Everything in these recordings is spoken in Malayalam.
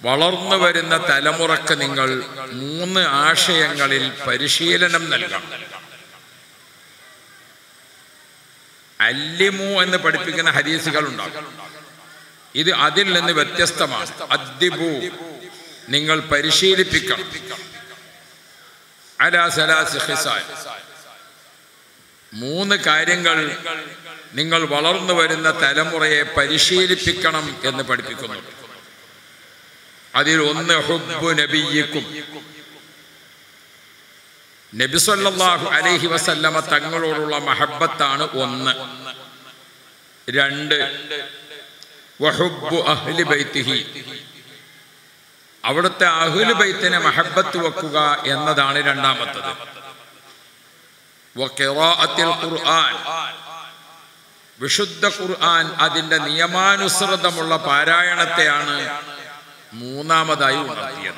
വളർന്നു വരുന്ന തലമുറക്ക് നിങ്ങൾ മൂന്ന് ആശയങ്ങളിൽ പരിശീലനം നൽകണം അല്ലിമു എന്ന് പഠിപ്പിക്കുന്ന ഹദീസുകൾ ഉണ്ടാകും ഇത് അതിൽ നിന്ന് വ്യത്യസ്തമാണ് അദ്ദിബു നിങ്ങൾ പരിശീലിപ്പിക്കണം അലാ സലാസ് ഖിസാൽ മൂന്ന് കാര്യങ്ങൾ നിങ്ങൾ വളർന്നു വരുന്ന തലമുറയെ പരിശീലിപ്പിക്കണം എന്ന് പഠിപ്പിക്കുന്നു അതിൽ ഒന്ന് ഹുബ്ബു നബിയിക്കും നബി സല്ലല്ലാഹു അലൈഹി വസല്ലമ തങ്ങളോടുള്ള മഹബത്താണ് ഒന്ന് രണ്ട് വഹുബ്ബു അഹ്ലി ബൈത്തിഹി അവിടുത്തെ അഹ്ലു ബൈത്തിനെ മഹബത്ത് വെക്കുക എന്നതാണ് രണ്ടാമത്തത് വഖിറാഅത്തിൽ ഖുർആൻ വിശുദ്ധ ഖുർആൻ അതിൻ്റെ നിയമാനുസൃതമുള്ള പാരായണത്തെയാണ് മൂന്നാമതായി ഉണർത്തിയത്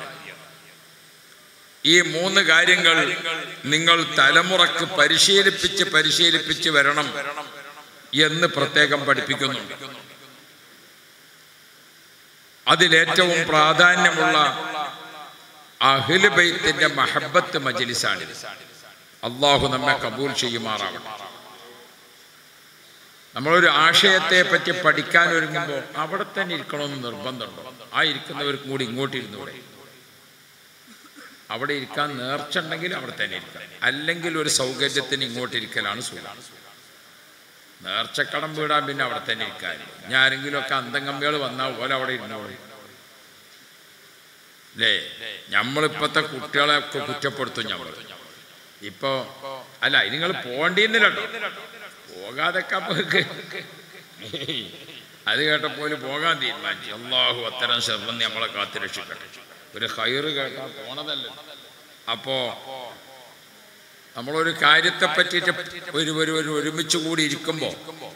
ഈ മൂന്ന് കാര്യങ്ങൾ നിങ്ങൾ തലമുറക്ക് പരിശീലിപ്പിച്ച് പരിശീലിപ്പിച്ച് വരണം എന്ന് പ്രത്യേകം പഠിപ്പിക്കുന്നുണ്ട് അതിലേറ്റവും പ്രാധാന്യമുള്ള അഹില് ബൈത്തിന്റെ മഹബത്ത് മജലിസാണിത് അള്ളാഹു നമ്മെ കബൂൽ ചെയ്യുമാറാവട്ടെ നമ്മളൊരു ആശയത്തെ പറ്റി പഠിക്കാൻ ഒരുങ്ങുമ്പോൾ അവിടെ തന്നെ ഇരിക്കണമെന്ന് നിർബന്ധമുണ്ടോ ആ ഇരിക്കുന്നവർക്കും കൂടി ഇങ്ങോട്ട് ഇരുന്നൂടെ അവിടെ ഇരിക്കാൻ നേർച്ച ഉണ്ടെങ്കിൽ അവിടെ തന്നെ ഇരിക്കാം അല്ലെങ്കിൽ ഒരു സൗകര്യത്തിന് ഇങ്ങോട്ട് ഇരിക്കലാണ് സുഖം നേർച്ചക്കടം വീടാൻ പിന്നെ അവിടെ തന്നെ ഇരിക്കാൻ ഞാൻ ആരെങ്കിലുമൊക്കെ അന്തംഗമ്മികൾ വന്നാൽ പോലെ അവിടെ ഇരുന്നോളൂ അല്ലേ നമ്മളിപ്പോഴത്തെ കുട്ടികളെയൊക്കെ കുറ്റപ്പെടുത്തും നമ്മൾ ഇപ്പോ അല്ല നിങ്ങൾ പോണ്ടിന്നില്ല കേട്ടോ പോകാതൊക്കെ നമുക്ക് അത് കേട്ടപ്പോൾ പോകാൻ തീരുമാനിച്ചു അള്ളാഹു അത്തരം ശബ്ദം നമ്മളെ കാത്തുരക്ഷിക്കട്ടെ ഒരു ഹൈറ് കേട്ടാൽ പോണതല്ലേ അപ്പോ നമ്മളൊരു കാര്യത്തെ പറ്റിയിട്ട് ഒരു ഒരു ഒരു ഒരുമിച്ച് കൂടി ഇരിക്കുമ്പോൾ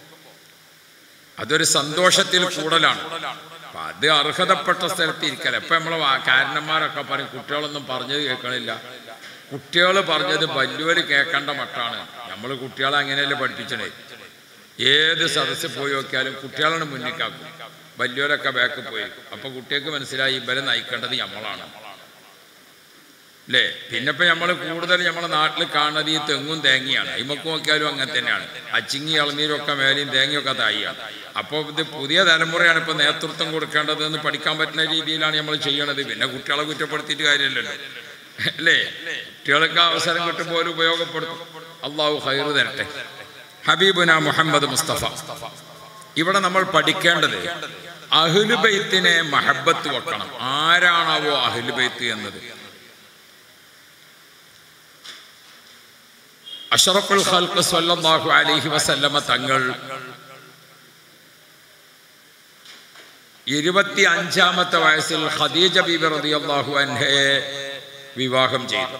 അതൊരു സന്തോഷത്തിൽ കൂടലാണ് അപ്പൊ അത് അർഹതപ്പെട്ട സ്ഥലത്ത് ഇരിക്കല ഇപ്പൊ നമ്മളെ വാ- കാരണന്മാരൊക്കെ പറയും കുട്ടികളൊന്നും പറഞ്ഞത് കേൾക്കണില്ല കുട്ടികൾ പറഞ്ഞത് വലിയവര് കേൾക്കേണ്ട മട്ടാണ് നമ്മൾ കുട്ടികളെ അങ്ങനെയല്ലേ പഠിപ്പിച്ചണേ ഏത് സദസ്സിൽ പോയി നോക്കിയാലും കുട്ടികളാണ് മുന്നിക്കാക്കും വലിയവരൊക്കെ ബാക്കിൽ പോയി അപ്പൊ കുട്ടികൾക്ക് മനസ്സിലായി ഇവരെ നയിക്കേണ്ടത് നമ്മളാണ് അല്ലേ പിന്നെ ഇപ്പൊ നമ്മൾ കൂടുതൽ നമ്മളെ നാട്ടിൽ കാണുന്നത് ഈ തെങ്ങും തേങ്ങയാണ് അയിമക്ക് നോക്കിയാലും അങ്ങനെ തന്നെയാണ് അച്ചിങ്ങി ഇളനീരൊക്കെ മേലെയും തേങ്ങയൊക്കെ തായിയാണ് അപ്പോൾ ഇത് പുതിയ തലമുറയാണ് ഇപ്പൊ നേതൃത്വം കൊടുക്കേണ്ടത് എന്ന് പഠിക്കാൻ പറ്റുന്ന രീതിയിലാണ് നമ്മൾ ചെയ്യണത് പിന്നെ കുട്ടികളെ കുറ്റപ്പെടുത്തിയിട്ട് കാര്യമില്ലല്ലോ അല്ലേ കുട്ടികൾക്ക് അവസരം കിട്ടുമ്പോൾ ഒരു ഉപയോഗപ്പെടുത്തും അള്ളാഹു ഹൈറ് തരട്ടെ ഹബീബുന മുഹമ്മദ് മുസ്തഫ ഇവിടെ നമ്മൾ പഠിക്കേണ്ടത് അഹ്ലുബൈത്തിനെ മഹബത്ത് വെക്കണം ആരാണാവോ അഹ്ലുബൈത്ത് എന്നത് അഷറഫുൽ ഖൽഖ് സ്വല്ലല്ലാഹു അലൈഹി വസല്ലമ തങ്ങൾ ഇരുപത്തി അഞ്ചാമത്തെ വയസ്സിൽ ഖദീജ ബീബി റളിയല്ലാഹു അൻഹയെ വിവാഹം ചെയ്തു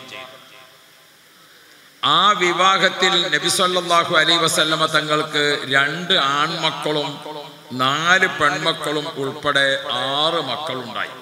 ആ വിവാഹത്തിൽ നബി സല്ലല്ലാഹു അലൈഹി വസല്ലമ തങ്ങൾക്ക് രണ്ട് ആൺമക്കളും നാല് പെൺമക്കളും ഉൾപ്പെടെ ആറ് മക്കളുണ്ടായി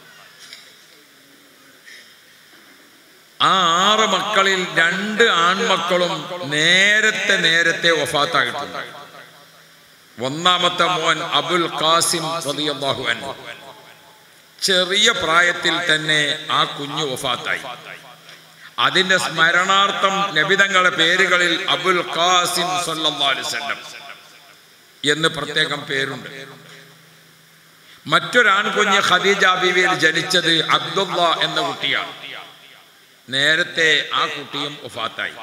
ആ ആറ് മക്കളിൽ രണ്ട് ആൺമക്കളും നേരത്തെ നേരത്തെ വഫാത്തായിട്ടുണ്ട് ഒന്നാമത്തെ മോൻ അബുൽ ഖാസിം റളിയല്ലാഹു അൻഹു ചെറിയ പ്രായത്തിൽ തന്നെ ആ കുഞ്ഞു വഫാത്തായി അതിന്റെ സ്മരണാർത്ഥം നബിതങ്ങളുടെ പേരുകളിൽ അബുൽ ഖാസിം സല്ലല്ലാഹു അലൈഹി വസല്ലം എന്ന് പ്രത്യേകം പേരുണ്ട് മറ്റൊരാൺകുഞ്ഞ് ഖദീജ ബീവിയിൽ ജനിച്ചത് അബ്ദുള്ള എന്ന കുട്ടിയാണ് നേരത്തെ ആ കുട്ടിയും ഒഫാത്തായി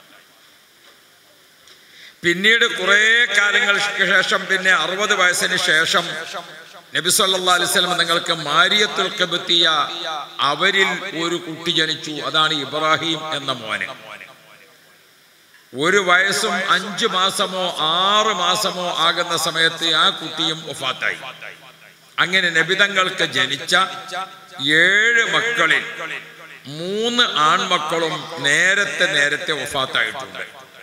പിന്നീട് കുറെ കാലങ്ങൾക്ക് ശേഷം പിന്നെ അറുപത് വയസ്സിന് ശേഷം നബി സല്ലല്ലാഹു അലൈഹി വസല്ലം നിങ്ങൾക്ക് മാരിയത്തുൽ കബത്തിയ അവരിൽ ഒരു കുട്ടി ജനിച്ചു അതാണ് ഇബ്രാഹിം എന്ന മോന് ഒരു വയസ്സും അഞ്ചു മാസമോ ആറ് മാസമോ ആകുന്ന സമയത്ത് ആ കുട്ടിയും ഒഫാത്തായി അങ്ങനെ നബിതങ്ങൾക്ക് ജനിച്ച ഏഴ് മക്കളിൽ മൂന്ന് ആൺമക്കളും നേരത്തെ നേരത്തെ ഒഫാത്തായിട്ടുണ്ട്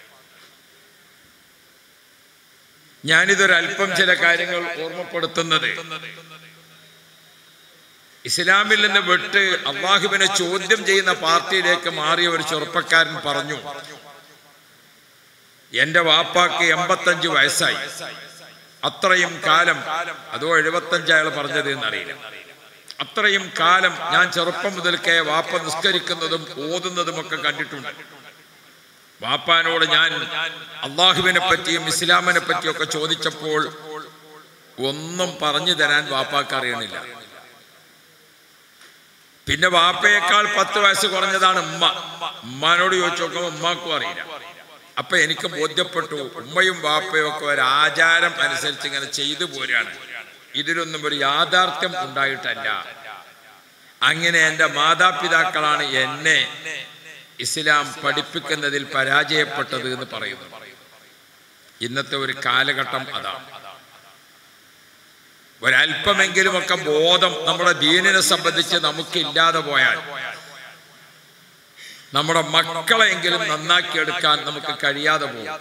ഞാനിതൊരല്പം ചില കാര്യങ്ങൾ ഓർമ്മപ്പെടുത്തുന്നത് ഇസ്ലാമിൽ നിന്ന് വിട്ട് അള്ളാഹുവിനെ ചോദ്യം ചെയ്യുന്ന പാർട്ടിയിലേക്ക് മാറിയ ഒരു ചെറുപ്പക്കാരൻ പറഞ്ഞു എന്റെ വാപ്പാക്ക് എൺപത്തഞ്ച് വയസ്സായി അത്രയും കാലം അതോ എഴുപത്തഞ്ച് അയാൾ പറഞ്ഞത് എന്നറിയില്ല അത്രയും കാലം ഞാൻ ചെറുപ്പം മുതൽക്കേ വാപ്പ നിസ്കരിക്കുന്നതും ഓതുന്നതും ഒക്കെ കണ്ടിട്ടുണ്ട് വാപ്പാനോട് ഞാൻ അള്ളാഹുവിനെ പറ്റിയും ഇസ്ലാമിനെ പറ്റിയും ഒക്കെ ചോദിച്ചപ്പോൾ ഒന്നും പറഞ്ഞു തരാൻ വാപ്പാക്ക് അറിയണില്ല പിന്നെ വാപ്പയേക്കാൾ പത്ത് വയസ്സ് കുറഞ്ഞതാണ് ഉമ്മ ഉമ്മാനോട് ചോദിച്ചു നോക്കുമ്പോൾ ഉമ്മാക്കും അറിയില്ല അപ്പൊ എനിക്ക് ബോധ്യപ്പെട്ടു ഉമ്മയും വാപ്പയും ഒക്കെ ഒരു ആചാരം അനുസരിച്ച് ഇങ്ങനെ ചെയ്തു പോരാണ് ഇതിലൊന്നും ഒരു യാഥാർത്ഥ്യം ഉണ്ടായിട്ടല്ല അങ്ങനെ എൻ്റെ മാതാപിതാക്കളാണ് എന്നെ ഇസ്ലാം പഠിപ്പിക്കുന്നതിൽ പരാജയപ്പെട്ടത് എന്ന് പറയുന്നു ഇന്നത്തെ ഒരു കാലഘട്ടം അതാണ് ഒരല്പമെങ്കിലുമൊക്കെ ബോധം നമ്മുടെ ദീനിനെ സംബന്ധിച്ച് നമുക്ക് ഇല്ലാതെ പോയാൽ നമ്മുടെ മക്കളെങ്കിലും നന്നാക്കിയെടുക്കാൻ നമുക്ക് കഴിയാതെ പോകും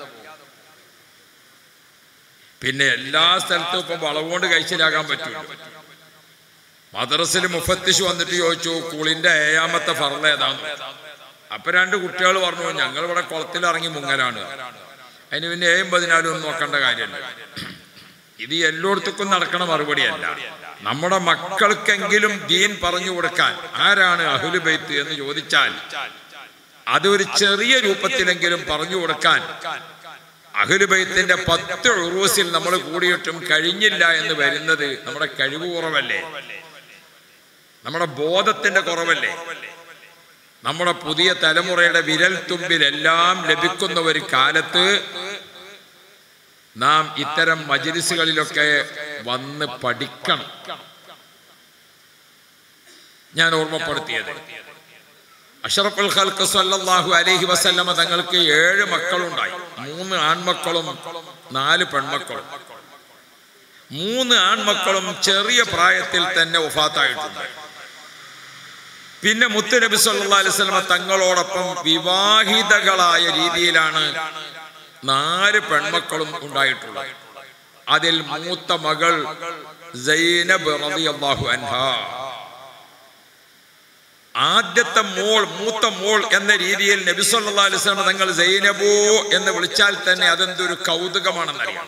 പിന്നെ എല്ലാ സ്ഥലത്തും ഇപ്പൊ വളവുകൊണ്ട് കഴിച്ചിലാകാൻ പറ്റില്ല മദ്രസിൽ മുഫത്തിഷ് വന്നിട്ട് ചോദിച്ചു കൂളിന്റെ ഏഴാമത്തെ ഫറല ഏതാന്ന് അപ്പൊ രണ്ട് കുട്ടികൾ പറഞ്ഞു ഞങ്ങൾ ഇവിടെ കുളത്തിലിറങ്ങി മുങ്ങലാണ് അതിന് പിന്നെ ഏഴും പതിനാലും ഒന്നും നോക്കേണ്ട കാര്യമല്ല ഇത് എല്ലായിടത്തേക്കും നടക്കണ മറുപടിയല്ല നമ്മുടെ മക്കൾക്കെങ്കിലും ദീൻ പറഞ്ഞു കൊടുക്കാൻ ആരാണ് അഹുല് ബൈത്ത് എന്ന് ചോദിച്ചാൽ അത് ഒരു ചെറിയ രൂപത്തിലെങ്കിലും പറഞ്ഞു കൊടുക്കാൻ അഹുലുബൈത്തിന്റെ പത്ത് ഉറൂസിൽ നമ്മൾ കൂടിയിട്ടും കഴിഞ്ഞില്ല എന്ന് വരുന്നത് നമ്മുടെ കഴിവ് കുറവല്ലേ നമ്മുടെ ബോധത്തിന്റെ കുറവല്ലേ നമ്മുടെ പുതിയ തലമുറയുടെ വിരൽ തുമ്പിലെല്ലാം ലഭിക്കുന്ന ഒരു കാലത്ത് നാം ഇത്തരം മജിലിസുകളിലൊക്കെ വന്ന് പഠിക്കണം ഞാൻ ഓർമ്മപ്പെടുത്തിയത് അഷറഫുൽ ഖൽക്ക് സല്ലല്ലാഹു അലൈഹി വസല്ലമ തങ്ങൾക്ക് ഏഴ് മക്കളുണ്ടായി മൂന്ന് ആൺമക്കളും നാല് പെൺമക്കളും മൂന്ന് ആൺമക്കളും ചെറിയ പ്രായത്തിൽ തന്നെ ഒഫാത്തായിട്ടുണ്ട് പിന്നെ മുത്തുനബി സല്ലല്ലാഹു അലൈഹി വസല്ലമ തങ്ങളോടൊപ്പം വിവാഹിതകളായ രീതിയിലാണ് നാല് പെൺമക്കളും ഉണ്ടായിട്ടുള്ളത് അതിൽ മൂത്ത മകൾ സൈനബ് റളിയല്ലാഹു അൻഹാ ആദ്യത്തെ മോൾ മൂത്ത മോൾ എന്ന രീതിയിൽ നബി സല്ലല്ലാഹു അലൈഹി വസല്ലം തങ്ങൾ സൈനബോ എന്ന് വിളിച്ചാൽ തന്നെ അതെന്തൊരു കൗതുകമാണെന്നറിയാം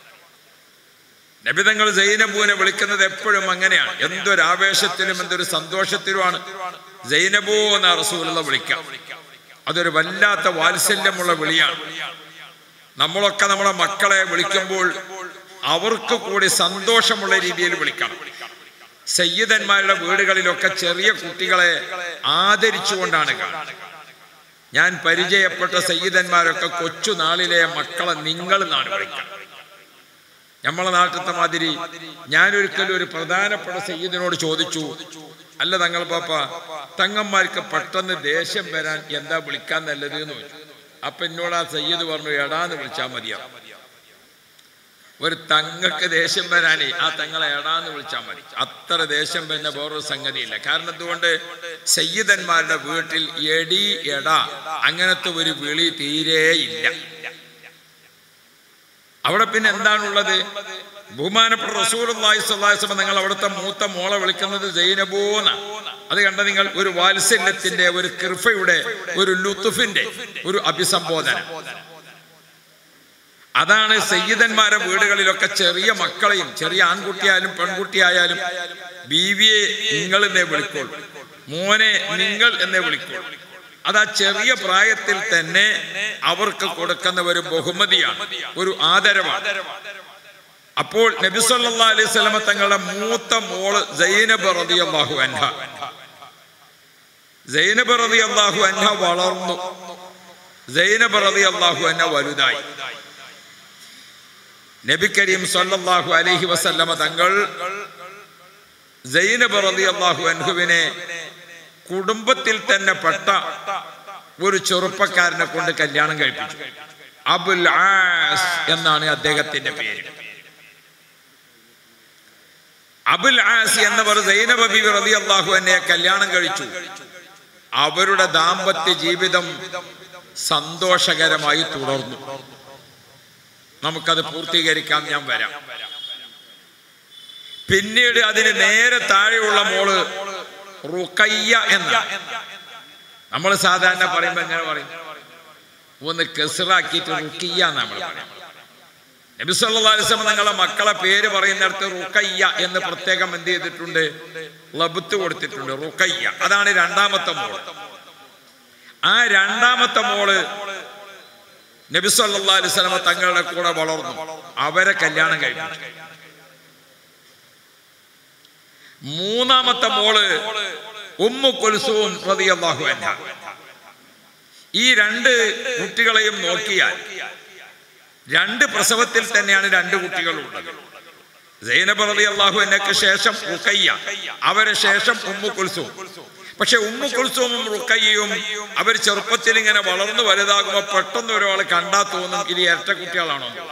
നബി തങ്ങൾ സൈനബുവിനെ വിളിക്കുന്നത് എപ്പോഴും അങ്ങനെയാണ് എന്തൊരു ആവേശത്തിലും എന്തൊരു സന്തോഷത്തിലുമാണ് സൈനബോ എന്ന റസൂലുള്ള വിളിക്കാം അതൊരു വല്ലാത്ത വാത്സല്യമുള്ള വിളിയാണ് നമ്മളൊക്കെ നമ്മുടെ മക്കളെ വിളിക്കുമ്പോൾ അവർക്ക് കൂടി സന്തോഷമുള്ള രീതിയിൽ വിളിക്കണം സയ്യിദന്മാരുടെ വീടുകളിലൊക്കെ ചെറിയ കുട്ടികളെ ആദരിച്ചുകൊണ്ടാണ് കാണുന്നത് ഞാൻ പരിചയപ്പെട്ട സയ്യിദന്മാരൊക്കെ കൊച്ചു നാളിലെ മക്കളെ നിങ്ങൾ എന്നാണ് വിളിക്കുന്നത് നമ്മളെ നാട്ടിലത്തെ മാതിരി ഞാനൊരിക്കലും ഒരു പ്രധാനപ്പെട്ട സയ്യിദിനോട് ചോദിച്ചു അല്ല തങ്ങൾ പാപ്പ തങ്ങന്മാർക്ക് പെട്ടെന്ന് ദേഷ്യം വരാൻ എന്താ വിളിക്കാൻ നല്ലത് എന്ന് ചോദിച്ചു അപ്പൊ എന്നോട് ആ സയ്യിദ് പറഞ്ഞു എടാന്ന് വിളിച്ചാൽ മതിയാ ഒരു തങ്ങൾക്ക് ദേഷ്യം വരാനേ ആ തങ്ങളെ എടാന്ന് വിളിച്ചാൽ മതി അത്ര ദേഷ്യം വരുന്ന വേറൊരു സംഗതിയില്ല കാരണം എന്തുകൊണ്ട് സയ്യിദന്മാരുടെ വീട്ടിൽ എടി എട അങ്ങനത്തെ ഒരു വിളി തീരെ ഇല്ല അവിടെ പിന്നെ എന്താണുള്ളത് ബഹുമാനപ്പെട്ട റസൂലുള്ളാഹി സ്വല്ലല്ലാഹി അലൈഹി വസല്ലം നിങ്ങൾ അവിടുത്തെ മൂത്ത മോളെ വിളിക്കുന്നത് ജൈനബൂന അത് കണ്ട നിങ്ങൾ ഒരു വാത്സല്യത്തിന്റെ ഒരു കൃപയുടെ ഒരു ലുത്തുഫിന്റെ ഒരു അഭിസംബോധന അതാണ് സയ്യിദന്മാരെ വീടുകളിലൊക്കെ ചെറിയ മക്കളെയും ചെറിയ ആൺകുട്ടിയായാലും പെൺകുട്ടിയായാലും ബീവിയെ നിങ്ങൾ എന്നേ വിളിക്കുള്ളൂ മോനെ നിങ്ങൾ എന്നേ വിളിക്കുള്ളൂ അത് ആ ചെറിയ പ്രായത്തിൽ തന്നെ അവർക്ക് കൊടുക്കുന്ന ഒരു ബഹുമതിയാണ് ഒരു ആദരവാണ് അപ്പോൾ നബി സല്ലല്ലാഹു അലൈഹി വസല്ലമ തങ്ങളുടെ മൂത്ത മോള് സൈനബ് റളിയല്ലാഹു അൻഹ സൈനബ് റളിയല്ലാഹു അൻഹ വളർന്നു സൈനബ് റളിയല്ലാഹു അൻഹ വലുതായി നബി കരീം സല്ലല്ലാഹു അലൈഹി വസല്ലമ തങ്ങൾ സൈനബ് റളിയല്ലാഹു അൻഹുവിനെ കുടുംബത്തിൽ തന്നെ പെട്ട ഒരു ചെറുപ്പക്കാരനെ കൊണ്ട് കല്യാണം കഴിപ്പിച്ചു അബുൽ ആസ് എന്നാണ് അദ്ദേഹത്തിന്റെ പേര് അബുൽ ആസ് എന്നവർ സൈനബ ബിബി റളിയല്ലാഹു അൻഹയെ കല്യാണം കഴിച്ചു അവരുടെ ദാമ്പത്യ ജീവിതം സന്തോഷകരമായി തുടർന്നു നമുക്കത് പൂർത്തീകരിക്കാം ഞാൻ വരാം പിന്നീട് അതിന് നേരെ താഴെയുള്ള മോള് റുക്കയ്യ എന്ന നമ്മൾ സാധാരണ പറയുമ്പോ എങ്ങനെ പറയും ഒന്ന് കെസറാക്കിയിട്ട് റുക്കിയ നമ്മൾ പറയും നബി സല്ലല്ലാഹു അലൈഹി വസല്ലം നിങ്ങളെ മക്കളെ പേര് പറയുന്നിടത്ത് റുക്കയ്യ എന്ന് പ്രത്യേകം എന്ത് ചെയ്തിട്ടുണ്ട് ലബുത്ത് കൊടുത്തിട്ടുണ്ട് റുക്കയ്യ അതാണ് രണ്ടാമത്തെ മോള് ആ രണ്ടാമത്തെ മോള് നബി സല്ലല്ലാഹു അലൈഹി വസല്ലം തങ്ങളുടെ കൂടെ വളർന്നു അവരെ കല്യാണം കഴിപ്പിച്ചു മൂന്നാമത്തെ മോള് ഉമ്മു കുൽസൂം റളിയല്ലാഹു അൻഹ ഈ രണ്ട് കുട്ടികളെയും നോക്കിയാൽ രണ്ട് പ്രസവത്തിൽ തന്നെയാണ് രണ്ട് കുട്ടികളുള്ളത് സൈനബ് റളി അള്ളാഹു എന്നക്ക് ശേഷം റുക്കയ്യ അവരെ ശേഷം ഉമ്മു കുൽസൂം പക്ഷെ ഉമ്മു കുൽസൂമും റുക്കയ്യയും അവർ ചെറുപ്പത്തിൽ ഇങ്ങനെ വളർന്നു വലുതാകുമ്പോൾ പെട്ടെന്ന് ഒരാൾ കണ്ടാ തോന്നും ഇനി ഇരട്ട കുട്ടികളാണോ എന്ന്.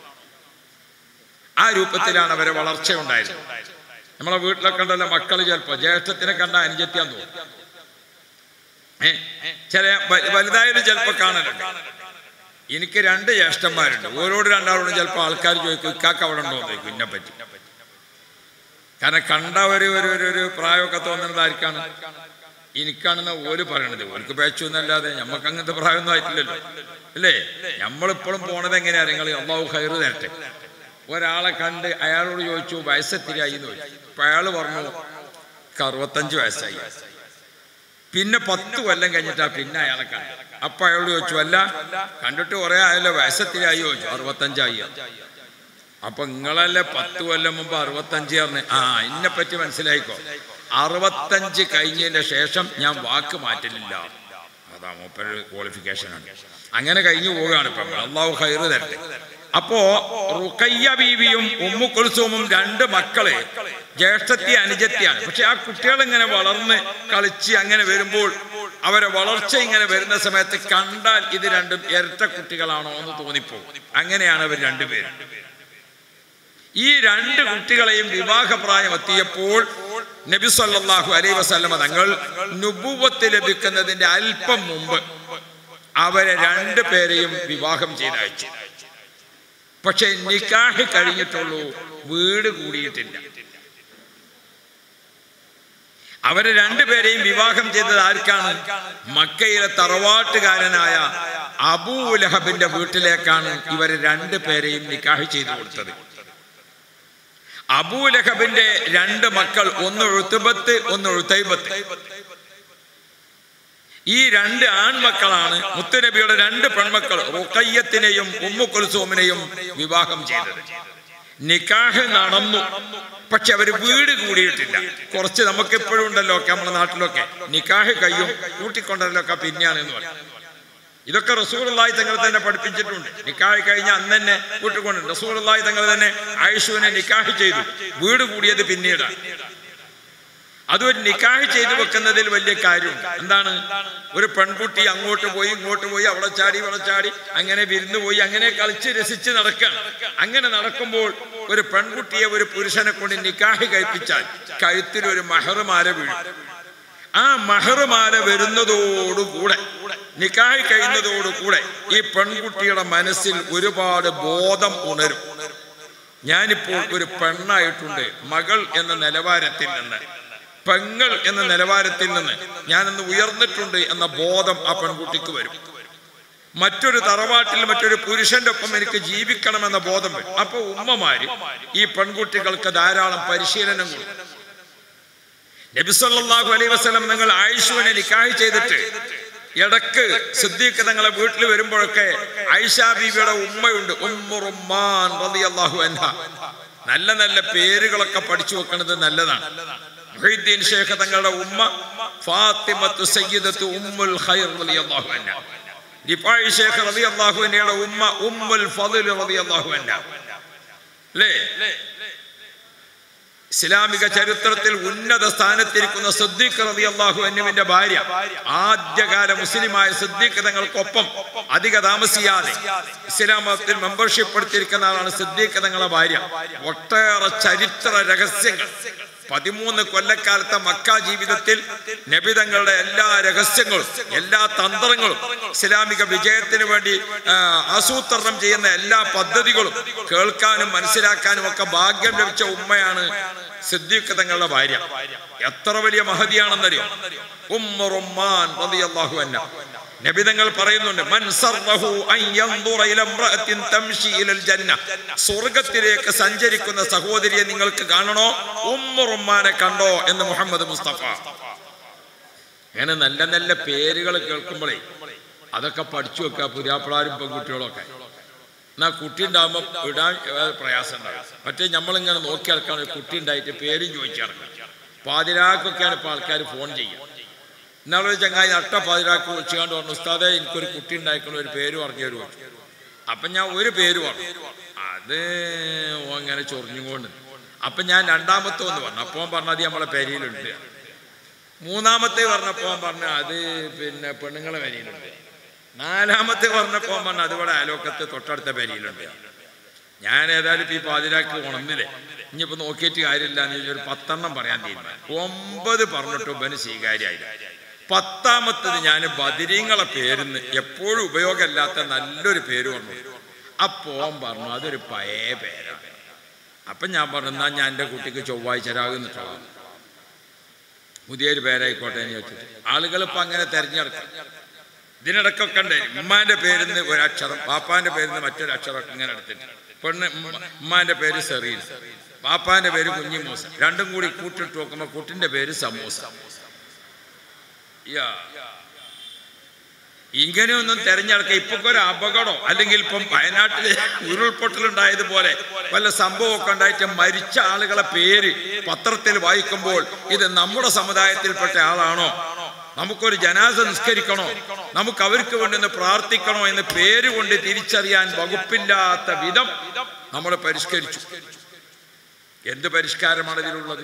ആ രൂപത്തിലാണ് അവരെ വളർച്ച ഉണ്ടായിരുന്നത് നമ്മളെ വീട്ടിലൊക്കെ ഉണ്ടല്ലോ മക്കൾ ചിലപ്പോ ജ്യേഷ്ഠത്തിനെ കണ്ട അനുജത്തിയാൻ തോന്നും ഏ ചില വ- വലുതായാലും ചിലപ്പോ കാണലുണ്ട് എനിക്ക് രണ്ട് ജ്യേഷ്ഠന്മാരുണ്ട് ഓരോട് രണ്ടാളോടും ചിലപ്പോൾ ആൾക്കാർ ചോദിക്കും ഇക്കാക്ക് അവിടെ ഉണ്ടോ എന്ന് ചോദിക്കും എന്നെ പറ്റി കാരണം കണ്ട ഒരു ഒരു ഒരു ഒരു പ്രായമൊക്കെ തോന്നുന്നത് ആർക്കാണ് എനിക്കാണെന്ന് ഓര് പറയണത് ഓർക്ക് പേച്ചു എന്നല്ലാതെ നമുക്ക് അങ്ങനത്തെ പ്രായമൊന്നും ആയിട്ടില്ലല്ലോ അല്ലേ നമ്മളിപ്പോഴും പോണത് എങ്ങനെയാ നിങ്ങൾ അള്ളാഹു ഹൈറ് തരട്ടെ ഒരാളെ കണ്ട് അയാളോട് ചോദിച്ചു വയസ്സെത്തിരിയായി എന്ന് ചോദിച്ചു അപ്പൊ അയാൾ പറഞ്ഞു "എനിക്ക് അറുപത്തഞ്ച് വയസ്സായി പിന്നെ പത്ത് കൊല്ലം കഴിഞ്ഞിട്ടാ പിന്നെ അയാളെ കണ്ടു അപ്പൊ അയാളോട് ചോദിച്ചു അല്ല കണ്ടിട്ട് കുറെ ആയല്ലോ വയസ്സത്തിലായി ചോദിച്ചു അറുപത്തഞ്ചായി അപ്പൊ നിങ്ങളല്ലേ പത്ത് കൊല്ലം മുമ്പ് അറുപത്തഞ്ച് പറഞ്ഞ് ആ എന്നെ പറ്റി മനസ്സിലായിക്കോ അറുപത്തഞ്ച് കഴിഞ്ഞതിന്റെ ശേഷം ഞാൻ വാക്ക് മാറ്റലില്ല അതാ മൂപ്പര് ക്വാളിഫിക്കേഷനാണ് അങ്ങനെ കഴിഞ്ഞു പോവുകയാണ് ഇപ്പൊ അള്ളാഹു ഹൈറ് തരട്ടെ അപ്പോ റുക്കയ്യ ബീവിയും ഉമ്മു കുൽസൂമും രണ്ട് മക്കള് ജ്യേഷ്ഠത്തി അനുജത്തിയാണ് പക്ഷെ ആ കുട്ടികൾ ഇങ്ങനെ വളർന്ന് കളിച്ച് അങ്ങനെ വരുമ്പോൾ അവരെ വളർച്ച ഇങ്ങനെ വരുന്ന സമയത്ത് കണ്ടാൽ ഇത് രണ്ടും ഇരട്ട കുട്ടികളാണോ എന്ന് തോന്നിപ്പോകും അങ്ങനെയാണ് അവർ രണ്ടുപേരും ഈ രണ്ട് കുട്ടികളെയും വിവാഹപ്രായം എത്തിയപ്പോൾ നബി സല്ലല്ലാഹു അലൈഹി വസല്ലമ തങ്ങൾ നുബുവത്ത് ലഭിക്കുന്നതിന്റെ അല്പം മുമ്പ് അവരെ രണ്ടു പേരെയും വിവാഹം ചെയ്തയച്ചു പക്ഷെ നിക്കാഹ് കഴിഞ്ഞിട്ടുള്ളൂ വീട് കൂടിയിട്ടില്ല അവരെ രണ്ടുപേരെയും വിവാഹം ചെയ്തത് ആർക്കാണ് മക്കയിലെ തറവാട്ടുകാരനായ അബൂലഹബിന്റെ വീട്ടിലേക്കാണ് ഇവരെ രണ്ടുപേരെയും നിക്കാഹ് ചെയ്തു കൊടുത്തത് അബൂലഹബിന്റെ രണ്ട് മക്കൾ ഒന്ന് എഴുത്തുബത്ത് ഒന്ന് എഴുത്തൈബത്ത് ഈ രണ്ട് ആൺമക്കളാണ് മുത്തുനബിയുടെ രണ്ട് പെൺമക്കൾ റുക്കയ്യത്തിനെയും ഉമ്മു കുൽസൂമിനെയും വിവാഹം ചെയ്തത് നിക്കാഹ് നടന്നു പക്ഷെ അവര് വീട് കൂടിയിട്ടില്ല കുറച്ച് നമുക്ക് ഇപ്പോഴും ഉണ്ടല്ലോ ഒക്കെ നമ്മുടെ നാട്ടിലൊക്കെ നിക്കാഹ് കയ്യും കൂട്ടിക്കൊണ്ടല്ലോ പിന്നെയാണ് എന്ന് പറയും ഇതൊക്കെ റസൂറുള്ളായി തങ്ങൾ തന്നെ പഠിപ്പിച്ചിട്ടുണ്ട് നിക്കാഹ് കഴിഞ്ഞ അന്ന് തന്നെ കൂട്ടിക്കൊണ്ട് റസൂറുള്ളായി തങ്ങൾ തന്നെ ആയിഷുവിനെ നിക്കാഹ് ചെയ്തു വീട് കൂടിയത് പിന്നീടാണ് അതൊരു നിക്കാഹ് ചെയ്തു വെക്കുന്നതിൽ വലിയ കാര്യമുണ്ട് എന്താണ് ഒരു പെൺകുട്ടി അങ്ങോട്ട് പോയി ഇങ്ങോട്ട് പോയി അവിടെ ചാടി ഇവിടെ ചാടി അങ്ങനെ വിരുന്ന് പോയി അങ്ങനെ കളിച്ച് രസിച്ച് നടക്കുകയാണ് അങ്ങനെ നടക്കുമ്പോൾ ഒരു പെൺകുട്ടിയെ ഒരു പുരുഷനെ കൊണ്ട് നിക്കാഹ് കഴിപ്പിച്ചാൽ കഴുത്തിൽ ഒരു മഹറുമാല വീഴും ആ മഹറുമാല വരുന്നതോടുകൂടെ നിക്കാഹ് കഴിയുന്നതോടുകൂടെ ഈ പെൺകുട്ടിയുടെ മനസ്സിൽ ഒരുപാട് ബോധം ഉണരും ഞാനിപ്പോൾ ഒരു പെണ്ണായിട്ടുണ്ട് മകൾ എന്ന നിലവാരത്തിൽ നിന്ന് പെങ്ങൾ എന്ന നിലവാരത്തിൽ നിന്ന് ഞാനൊന്ന് ഉയർന്നിട്ടുണ്ട് എന്ന ബോധം ആ പെൺകുട്ടിക്ക് വരും മറ്റൊരു തറവാട്ടിൽ മറ്റൊരു പുരുഷന്റെ ഒപ്പം എനിക്ക് ജീവിക്കണമെന്ന ബോധം വരും അപ്പൊ ഉമ്മമാര് ഈ പെൺകുട്ടികൾക്ക് ധാരാളം പരിശീലനം കൊടുക്കും നബിസല്ലാഹു അലൈ വസ്ലം നിങ്ങൾ ആയിഷുവിനെ നിക്കാഹ് ചെയ്തിട്ട് ഇടക്ക് സിദ്ദീഖ് തങ്ങളെ വീട്ടിൽ വരുമ്പോഴൊക്കെ ആയിഷ ബീവിയുടെ ഉമ്മയുണ്ട് ഉമ്മുറുമ്മാൻ റളിയല്ലാഹു അൻഹ നല്ല നല്ല പേരുകളൊക്കെ പഠിച്ചു വെക്കുന്നത് നല്ലതാണ് മുഹീദ്ദീൻ ഷേഖ് തങ്ങളുടെ ഉമ്മ ഫാത്തിമത്തു സയ്യിദത്തു ഉമ്മുൽ ഖൈർ റളിയല്ലാഹു അൻഹ റിഫായി ഷേഖ് റളിയല്ലാഹു അൻഹയുടെ ഉമ്മ ഉമ്മുൽ ഫضل റളിയല്ലാഹു അൻഹ അല്ലേ ഇസ്ലാമിക ചരിത്രത്തിൽ ഉന്നത സ്ഥാനത്തിരിക്കുന്ന സിദ്ദീഖ് റളിയല്ലാഹു അൻഹുവിന്റെ ഭാര്യ ആദ്യകാല മുസ്ലിമായ സിദ്ദീഖ് തങ്ങൾക്കൊപ്പം അധിക താമസിയാതെ ഇസ്ലാം മതത്തിൽ മെമ്പർഷിപ്പ് എടുത്തിരിക്കുന്ന ആളാണ് സിദ്ദീഖ് തങ്ങളെ ഭാര്യ ഒട്ടേറെ ചരിത്ര രഹസ്യങ്ങൾ പതിമൂന്ന് കൊല്ലക്കാലത്തെ മക്ക ജീവിതത്തിൽ നബിതങ്ങളുടെ എല്ലാ രഹസ്യങ്ങളും എല്ലാ തന്ത്രങ്ങളും ഇസ്ലാമിക വിജയത്തിന് വേണ്ടി ആ, ആസൂത്രണം ചെയ്യുന്ന എല്ലാ പദ്ധതികളും കേൾക്കാനും മനസ്സിലാക്കാനും ഒക്കെ ഭാഗ്യം ലഭിച്ച ഉമ്മയാണ് സിദ്ദീഖ് തങ്ങളുടെ ഭാര്യ എത്ര വലിയ മഹതിയാണെന്നറിയോ ഉമ്മറുമ്മാൻ റളിയല്ലാഹു അൻഹ നബിതങ്ങൾ പറയുന്നുണ്ട് മൻ സർറഹു അൻ യൻദുറ ഇല ഇംറഅത്തിൻ തംശി ഇലൽ ജന്ന സ്വർഗ്ഗത്തിലേക്ക് സഞ്ചരിക്കുന്ന സഹോദരിയെ നിങ്ങൾക്ക് കാണണോ ഉമ്മുറുമ്മാനെ കണ്ടോ എന്ന് മുഹമ്മദ് മുസ്തഫ അങ്ങനെ നല്ല നല്ല പേരുകൾ കേൾക്കുമ്പോഴേ അതൊക്കെ പഠിച്ചു വെക്കുക പുതിയാപ്പിളാരും പെൺകുട്ടികളൊക്കെ എന്നാ കുട്ടി ഉണ്ടാകുമ്പോൾ ഇടാൻ ഏഹ്, പ്രയാസം ഉണ്ടാകും മറ്റേ നമ്മളിങ്ങനെ നോക്കി നടക്കാൻ ഒരു കുട്ടി ഉണ്ടായിട്ട് പേരും ചോദിച്ചു നടക്കുക പാതിരാക്കൊക്കെയാണ് ഇപ്പോൾ ആൾക്കാർ ഫോൺ ചെയ്യുക ഇന്നാളൊരു ചങ്ങായി നട്ട പാതിരാക്ക് വിളിച്ചുകൊണ്ട് പറഞ്ഞു ഉസ്താദെ എനിക്കൊരു കുട്ടി ഉണ്ടായിക്കൊണ്ട് ഒരു പേര് പറഞ്ഞു തരുമോ അപ്പം ഞാൻ ഒരു പേര് പറഞ്ഞു അത് ഓൻ അങ്ങനെ ചൊറിഞ്ഞുകൊണ്ട് അപ്പം ഞാൻ രണ്ടാമത്തെ ഒന്ന് പറഞ്ഞു അപ്പോൾ ഓൻ പറഞ്ഞത് നമ്മളെ പെരിയിലുണ്ട് മൂന്നാമത്തെ പറഞ്ഞപ്പോൾ ഓൻ പറഞ്ഞു അത് പിന്നെ പെണ്ണുങ്ങളെ പെരിയിലുണ്ട് നാലാമത്തെ പറഞ്ഞപ്പോൾ ഓൻ പറഞ്ഞു അതിവിടെ അയലോക്കത്ത് തൊട്ടടുത്ത പെരിയിലുണ്ട് ഞാൻ ഏതായാലും ഇപ്പൊ ഈ പാതിരാക്ക് ഉണർന്നില്ലേ ഇനിയിപ്പോ നോക്കിയിട്ട് കാര്യമില്ല എന്ന് ചോദിച്ചു ഒരു പത്തെണ്ണം പറയാൻ തീരുമാനം ഒമ്പത് പറഞ്ഞിട്ട് ഇവന് സ്വീകാര്യമായില്ല പത്താമത്തത് ഞാൻ ബദിരീങ്ങളെ പേരിന്ന് എപ്പോഴും ഉപയോഗമില്ലാത്ത നല്ലൊരു പേര് പറഞ്ഞു അപ്പോ ഓൻ പറഞ്ഞു അതൊരു പഴയ പേരാണ് അപ്പൊ ഞാൻ പറഞ്ഞു എന്നാ ഞാൻ എൻ്റെ കുട്ടിക്ക് ചൊവ്വാഴ്ച രാകുന്നിട്ടോളാം പുതിയൊരു പേരായിക്കോട്ടെ എന്ന് ചോദിച്ചിട്ട് ആളുകൾ ഇപ്പൊ അങ്ങനെ തെരഞ്ഞെടുക്കും ഇതിനിടക്കൊക്കെ ഉണ്ട് ഉമ്മാന്റെ പേരിൽ നിന്ന് ഒരക്ഷരം പാപ്പാന്റെ പേരിൽ നിന്ന് മറ്റൊരു അക്ഷരം ഇങ്ങനെ എടുത്തിട്ട് പെണ്ണ് ഉമ്മ- ഉമ്മാന്റെ പേര് സെറീൻ പാപ്പാന്റെ പേര് കുഞ്ഞിമൂസ രണ്ടും കൂടി കൂട്ടിട്ട് നോക്കുമ്പോ കുട്ടിന്റെ പേര് സമൂസ യാ. ഇങ്ങനെയൊന്നും തെരഞ്ഞെടുക്ക ഇപ്പൊ ഒരു അപകടം അല്ലെങ്കിൽ ഇപ്പം വയനാട്ടില് ഉരുൾപൊട്ടലുണ്ടായതുപോലെ വല്ല സംഭവമൊക്കെ ഉണ്ടായിട്ട് മരിച്ച ആളുകളെ പേര് പത്രത്തിൽ വായിക്കുമ്പോൾ ഇത് നമ്മുടെ സമുദായത്തിൽപ്പെട്ട ആളാണോ നമുക്കൊരു ജനാസ നിസ്കരിക്കണോ നമുക്ക് അവർക്ക് വേണ്ടി ഒന്ന് പ്രാർത്ഥിക്കണോ എന്ന് പേര് കൊണ്ട് തിരിച്ചറിയാൻ വകുപ്പില്ലാത്ത വിധം നമ്മൾ പരിഷ്കരിച്ചു എന്ത് പരിഷ്കാരമാണ് ഇതിലുള്ളത്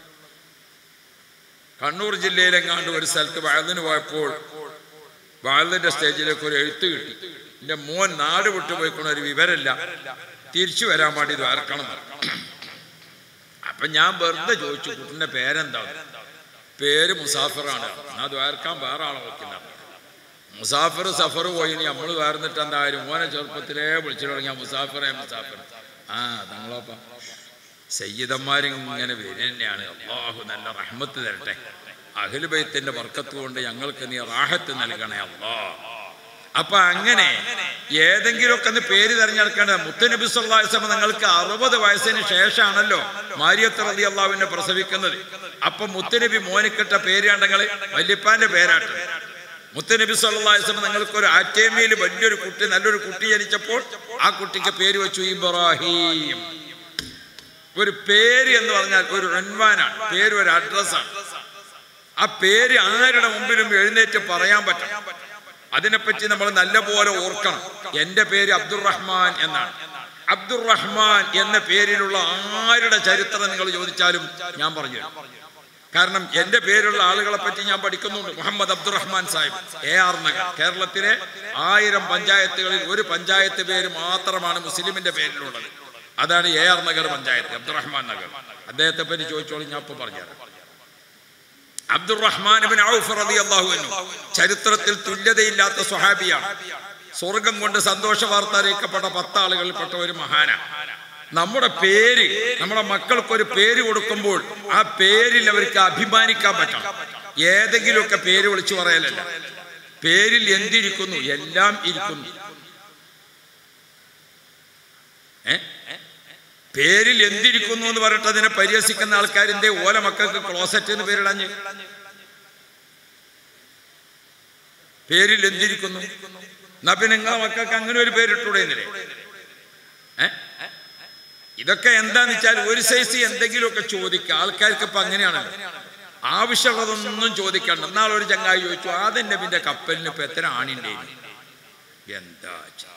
കണ്ണൂർ ജില്ലയിലെങ്ങാണ്ട് ഒരു സ്ഥലത്ത് വയലിന് പോയപ്പോൾ വയലിന്റെ സ്റ്റേജിലേക്ക് ഒരു എഴുത്ത് കിട്ടി എന്റെ മോൻ നാട് വിട്ടു പോയിക്കൊണ്ട ഒരു വിവരമില്ല തിരിച്ചു വരാൻ വേണ്ടി ഇത് വരക്കണം അപ്പൊ ഞാൻ വെറുതെ ചോദിച്ചു കുട്ടിന്റെ പേരെന്താ പേര് മുസാഫിറാണ് എന്നാ ദ്വാരക്കാൻ വേറെ ആളെ വെക്കുന്ന മുസാഫിർ സഫർ പോയി ഇനി നമ്മൾ വേർന്നിട്ട് എന്തായാലും മോനെ ചെറുപ്പത്തിലേ വിളിച്ചു തുടങ്ങിയ മുസാഫിറെ മുസാഫിർ ആ തങ്ങളപ്പ സയ്യിദന്മാരിങ്ങനെ വരും തന്നെയാണ് അള്ളാഹു നല്ല റഹ്മത്ത് തരട്ടെ അഖിലുബൈത്തിന്റെ വർക്കത്ത് കൊണ്ട് ഞങ്ങൾക്ക് നീ റാഹത്ത് നൽകണേ അള്ളാ അപ്പൊ അങ്ങനെ ഏതെങ്കിലുമൊക്കെ ഒന്ന് പേര് തിരഞ്ഞെടുക്കേണ്ടത് മുത്തനബി സല്ലാസ്ലമ നിങ്ങൾക്ക് അറുപത് വയസ്സിന് ശേഷമാണല്ലോ മാരിയത്ത് റതി അള്ളാവിനെ പ്രസവിക്കുന്നത് അപ്പൊ മുത്തനബി മോനിക്കിട്ട പേര് കണ്ടെങ്കിൽ വല്യപ്പാന്റെ പേരാട്ട് മുത്തനബി സല്ലാസ്ലമ നിങ്ങൾക്ക് ഒരു ആറ്റേമയിൽ വലിയൊരു കുട്ടി നല്ലൊരു കുട്ടി ജനിച്ചപ്പോൾ ആ കുട്ടിക്ക് പേര് വെച്ചു ഇബ്രാഹിം ഒരു പേര് എന്ന് പറഞ്ഞാൽ ഒരു റൺവാനാണ് പേര് ഒരു അഡ്രസ്സാണ് ആ പേര് ആരുടെ മുമ്പിലും എഴുന്നേറ്റ് പറയാൻ പറ്റണം അതിനെപ്പറ്റി നമ്മൾ നല്ലപോലെ ഓർക്കണം എൻ്റെ പേര് അബ്ദുറഹ്മാൻ എന്നാണ് അബ്ദുറഹ്മാൻ എന്ന പേരിലുള്ള ആരുടെ ചരിത്രം നിങ്ങൾ ചോദിച്ചാലും ഞാൻ പറഞ്ഞു തരാം. കാരണം എൻ്റെ പേരുള്ള ആളുകളെ പറ്റി ഞാൻ പഠിക്കുന്നുണ്ട് മുഹമ്മദ് അബ്ദുറഹ്മാൻ സാഹിബ് എ ആർ നഗർ കേരളത്തിലെ ആയിരം പഞ്ചായത്തുകളിൽ ഒരു പഞ്ചായത്ത് പേര് മാത്രമാണ് മുസ്ലിമിന്റെ പേരിലുള്ളത് അതാണ് എ ആർ നഗർ പഞ്ചായത്ത് അബ്ദുറഹ്മാൻ നഗർ അദ്ദേഹത്തെ പറ്റി ചോദിച്ചോളൂ ഞാൻ ഇപ്പൊ പറഞ്ഞുതരാം അബ്ദുറഹ്മാൻ ബിൻ ഔഫ് റളിയല്ലാഹു അൻഹു ചരിത്രത്തിൽ തുല്യതയില്ലാത്ത സ്വഹാബിയാണ് സ്വർഗം കൊണ്ട് സന്തോഷ വാർത്ത അറിയിക്കപ്പെട്ട പത്താളുകളിൽപ്പെട്ട ഒരു മഹാന നമ്മുടെ പേര് നമ്മുടെ മക്കൾക്ക് ഒരു പേര് കൊടുക്കുമ്പോൾ ആ പേരിൽ അവർക്ക് അഭിമാനിക്കാൻ പറ്റണം ഏതെങ്കിലുമൊക്കെ പേര് വിളിച്ചു പറയലല്ല പേരിൽ എന്തിരിക്കുന്നു എല്ലാം ഇരിക്കുന്നു ഏ പേരിൽ എന്തിരിക്കുന്നു എന്ന് പറഞ്ഞിട്ട് അതിനെ പരിഹസിക്കുന്ന ആൾക്കാരിന്റെ ഓല മക്കൾക്ക് ക്ലോസറ്റ് എന്ന് പേരിടഞ്ഞ് പേരിൽ എന്തിരിക്കുന്നു എന്നാ പിന്നെ നിങ്ങളെ മക്കൾക്ക് അങ്ങനെ ഒരു പേരിട്ടൂടെ എന്നില്ലേ ഏ ഇതൊക്കെ എന്താന്ന് വെച്ചാൽ ഒരു സൈസ് എന്തെങ്കിലുമൊക്കെ ചോദിക്കുക ആൾക്കാർക്ക് ഇപ്പൊ അങ്ങനെയാണല്ലോ ആവശ്യമുള്ളതൊന്നും ചോദിക്കണ്ട എന്നാൽ ഒരു ചങ്ങായി ചോദിച്ചു ആദ്യം നബിന്റെ കപ്പലിന് ഇപ്പൊ എത്ര ആണിണ്ടേ എന്താ ചെയ്യാ?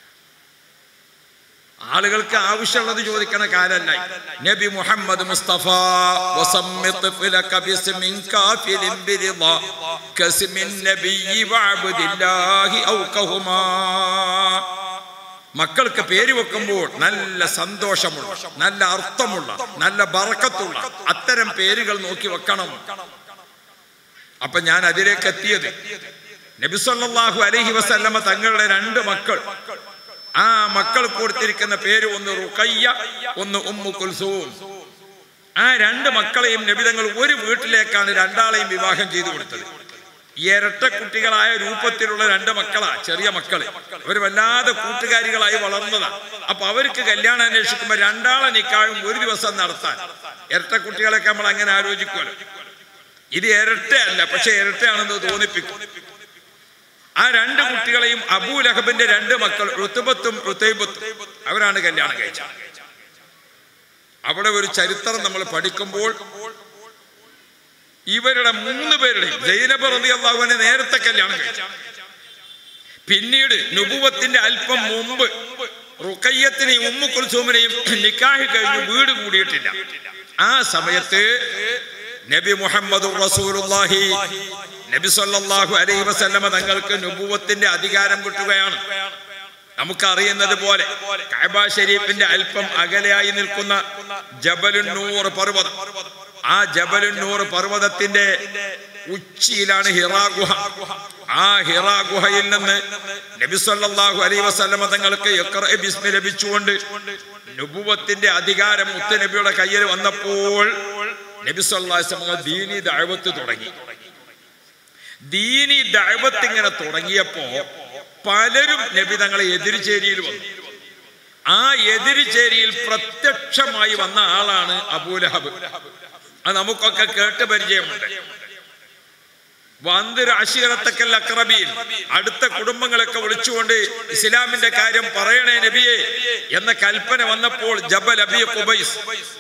ആളുകൾക്ക് ആവശ്യമുള്ളത് ചോദിക്കണ കാലല്ല നബി മുഹമ്മദ് മുസ്തഫ വസമ്മി طفلك باسم كافل برضا كاسم النبي وعبد الله أوكهما മക്കൾക്ക് പേര് വെക്കുമ്പോൾ നല്ല സന്തോഷമുള്ള നല്ല അർത്ഥമുള്ള നല്ല ബറക്കത്തുള്ള അത്തരം പേരുകൾ നോക്കി വെക്കണം അപ്പൊ ഞാൻ അതിലേക്ക് എത്തിയത് നബിസല്ലാഹു അലൈഹി വസല്ലമ തങ്ങളുടെ രണ്ട് മക്കൾ ആ മക്കൾ കൊടുത്തിരിക്കുന്ന പേര് ഒന്ന് റുഖയ്യ ഒന്ന് ഉമ്മു കുൽസൂം ആ രണ്ട് മക്കളെയും നബിതങ്ങൾ ഒരു വീട്ടിലേക്കാണ് രണ്ടാളെയും വിവാഹം ചെയ്തു കൊടുത്തത് ഇരട്ട കുട്ടികളായ രൂപത്തിലുള്ള രണ്ട് മക്കളാ ചെറിയ മക്കള് അവർ വല്ലാതെ കൂട്ടുകാരികളായി വളർന്നതാ അപ്പൊ അവർക്ക് കല്യാണം അന്വേഷിക്കുമ്പോ രണ്ടാളെ നിക്കാഴും ഒരു ദിവസം നടത്താൻ ഇരട്ട കുട്ടികളൊക്കെ നമ്മൾ അങ്ങനെ ആലോചിക്കുമല്ലോ ഇത് ഇരട്ടയല്ല പക്ഷെ ഇരട്ടയാണെന്ന് തോന്നിപ്പിക്കും ആ രണ്ട് കുട്ടികളെയും അബൂ ലഹബിന്റെ രണ്ട് മക്കൾ ഋതുബത്തും ഋതൈബത്തും അവരാണ് കല്യാണം കഴിച്ചത് അവിടെ ഒരു ചരിത്രം നമ്മൾ പഠിക്കുമ്പോൾ ഇവരുടെ മൂന്ന് പേരുടെയും ജൈനബ് റതി അള്ളാഹുവിനെ നേരത്തെ കല്യാണം കഴിച്ചു പിന്നീട് നുപുവത്തിന്റെ അല്പം മുമ്പ് റുക്കയ്യത്തിനെയും ഉമ്മു കുൽസൂമിനെയും നിക്കാഹ് കഴിഞ്ഞ് വീട് കൂടിയിട്ടില്ല ആ സമയത്ത് നബി മുഹമ്മദ് റസൂലുള്ളാഹി നബി സല്ലല്ലാഹു അലൈഹി വസല്ലമ തങ്ങൾക്ക് നുപുവത്തിന്റെ അധികാരം കിട്ടുകയാണ് നമുക്കറിയുന്നത് പോലെ കഅബ ഷരീഫിന്റെ അല്പം അകലെയായി നിൽക്കുന്ന ജബലുൻ നൂർ പർവ്വതം ആ ജബലുൻ നൂർ പർവ്വതത്തിന്റെ ഉച്ചിയിലാണ് ഹിറാ ഗുഹ ആ ഹിറാ ഗുഹയിൽ നിന്ന് നബി സല്ലല്ലാഹു അലൈഹി വസല്ലമ തങ്ങൾക്ക് ഇഖ്റ ബിസ്മി ലഭിച്ചുകൊണ്ട് നുബുവത്തിന്റെ അധികാരം മുത്തുനബിയുടെ കയ്യിൽ വന്നപ്പോൾ നബി സല്ലല്ലാഹു അലൈഹി വസല്ലമ ദീനി ദഅവത്ത് തുടങ്ങി ദീനി ദഅവത്ത് ഇങ്ങനെ തുടങ്ങിയപ്പോ പലരും നബി തങ്ങളെ എതിർചേരിയിൽ വന്നു ആ എതിർചേരിയിൽ പ്രത്യക്ഷമായി വന്ന ആളാണ് അബൂലഹബ് അത് നമുക്കൊക്കെ കേട്ട് പരിചയമുണ്ട് വന്തിര അശീറത്തക്കൽ അക്രബീൻ അടുത്ത കുടുംബങ്ങളൊക്കെ വിളിച്ചുകൊണ്ട് ഇസ്ലാമിന്റെ കാര്യം പറയണേ നബിയെ എന്ന കൽപ്പന വന്നപ്പോൾ ജബൽ അബി ഖുബൈസ്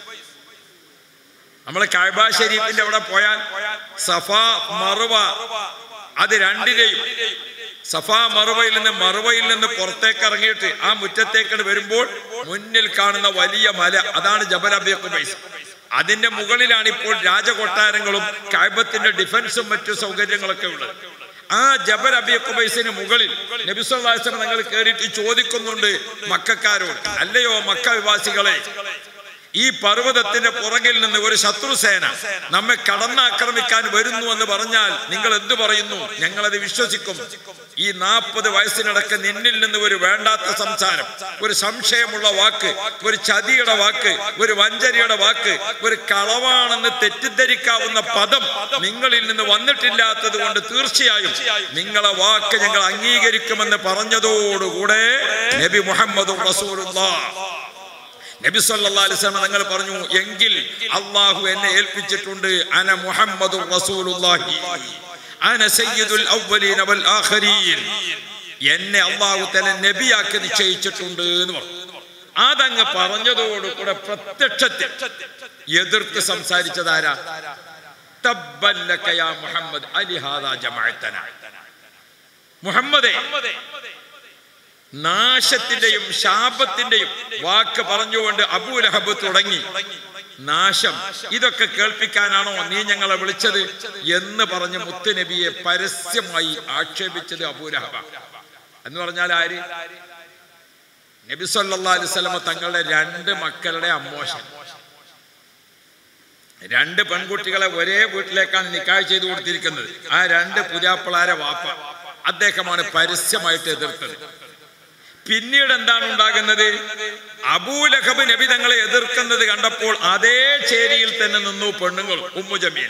നമ്മൾ കഅബ ഷരീഫിന്റെ അവിടെ പോയാൽ സഫ മറുവ അത് രണ്ടിനെയും സഫ മറുവയിൽ നിന്ന് മറുവയിൽ നിന്ന് പുറത്തേക്ക് ഇറങ്ങിയിട്ട് ആ മുറ്റത്തേക്ക് വരുമ്പോൾ മുന്നിൽ കാണുന്ന വലിയ മല അതാണ് ജബൽ അബി ഖുബൈസ് അതിന്റെ മുകളിലാണ് ഇപ്പോൾ രാജകൊട്ടാരങ്ങളും കായബത്തിന്റെ ഡിഫൻസും മറ്റു സൗകര്യങ്ങളൊക്കെ ഉള്ളത് ആ ജബൽ അബി ഖുബൈസിന് മുകളിൽ നബിസ്വല്ലാസ്ലം നിങ്ങൾ കയറിയിട്ട് ചോദിക്കുന്നുണ്ട് മക്കാരോട് അല്ലയോ മക്ക വിവാസികളെ ഈ പർവ്വതത്തിന്റെ പുറകിൽ നിന്ന് ഒരു ശത്രുസേന നമ്മെ കടന്നാക്രമിക്കാൻ വരുന്നു എന്ന് പറഞ്ഞാൽ നിങ്ങൾ എന്തു പറയുന്നു ഞങ്ങളത് വിശ്വസിക്കും ഈ നാൽപ്പത് വയസ്സിനടക്ക് നിന്നിൽ നിന്ന് ഒരു വേണ്ടാത്ത സംസാരം ഒരു സംശയമുള്ള വാക്ക് ഒരു ചതിയുടെ വാക്ക് ഒരു വഞ്ചരിയുടെ വാക്ക് ഒരു കളവാണെന്ന് തെറ്റിദ്ധരിക്കാവുന്ന പദം നിങ്ങളിൽ നിന്ന് വന്നിട്ടില്ലാത്തത് കൊണ്ട് തീർച്ചയായും നിങ്ങളെ വാക്ക് ഞങ്ങൾ അംഗീകരിക്കുമെന്ന് പറഞ്ഞതോടുകൂടെ നബി മുഹമ്മദ് റസൂലുള്ളാഹ് നബി സല്ലല്ലാഹു അലൈഹി വസല്ലം തങ്ങൾ പറഞ്ഞു എങ്കിൽ അള്ളാഹു എന്നെ ഏൽപ്പിച്ചിട്ടുണ്ട് അന മുഹമ്മദുർ റസൂലുള്ളാഹി അന സയ്യിദുൽ അവ്വലീന വൽ ആഖിരീൻ എന്നെ അള്ളാഹു തല നബിയാക്കി നിശ്ചയിച്ചിട്ടുണ്ട് എന്ന് പറഞ്ഞു അതങ്ങ് പറഞ്ഞതോടുകൂടെ പ്രത്യക്ഷത്തിൽ എതിർത്ത് സംസാരിച്ചതാരാ തബ്ബല്ലക യാ മുഹമ്മദ് അലിഹാദാ ജമഅത്തന മുഹമ്മദേ നാശത്തിന്റെയും ശാപത്തിന്റെയും വാക്ക് പറഞ്ഞുകൊണ്ട് അബൂലഹബ് തുടങ്ങി നാശം ഇതൊക്കെ കേൾപ്പിക്കാനാണോ നീ ഞങ്ങളെ വിളിച്ചത് എന്ന് പറഞ്ഞ് മുത്തുനബിയെ പരസ്യമായി ആക്ഷേപിച്ചത് അബൂലഹബ എന്ന് പറഞ്ഞാൽ ആര് നബി സല്ലല്ലാഹു അലൈഹി വസല്ലമ തങ്ങളുടെ രണ്ട് മക്കളുടെ അമ്മോശൻ രണ്ട് പെൺകുട്ടികളെ ഒരേ വീട്ടിലേക്കാണ് നിക്കായ് ചെയ്തു കൊടുത്തിരിക്കുന്നത് ആ രണ്ട് പുരാപ്പിളാരെ വാപ്പ അദ്ദേഹമാണ് പരസ്യമായിട്ട് എതിർത്തത് പിന്നീട് എന്താണ് ഉണ്ടാകുന്നത് അബൂലഹബ് നബി തങ്ങളെ എതിർക്കുന്നത് കണ്ടപ്പോൾ അതേ ചേരിയിൽ തന്നെ നിന്നു പെണ്ണുങ്ങൾ ഉമ്മു ജമീല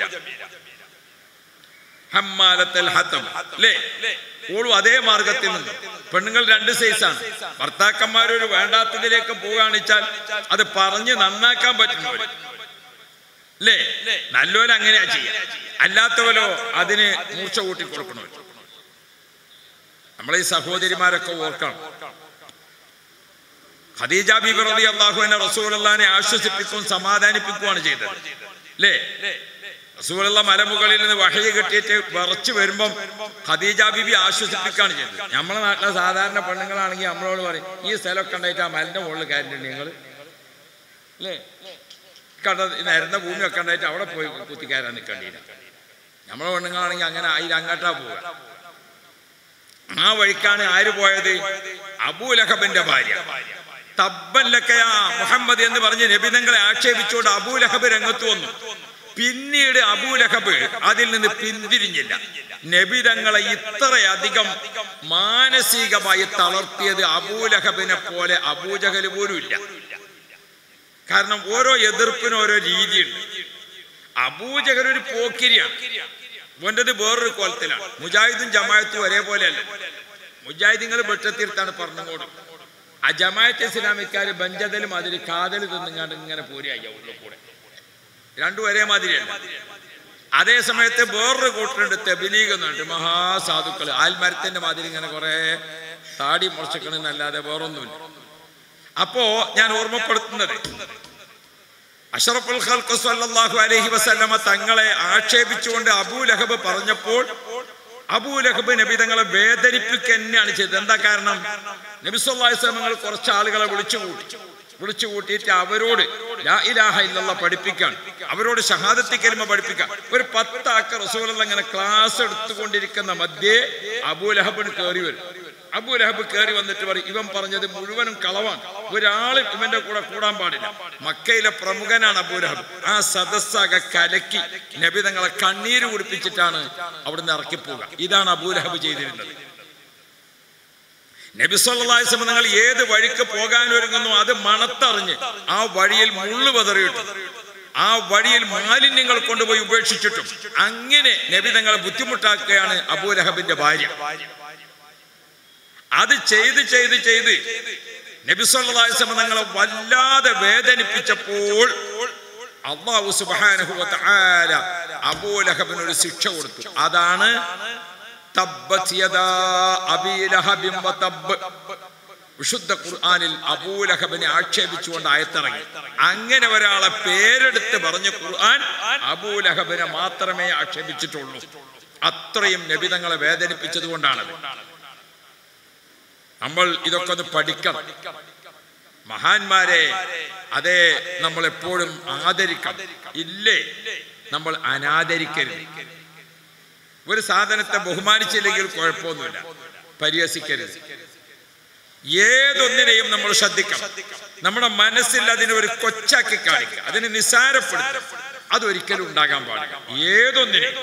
ഹമ്മാലത്തൽ ഹത്തം അല്ലേ ഓളും അതേ മാർഗത്തിൽ നിന്ന് പെണ്ണുങ്ങൾ രണ്ട് സൈസാണ് ഭർത്താക്കന്മാരൊരു വേണ്ടാത്തതിലേക്ക് പോവുകയാണെച്ചാൽ അത് പറഞ്ഞ് നന്നാക്കാൻ പറ്റുന്നവർ അല്ലേ നല്ലവരും അങ്ങനെയാ ചെയ്യാം അല്ലാത്തവരോ അതിന് മൂർച്ച കൂട്ടി കൊടുക്കണവർ നമ്മളെ ഈ സഹോദരിമാരൊക്കെ ഓർക്കണം ഖദീജ ബീബി റളി അള്ളാഹുവിനെ റസൂലുള്ളാനെ ആശ്വസിപ്പിക്കും സമാധാനിപ്പിക്കുകയാണ് ചെയ്തത് അല്ലേ റസൂലുള്ള മലമുകളിൽ നിന്ന് വഹയ കെട്ടിയിട്ട് വിറച്ചു വരുമ്പം ഖദീജ ബീബി ആശ്വസിപ്പിക്കുകയാണ് ചെയ്തത് നമ്മളെ നാട്ടിലെ സാധാരണ പെണ്ണുങ്ങളാണെങ്കിൽ നമ്മളോട് പറയും ഈ സ്ഥലമൊക്കെ ഉണ്ടായിട്ട് ആ മലിന്റെ മുകളിൽ കയറിയിട്ടുണ്ട് നിങ്ങൾ അല്ലേ കണ്ട നിരന്ന ഭൂമിയൊക്കെ ഉണ്ടായിട്ട് അവിടെ പോയി കുത്തിക്കയറാൻ നിൽക്കേണ്ടിയില്ല നമ്മളെ പെണ്ണുങ്ങളാണെങ്കിൽ അങ്ങനെ അതിൽ അങ്ങോട്ടാ പോവുക ആ വഴിക്കാണ് ആര് പോയത് അബൂലഹബിന്റെ ഭാര്യ തബ്ബല്ലക്കയാ മുഹമ്മദ് എന്ന് പറഞ്ഞ് നബിതങ്ങളെ ആക്ഷേപിച്ചുകൊണ്ട് അബൂലഹബ് രംഗത്ത് വന്നു പിന്നീട് അബൂലഹബ് അതിൽ നിന്ന് പിന്തിരിഞ്ഞില്ല നബിതങ്ങളെ ഇത്രയധികം മാനസികമായി തളർത്തിയത് അബൂലഹബിനെ പോലെ അബൂജഹല് പോലും ഇല്ല കാരണം ഓരോ എതിർപ്പിനും ഓരോ രീതിയുണ്ട് അബൂജഹൽ ഒരു പോക്കിരിയാണ് ഇവൻ്റെത് വേറൊരു കോലത്തിലാണ് മുജാഹിദും ജമായത്തും ഒരേപോലെയല്ല മുജാഹിദിങ്ങൾ വെട്ടത്തീർത്താണ് പറഞ്ഞുകൊടുക്കും ആ ജമായത്ത് ഇസ്ലാമിക്കാർ ബഞ്ചതലും അതിൽ കാതൽ തിന്നുങ്ങാണ്ട് ഇങ്ങനെ പോരുകയ്യ ഉള്ളിൽ കൂടെ രണ്ടും ഒരേ മാതിരിയല്ല അതേ സമയത്ത് വേറൊരു കൂട്ടരുണ്ട് തെബിലീഗ് എന്നുണ്ട് മഹാസാധുക്കൾ ആൽമരത്തിന്റെ മാതിരി ഇങ്ങനെ കുറെ താടി മുളച്ചിക്കണമെന്നല്ലാതെ വേറൊന്നുമില്ല അപ്പോ ഞാൻ ഓർമ്മപ്പെടുത്തുന്നത് അഷറഫുൽ ഖൽഖ് സല്ലല്ലാഹു അലൈഹി വസല്ലമ തങ്ങളെ ആക്ഷേപിച്ചുകൊണ്ട് അബൂ ലഹബ് പറഞ്ഞപ്പോൾ അബൂ ലഹബ് നബി തങ്ങളെ വേദനിപ്പിക്കുക തന്നെയാണ് ചെയ്തത് എന്താ കാരണം നബി സല്ലല്ലാഹു അലൈഹി വസല്ലമകൾ കുറച്ച് ആളുകളെ വിളിച്ചു കൂട്ടി വിളിച്ചു കൂട്ടിയിട്ട് അവരോട് ലാ ഇലാഹ ഇല്ലല്ലാ പഠിപ്പിക്കാൻ അവരോട് ഷഹാദത്തി കലിമ പഠിപ്പിക്കാൻ ഒരു പത്താക്ക റസൂലുള്ള ഇങ്ങനെ ക്ലാസ് എടുത്തുകൊണ്ടിരിക്കുന്ന മധ്യേ അബൂ ലഹബിന് കയറി വരും അബൂ ലഹബ് കയറി വന്നിട്ട് പറയും ഇവൻ പറഞ്ഞത് മുഴുവനും കളവാണ് ഒരാളും ഇവന്റെ കൂടെ കൂടാൻ പാടില്ല മക്കയിലെ പ്രമുഖനാണ് അബൂ ലഹബ് ആ സദസ്സാകെ കലക്കി നബി തങ്ങളെ കണ്ണീര് കുടിപ്പിച്ചിട്ടാണ് അവിടുന്ന് ഇറക്കിപ്പോവുക ഇതാണ് അബൂ ലഹബ് ചെയ്തിരുന്നത് നബി സല്ലല്ലാഹു അലൈഹി വസല്ലം നിങ്ങൾ ഏത് വഴിക്ക് പോകാൻ ഒരുങ്ങുന്നു അത് മണത്തറിഞ്ഞ് ആ വഴിയിൽ മുള്ളു പതറിയിട്ടു ആ വഴിയിൽ മാലിന്യങ്ങൾ കൊണ്ടുപോയി ഉപേക്ഷിച്ചിട്ടും അങ്ങനെ നബി തങ്ങളെ ബുദ്ധിമുട്ടാക്കുകയാണ് അബൂ ലഹബിന്റെ ഭാര്യ അത് ചെയ്ത് ചെയ്ത് ചെയ്ത് നബി സല്ലല്ലാഹു അലൈഹി വസല്ലം തങ്ങളെ വല്ലാതെ വേദനിപ്പിച്ചപ്പോൾ അള്ളാഹു സുബ്ഹാനഹു വ തആല അബൂ ലഹബിന് ഒരു ശിക്ഷ കൊടുത്തു അതാണ് തബ്ബത് യദാ അബീ ലഹബിൻ വ തബ്ബ് വിശുദ്ധ ഖുർആനിൽ അബൂലഹബിനെ ആക്ഷേപിച്ചുകൊണ്ട് ആയത്തിറങ്ങി അങ്ങനെ ഒരാളെ പേരെടുത്ത് പറഞ്ഞ ഖുർആൻ അബൂലഹബിനെ മാത്രമേ ആക്ഷേപിച്ചിട്ടുള്ളൂ അത്രയും നബിതങ്ങളെ വേദനിപ്പിച്ചത് കൊണ്ടാണത് നമ്മൾ ഇതൊക്കെ ഒന്ന് പഠിക്കണം മഹാന്മാരെ അതേ നമ്മൾ എപ്പോഴും ആദരിക്കണം ഇല്ലേ നമ്മൾ അനാദരിക്കരുത് ഒരു സാധനത്തെ ബഹുമാനിച്ചില്ലെങ്കിൽ കുഴപ്പമൊന്നുമില്ല പരിഹസിക്കരുത് ഏതൊന്നിനെയും നമ്മൾ ശ്രദ്ധിക്കണം നമ്മുടെ മനസ്സിൽ അതിനെ ഒരു കൊച്ചാക്കി കാണിക്കുക അതിനെ നിസ്സാരപ്പെടുത്തുക അതൊരിക്കലും ഉണ്ടാകാൻ പാടില്ല ഏതൊന്നിനെയും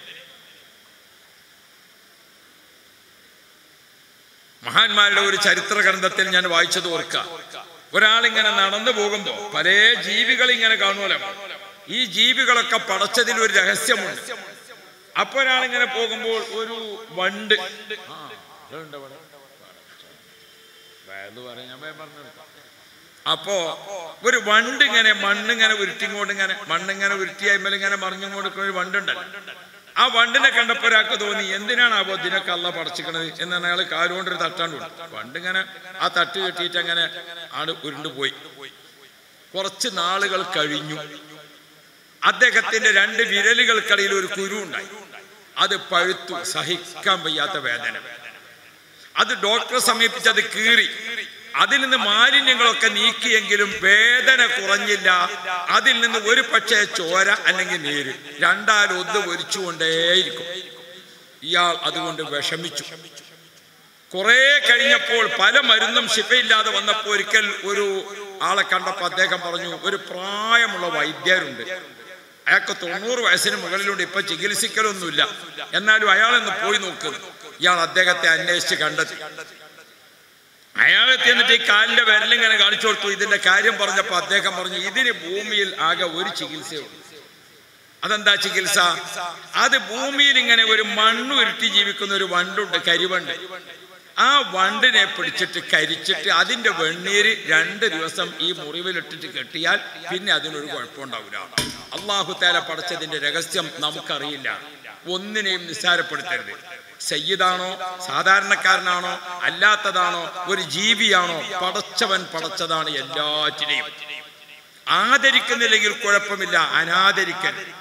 മഹാന്മാരുടെ ഒരു ചരിത്ര ഗ്രന്ഥത്തിൽ ഞാൻ വായിച്ചത് ഓർക്കുക ഒരാളിങ്ങനെ നടന്നു പോകുമ്പോ പല ജീവികൾ ഇങ്ങനെ കാണുമല്ലോ ഈ ജീവികളൊക്കെ പടച്ചതിൽ ഒരു രഹസ്യമുണ്ട് അപ്പൊ ഒരാളിങ്ങനെ പോകുമ്പോൾ ഒരു വണ്ട് ആ, അതുണ്ട് അവിടെ. വയത് പറയാൻ ഞാൻ വേഗം പറഞ്ഞെടുക്കാം. അപ്പോ ഒരു വണ്ട് ഇങ്ങനെ മണ്ണിങ്ങനെ ഉരുട്ടിങ്ങോട്ട് ഇങ്ങനെ മണ്ണിങ്ങനെ ഉരുട്ടി അയ്മൽ ഇങ്ങനെ മറിഞ്ഞും കൊടുക്കുന്ന ഒരു വണ്ടുണ്ടല്ലോ ആ വണ്ടിനെ കണ്ടപ്പോ ഒരാൾക്ക് തോന്നി എന്തിനാണ് ആ ഇതിനൊക്കെ അല്ല പടച്ചിക്കണത് എന്നാണ് അയാൾ കാലുകൊണ്ട് ഒരു തട്ടാണ്ട് കൊടുത്തു വണ്ടിങ്ങനെ ആ തട്ട് കെട്ടിയിട്ട് അങ്ങനെ ആണ് ഉരുണ്ടുപോയി കുറച്ച് നാളുകൾ കഴിഞ്ഞു അദ്ദേഹത്തിന്റെ രണ്ട് വിരലുകൾക്കിടയിൽ ഒരു കുരു ഉണ്ടായി അത് പഴുത്തു സഹിക്കാൻ വയ്യാത്ത വേദന അത് ഡോക്ടറെ സമീപിച്ച് അത് കീറി അതിൽ നിന്ന് മാലിന്യങ്ങളൊക്കെ നീക്കിയെങ്കിലും വേദന കുറഞ്ഞില്ല അതിൽ നിന്ന് ഒരു പക്ഷേ ചോര അല്ലെങ്കിൽ നീര് രണ്ടാലും ഒന്ന് ഒലിച്ചുകൊണ്ടേയിരിക്കും ഇയാൾ അതുകൊണ്ട് വിഷമിച്ചു കുറെ കഴിഞ്ഞപ്പോൾ പല മരുന്നും ശിഫയില്ലാതെ വന്നപ്പോൾ ഒരിക്കൽ ഒരു ആളെ കണ്ടപ്പോൾ അദ്ദേഹം പറഞ്ഞു ഒരു പ്രായമുള്ള വൈദ്യരുണ്ട് അയാൾക്ക് തൊണ്ണൂറ് വയസ്സിന് മുകളിലുണ്ട് ഇപ്പൊ ചികിത്സിക്കലൊന്നുമില്ല എന്നാലും അയാളൊന്ന് പോയി നോക്കുന്നു ഇയാൾ അദ്ദേഹത്തെ അന്വേഷിച്ച് കണ്ടെത്തി അയാളെ ചെന്നിട്ട് ഈ കാലിന്റെ വിരലിങ്ങനെ കാണിച്ചു കൊടുത്തു ഇതിന്റെ കാര്യം പറഞ്ഞപ്പോ അദ്ദേഹം പറഞ്ഞു ഇതിന് ഭൂമിയിൽ ആകെ ഒരു ചികിത്സയുള്ളൂ അതെന്താ ചികിത്സ അത് ഭൂമിയിൽ ഇങ്ങനെ ഒരു മണ്ണ് ഉരുട്ടി ജീവിക്കുന്ന ഒരു വണ്ടുണ്ട് കരിവണ്ട് ആ വണ്ടിനെ പിടിച്ചിട്ട് കരിച്ചിട്ട് അതിന്റെ വെണ്ണീര് രണ്ട് ദിവസം ഈ മുറിവിലിട്ടിട്ട് കെട്ടിയാൽ പിന്നെ അതിനൊരു കുഴപ്പമുണ്ടാവില്ല അള്ളാഹു താല പടച്ചതിന്റെ രഹസ്യം നമുക്കറിയില്ല ഒന്നിനെയും നിസ്സാരപ്പെടുത്തരുത് സയ്യിദാണോ സാധാരണക്കാരനാണോ അല്ലാത്തതാണോ ഒരു ജീവിയാണോ പടച്ചവൻ പടച്ചതാണ് എല്ലാറ്റിനെയും ആദരിക്കുന്നില്ലെങ്കിൽ കുഴപ്പമില്ല അനാദരിക്കരുത്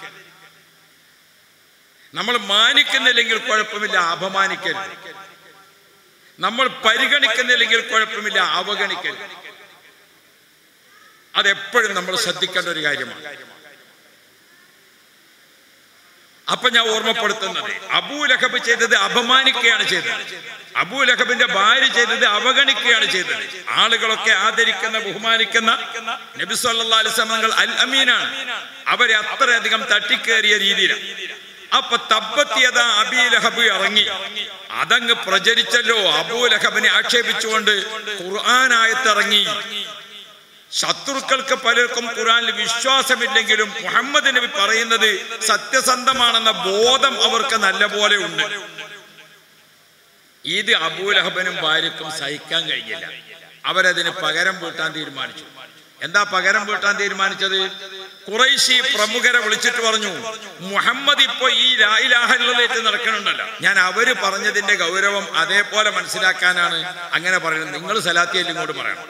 നമ്മൾ മാനിക്കുന്നില്ലെങ്കിൽ കുഴപ്പമില്ല അപമാനിക്കരുത് നമ്മൾ പരിഗണിക്കുന്നില്ലെങ്കിൽ കുഴപ്പമില്ല അവഗണിക്കരുത് അതെപ്പോഴും നമ്മൾ ശ്രദ്ധിക്കേണ്ട ഒരു കാര്യമാണ് അപ്പൊ ഞാൻ ഓർമ്മപ്പെടുത്തുന്നത് അബൂലഹബ് ചെയ്തത് അപമാനിക്കുകയാണ് ചെയ്തത് അബൂലഹബിന്റെ ഭാര്യ ചെയ്തത് അവഗണിക്കുകയാണ് ചെയ്തത് ആളുകളൊക്കെ ആദരിക്കുന്ന ബഹുമാനിക്കുന്ന നബി സല്ലല്ലാഹു അലൈഹി വസല്ലം അൽ അമീനാണ് അവരെ അത്രയധികം തട്ടിക്കേറിയ രീതിയിലാണ് അപ്പൊ തപ്പത്തിയത അബീലഹബ് ഇറങ്ങി അതങ്ങ് പ്രചരിച്ചല്ലോ അബൂലഹബിനെ ആക്ഷേപിച്ചുകൊണ്ട് ഖുർആനായത്തിറങ്ങി ശത്രുക്കൾക്ക് പലർക്കും ഖുറാനിൽ വിശ്വാസമില്ലെങ്കിലും മുഹമ്മദ് നബി പറയുന്നത് സത്യസന്ധമാണെന്ന ബോധം അവർക്ക് നല്ലപോലെ ഉണ്ട് ഇത് അബൂലഹബനും ഭാര്യക്കും സഹിക്കാൻ കഴിഞ്ഞില്ല അവരതിന് പകരം വീട്ടാൻ തീരുമാനിച്ചു എന്താ പകരം വീട്ടാൻ തീരുമാനിച്ചത് കുറേശി പ്രമുഖരെ വിളിച്ചിട്ട് പറഞ്ഞു മുഹമ്മദ് ഇപ്പൊ ഈ രായിലാഹല്ലേറ്റ് നടക്കണുണ്ടല്ലോ ഞാൻ അവര് പറഞ്ഞതിന്റെ ഗൗരവം അതേപോലെ മനസ്സിലാക്കാനാണ് അങ്ങനെ പറയുന്നത് നിങ്ങൾ സലാത്തിയല്ല ഇങ്ങോട്ട് പറയണം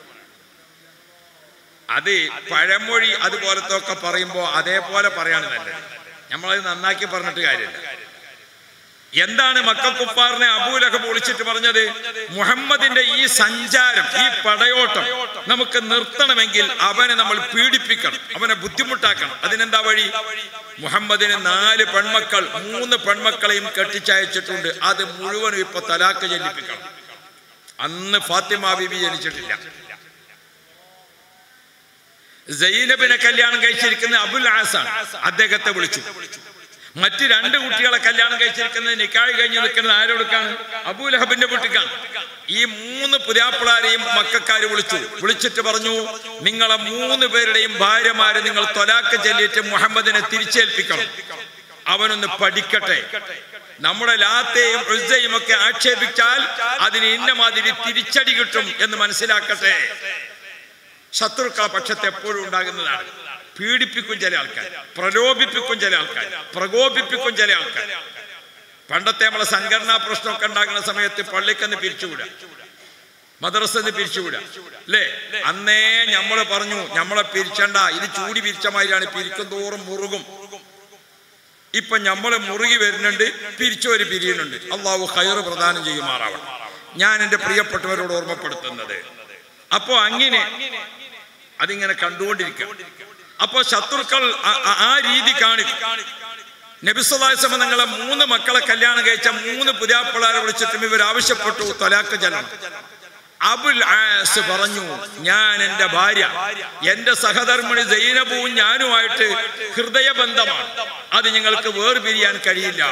അത് പഴമൊഴി അതുപോലത്തെ ഒക്കെ പറയുമ്പോൾ അതേപോലെ പറയാണ് നല്ലത് നമ്മളത് നന്നാക്കി പറഞ്ഞിട്ട് കാര്യമില്ല എന്താണ് മക്കുപ്പാറിനെ അബൂലഹബ് വിളിച്ചിട്ട് പറഞ്ഞത് മുഹമ്മദിന്റെ ഈ സഞ്ചാരം ഈ പടയോട്ടം നമുക്ക് നിർത്തണമെങ്കിൽ അവനെ നമ്മൾ പീഡിപ്പിക്കണം അവനെ ബുദ്ധിമുട്ടാക്കണം അതിനെന്താ വഴി മുഹമ്മദിന് നാല് പെൺമക്കൾ മൂന്ന് പെൺമക്കളെയും കെട്ടിച്ചയച്ചിട്ടുണ്ട് അത് മുഴുവനും ഇപ്പൊ തലാക്ക് ജനിപ്പിക്കണം അന്ന് ഫാത്തിമ ബിബി ജനിച്ചിട്ടില്ല സൈനബിനെ കല്യാണം കഴിച്ചിരിക്കുന്ന അബുൽ ആസാൻ അദ്ദേഹത്തെ വിളിച്ചു മറ്റ് രണ്ട് കുട്ടികളെ കല്യാണം കഴിച്ചിരിക്കുന്നത് നിക്കാഴ് കഴിഞ്ഞ് നിൽക്കുന്നത് ആരോടുക്കാണ് അബൂലഹബിന്റെ വീട്ടിക്കാണ് ഈ മൂന്ന് പുരാപ്പിളാരെയും മക്കാര് വിളിച്ചു വിളിച്ചിട്ട് പറഞ്ഞു നിങ്ങളെ മൂന്ന് പേരുടെയും ഭാര്യമാരെ നിങ്ങൾ തൊലാക്ക് ചൊല്ലിയിട്ട് മുഹമ്മദിനെ തിരിച്ചേൽപ്പിക്കണം അവനൊന്ന് പഠിക്കട്ടെ നമ്മുടെ ലാത്തെയും ഉസ്സയും ഒക്കെ ആക്ഷേപിച്ചാൽ അതിന് ഇന്ന മാതിരി തിരിച്ചടി കിട്ടും എന്ന് മനസ്സിലാക്കട്ടെ ശത്രുക്കള പക്ഷത്ത് എപ്പോഴും ഉണ്ടാകുന്നതാണ് പീഡിപ്പിക്കും ചില ആൾക്കാർ പ്രലോഭിപ്പിക്കും ചില ആൾക്കാർ പ്രകോപിപ്പിക്കും ചില ആൾക്കാർ പണ്ടത്തെ നമ്മളെ സംഘടനാ പ്രശ്നമൊക്കെ ഉണ്ടാകുന്ന സമയത്ത് പള്ളിക്കെന്ന് പിരിച്ചുവിടുക മദ്രസന്ന് പിരിച്ചുവിടുക അല്ലേ അന്നേ നമ്മള് പറഞ്ഞു നമ്മളെ പിരിച്ചണ്ട ഇത് ചൂടി പിരിച്ച മാതിരിയാണ് പിരിക്കും തോറും മുറുകും ഇപ്പൊ നമ്മള് മുറുകി വരുന്നുണ്ട് പിരിച്ചവര് പിരിയുന്നുണ്ട് അള്ളാഹു ഹൈറ് പ്രദാനം ചെയ്യുമാറാവണം ഞാൻ എൻ്റെ പ്രിയപ്പെട്ടവരോട് ഓർമ്മപ്പെടുത്തുന്നത് അപ്പോ അങ്ങനെ അതിങ്ങനെ കണ്ടുകൊണ്ടിരിക്കുക അപ്പോ ശത്രുക്കൾ ആ- ആ- ആ രീതി കാണിക്കും നബിസ്വലാസമ നിങ്ങളെ മൂന്ന് മക്കളെ കല്യാണം കഴിച്ച മൂന്ന് പുതിയാപ്പിളാരെ വിളിച്ചിട്ടും ഇവർ ആവശ്യപ്പെട്ടു തൊലാക്ക് ജലം അബുൽ ആസ് പറഞ്ഞു ഞാൻ എൻ്റെ ഭാര്യ എൻ്റെ സഹധർമ്മിണി സൈനബുവും ഞാനുമായിട്ട് ഹൃദയബന്ധമാണ് അത് ഞങ്ങൾക്ക് വേർപിരിയാൻ കഴിയില്ല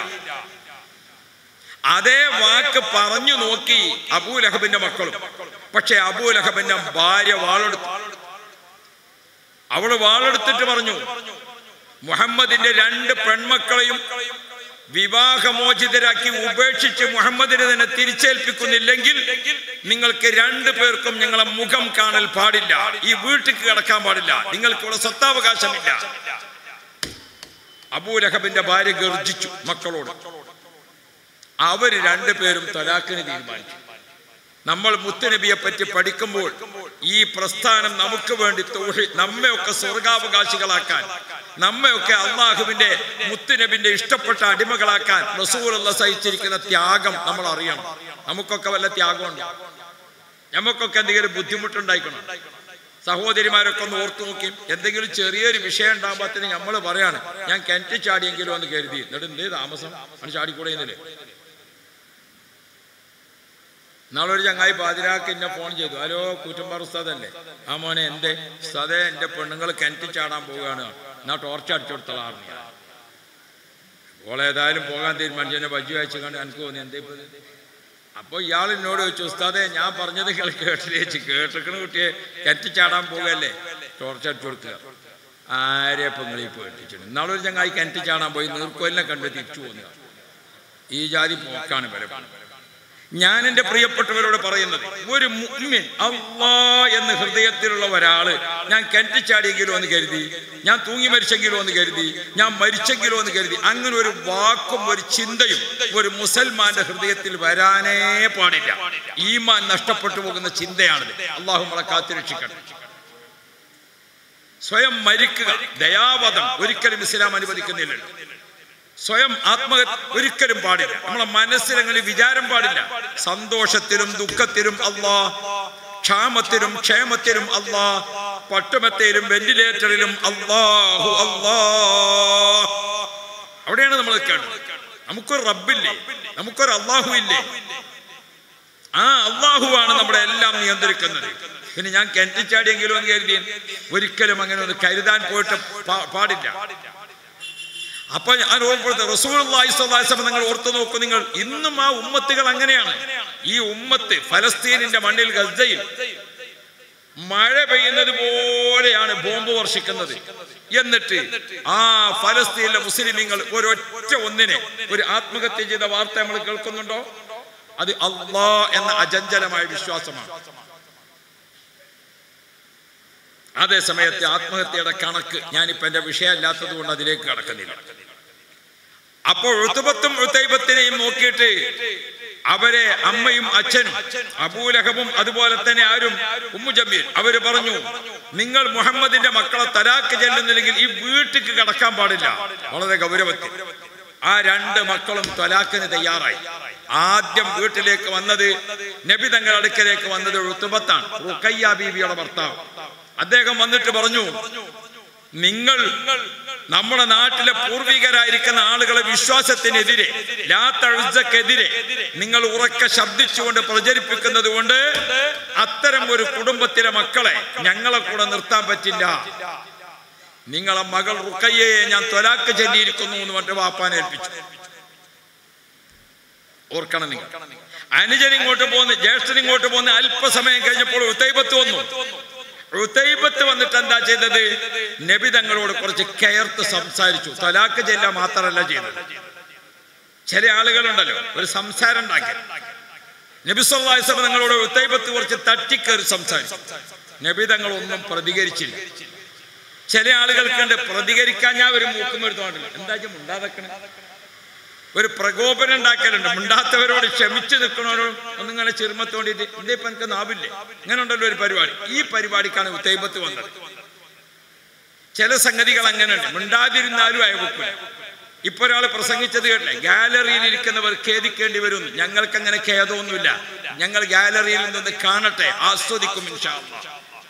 അതേ വാക്ക് പറഞ്ഞു നോക്കി അബൂലഹബിന്റെ മക്കളും പക്ഷെ അബൂലഹബിന്റെ ഭാര്യ വാളെടുത്തു അവള് വാളെടുത്തിട്ട് പറഞ്ഞു മുഹമ്മദിന്റെ രണ്ട് പെൺമക്കളെയും വിവാഹമോചിതരാക്കി ഉപേക്ഷിച്ച് മുഹമ്മദിനെ തന്നെ തിരിച്ചേൽപ്പിക്കുന്നില്ലെങ്കിൽ നിങ്ങൾക്ക് രണ്ടു പേർക്കും ഞങ്ങളെ മുഖം കാണൽ പാടില്ല ഈ വീട്ടിൽ കിടക്കാൻ പാടില്ല നിങ്ങൾക്ക് ഇവിടെ സ്വത്താവകാശമില്ല അബൂലഹബിന്റെ ഭാര്യ ഗർജിച്ചു മക്കളോട് അവര് രണ്ടുപേരും തലാഖിന് തീരുമാനിച്ചു നമ്മൾ മുത്തുനബിയെ പറ്റി പഠിക്കുമ്പോൾ ഈ പ്രസ്ഥാനം നമുക്ക് വേണ്ടി തൗഹീ നമ്മയൊക്കെ സ്വർഗാവകാശികളാക്കാൻ നമ്മയൊക്കെ അള്ളാഹുവിന്റെ മുത്തുനബിന്റെ ഇഷ്ടപ്പെട്ട അടിമകളാക്കാൻ റസൂലുള്ള സഹിച്ചിരിക്കുന്ന ത്യാഗം നമ്മൾ അറിയണം നമുക്കൊക്കെ വല്ല ത്യാഗമുണ്ടോ നമുക്കൊക്കെ എന്തെങ്കിലും ബുദ്ധിമുട്ടുണ്ടായിക്കണം സഹോദരിമാരൊക്കെ ഒന്ന് ഓർത്തു നോക്കി എന്തെങ്കിലും ചെറിയൊരു വിഷയം ഉണ്ടാകുമ്പോഴത്തേന് നമ്മൾ പറയാണ് ഞാൻ കിണറ്റ് ചാടിയെങ്കിലും എന്ന് കരുതി എന്നിട്ട് എന്തേ താമസം അവന് ചാടിക്കൂടെയെന്നില്ലേ നാളെ ഒരു ചങ്ങായി പാതിരാക്ക് എന്നെ ഫോൺ ചെയ്തു ഹലോ കൂറ്റമ്പാറ ഉസ്താദല്ലേ ആ മോനെ എന്തേ ഉസ്താദേ എൻ്റെ പെണ്ണുങ്ങൾ കിണറ്റി ചാടാൻ പോവുകയാണ് എന്നാ ടോർച്ച് അടിച്ചു കൊടുത്തളാറിഞ്ഞ ഓൾ ഏതായാലും പോകാൻ തീരുമാനിച്ചു എന്നെ ബജ്ജു അയച്ചു കണ്ട് എനിക്ക് തോന്നി എന്തേ ഇപ്പൊ ഇത്? അപ്പൊ ഇയാൾ എന്നോട് ചോദിച്ചു ഉസ്താദെ ഞാൻ പറഞ്ഞത് നിങ്ങൾ കേട്ടില്ലേ ചേച്ചി കേട്ടിക്കണ കുട്ടിയെ കിണറ്റി ചാടാൻ പോകല്ലേ ടോർച്ച് അടിച്ചു കൊടുക്കുക ആരെ ഇപ്പൊ നിങ്ങൾ ഈ പേട്ടിച്ചിട്ടുണ്ട് ഇന്നാളൊരു ചങ്ങായി കിണറ്റി ചാടാൻ പോയി നീർക്കോലിനെ കണ്ട് തിരിച്ചു പോന്നു ഈ ജാതി പോക്കാണ് പലപ്പോഴും ഞാൻ എൻ്റെ പ്രിയപ്പെട്ടവരോട് പറയുന്നത് ഒരു മുഅ്മിൻ അള്ളാ എന്ന് ഹൃദയത്തിലുള്ള ഒരാള് ഞാൻ കിണറ്റിച്ചാടിയെങ്കിലോ എന്ന് കരുതി ഞാൻ തൂങ്ങി മരിച്ചെങ്കിലോ എന്ന് കരുതി ഞാൻ മരിച്ചെങ്കിലോ എന്ന് കരുതി അങ്ങനെ ഒരു വാക്കും ഒരു ചിന്തയും ഒരു മുസൽമാന്റെ ഹൃദയത്തിൽ വരാനേ പാടില്ല ഈമാൻ നഷ്ടപ്പെട്ടു പോകുന്ന ചിന്തയാണിത് അള്ളാഹു നമ്മളെ കാത്തുരക്ഷിക്കണം സ്വയം മരിക്കുക ദയാവധം ഒരിക്കലും ഇസ്ലാം അനുവദിക്കുന്നില്ലല്ലോ സ്വയം ആത്മഹത്യ ഒരിക്കലും പാടില്ല നമ്മളെ മനസ്സിലങ്ങനെ വിചാരം പാടില്ല സന്തോഷത്തിലും ദുഃഖത്തിലും അല്ലാ ക്ഷാമത്തിലും ക്ഷേമത്തിലും അല്ലാ പട്ടുമത്തയിലും വെന്റിലേറ്ററിലും അല്ലാഹു അല്ലാ അവിടെയാണ് നമ്മൾ നിൽക്കേണ്ടത് നമുക്കൊരു റബ്ബില്ലേ നമുക്കൊരു അള്ളാഹു ഇല്ലേ ആ അള്ളാഹുവാണ് നമ്മുടെ എല്ലാം നിയന്ത്രിക്കുന്നത് പിന്നെ ഞാൻ കിണറ്റിച്ചാടിയെങ്കിലും എന്ന് കരുതി ഒരിക്കലും അങ്ങനെ ഒന്ന് കരുതാൻ പോയിട്ട് പാ- പാടില്ല അപ്പൊ ഞാൻ ഓർമ്മപ്പെടുത്ത റസൂൽ നിങ്ങൾ ഓർത്തു നോക്കൂ നിങ്ങൾ ഇന്നും ആ ഉമ്മത്തുകൾ അങ്ങനെയാണ് ഈ ഉമ്മത്ത് ഫലസ്തീനിന്റെ മണ്ണിൽ ഗസയിൽ മഴ പെയ്യുന്നത് പോലെയാണ് ബോംബ് വർഷിക്കുന്നത് എന്നിട്ട് ആ ഫലസ്തീനിലെ മുസ്ലിമീങ്ങൾ ഒരൊറ്റ ഒന്നിനെ ഒരു ആത്മഹത്യ ചെയ്ത വാർത്ത നമ്മൾ കേൾക്കുന്നുണ്ടോ അത് അള്ളാ എന്ന അജഞ്ചലമായ വിശ്വാസമാണ് അതേ സമയത്ത് ആത്മഹത്യയുടെ കണക്ക് ഞാനിപ്പോ എന്റെ വിഷയമല്ലാത്തത് കൊണ്ട് അതിലേക്ക് കടക്കുന്നില്ല അപ്പോൾ ഉത്തുബത്തും ഉത്തൈബത്തിനെയും നോക്കിയിട്ട് അവരെ അമ്മയും അച്ഛനും അബൂലഹബും അതുപോലെ തന്നെ ആരും ഉമ്മുജമ്മീൽ അവര് പറഞ്ഞു നിങ്ങൾ മുഹമ്മദിന്റെ മക്കളെ തലാക്ക് ചെല്ലുന്നില്ലെങ്കിൽ ഈ വീട്ടിക്ക് കടക്കാൻ പാടില്ല വളരെ ഗൗരവത്തിൽ ആ രണ്ട് മക്കളും തലാക്കിന് തയ്യാറായി ആദ്യം വീട്ടിലേക്ക് വന്നത് നബി തങ്ങൾ അടുക്കലേക്ക് വന്നത് ഉത്തുബത്താണ് റുക്കയ്യ ബീവിയുടെ ഭർത്താവ് അദ്ദേഹം വന്നിട്ട് പറഞ്ഞു നിങ്ങൾ നമ്മുടെ നാട്ടിലെ പൂർവികരായിരിക്കുന്ന ആളുകളെ വിശ്വാസത്തിനെതിരെ ലാത്തഴുസക്കെതിരെ നിങ്ങൾ ഉറക്കെ ശബ്ദിച്ചുകൊണ്ട് പ്രചരിപ്പിക്കുന്നത് കൊണ്ട് അത്തരം ഒരു കുടുംബത്തിലെ മക്കളെ ഞങ്ങളെ കൂടെ നിർത്താൻ പറ്റില്ല നിങ്ങളെ മകൾ റുക്കയ്യയെ ഞാൻ തൊലാക്ക് ചൊല്ലിയിരിക്കുന്നു എന്ന് പറഞ്ഞ് വാപ്പാൻ ഏൽപ്പിച്ചു ഓർക്കണം നിങ്ങൾ അനുജൻ ഇങ്ങോട്ട് പോന്ന് ജ്യേഷ്ഠൻ ഇങ്ങോട്ട് പോന്ന് അല്പസമയം കഴിഞ്ഞപ്പോൾ ഉത്തൈബത്ത് വന്നു ഉത്തൈബത്ത് വന്നിട്ട് എന്താ ചെയ്തത് നബി തങ്ങളോട് കുറച്ച് കയർത്ത് സംസാരിച്ചു തലാക്ക് ചെല്ല മാത്രമല്ല ചെയ്തത് ചില ആളുകളുണ്ടല്ലോ ഒരു സംസാരം ഉണ്ടാക്കി നബി സല്ലാസ്ലം തങ്ങളോട് ഉത്തൈബത്ത് കുറച്ച് തട്ടിക്കേറി സംസാരിച്ചു നബി തങ്ങൾ ഒന്നും പ്രതികരിച്ചില്ല ചില ആളുകൾക്കുണ്ട് പ്രതികരിക്കാൻ ഞാൻ ഒരു മൂക്കും എടുത്തോണ്ടില്ല എന്താ മുണ്ടാതക്കണേ ഒരു പ്രകോപനം ഉണ്ടാക്കലുണ്ട് മിണ്ടാത്തവരോട് ക്ഷമിച്ചു നിൽക്കണവരോട് ഒന്നിങ്ങനെ ചെറുമത്തോണ്ടിട്ട് ഇതേ ഇപ്പൊ എനിക്ക് നാവില്ലേ ഇങ്ങനെ ഉണ്ടല്ലോ ഒരു പരിപാടി ഈ പരിപാടിക്കാണ് ഉത്തൈബത്ത് വന്നത് ചില സംഗതികൾ അങ്ങനെയുണ്ട് മിണ്ടാതിരുന്നാലും അയവെക്കില്ല ഇപ്പൊ ഒരാൾ പ്രസംഗിച്ചത് കേട്ടില്ലേ ഗാലറിയിൽ ഇരിക്കുന്നവർ ഖേദിക്കേണ്ടി വരും ഞങ്ങൾക്ക് അങ്ങനെ ഖേദമൊന്നുമില്ല ഞങ്ങൾ ഗാലറിയിൽ നിന്ന് കാണട്ടെ ആസ്വദിക്കും ഇൻഷാ അല്ലാഹ്.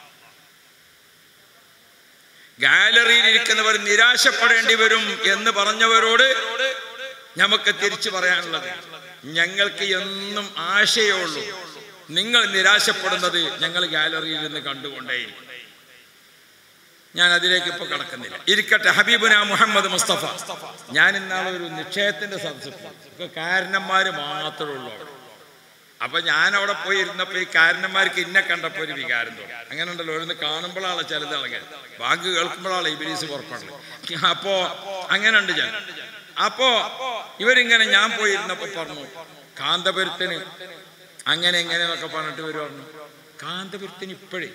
ഗാലറിയിൽ ഇരിക്കുന്നവർ നിരാശപ്പെടേണ്ടി വരും എന്ന് പറഞ്ഞവരോട് നമുക്ക് തിരിച്ചു പറയാനുള്ളത് ഞങ്ങൾക്ക് എന്നും ആശയേ ഉള്ളൂ നിങ്ങൾ നിരാശപ്പെടുന്നത് ഞങ്ങൾ ഗാലറിയിൽ നിന്ന് കണ്ടുകൊണ്ടേയിരിക്കും ഞാൻ അതിലേക്ക് ഇപ്പൊ കടക്കുന്നില്ല ഇരിക്കട്ടെ ഹബീബുന മുഹമ്മദ് മുസ്തഫ ഞാൻ ഇന്നാളെ ഒരു നിക്ഷയത്തിന്റെ സദസ്സിൽ പോയി. ഒക്കെ കാരണന്മാര് മാത്രമേ ഉള്ളൂ അവിടെ അപ്പൊ ഞാൻ അവിടെ പോയി ഇരുന്നപ്പോ ഈ കാരണന്മാർക്ക് ഇന്നെ കണ്ടപ്പോ ഒരു വികാരം തോന്നി അങ്ങനെ ഉണ്ടല്ലോ ഓരോന്ന് കാണുമ്പോഴാണ് ചിലത് ഇളകൽ ബാങ്ക് കേൾക്കുമ്പോഴാണ് ഇബിലീസ് പുറപ്പെടുന്നത് അപ്പോ അങ്ങനെ ഉണ്ട് ഞാൻ അപ്പോ ഇവരിങ്ങനെ ഞാൻ പോയി ഇരുന്നപ്പോ പറഞ്ഞു കാന്തപുരത്തിന് അങ്ങനെ എങ്ങനെ എന്നൊക്കെ പറഞ്ഞിട്ട് ഇവർ പറഞ്ഞു കാന്തപുരത്തിന് ഇപ്പോഴേ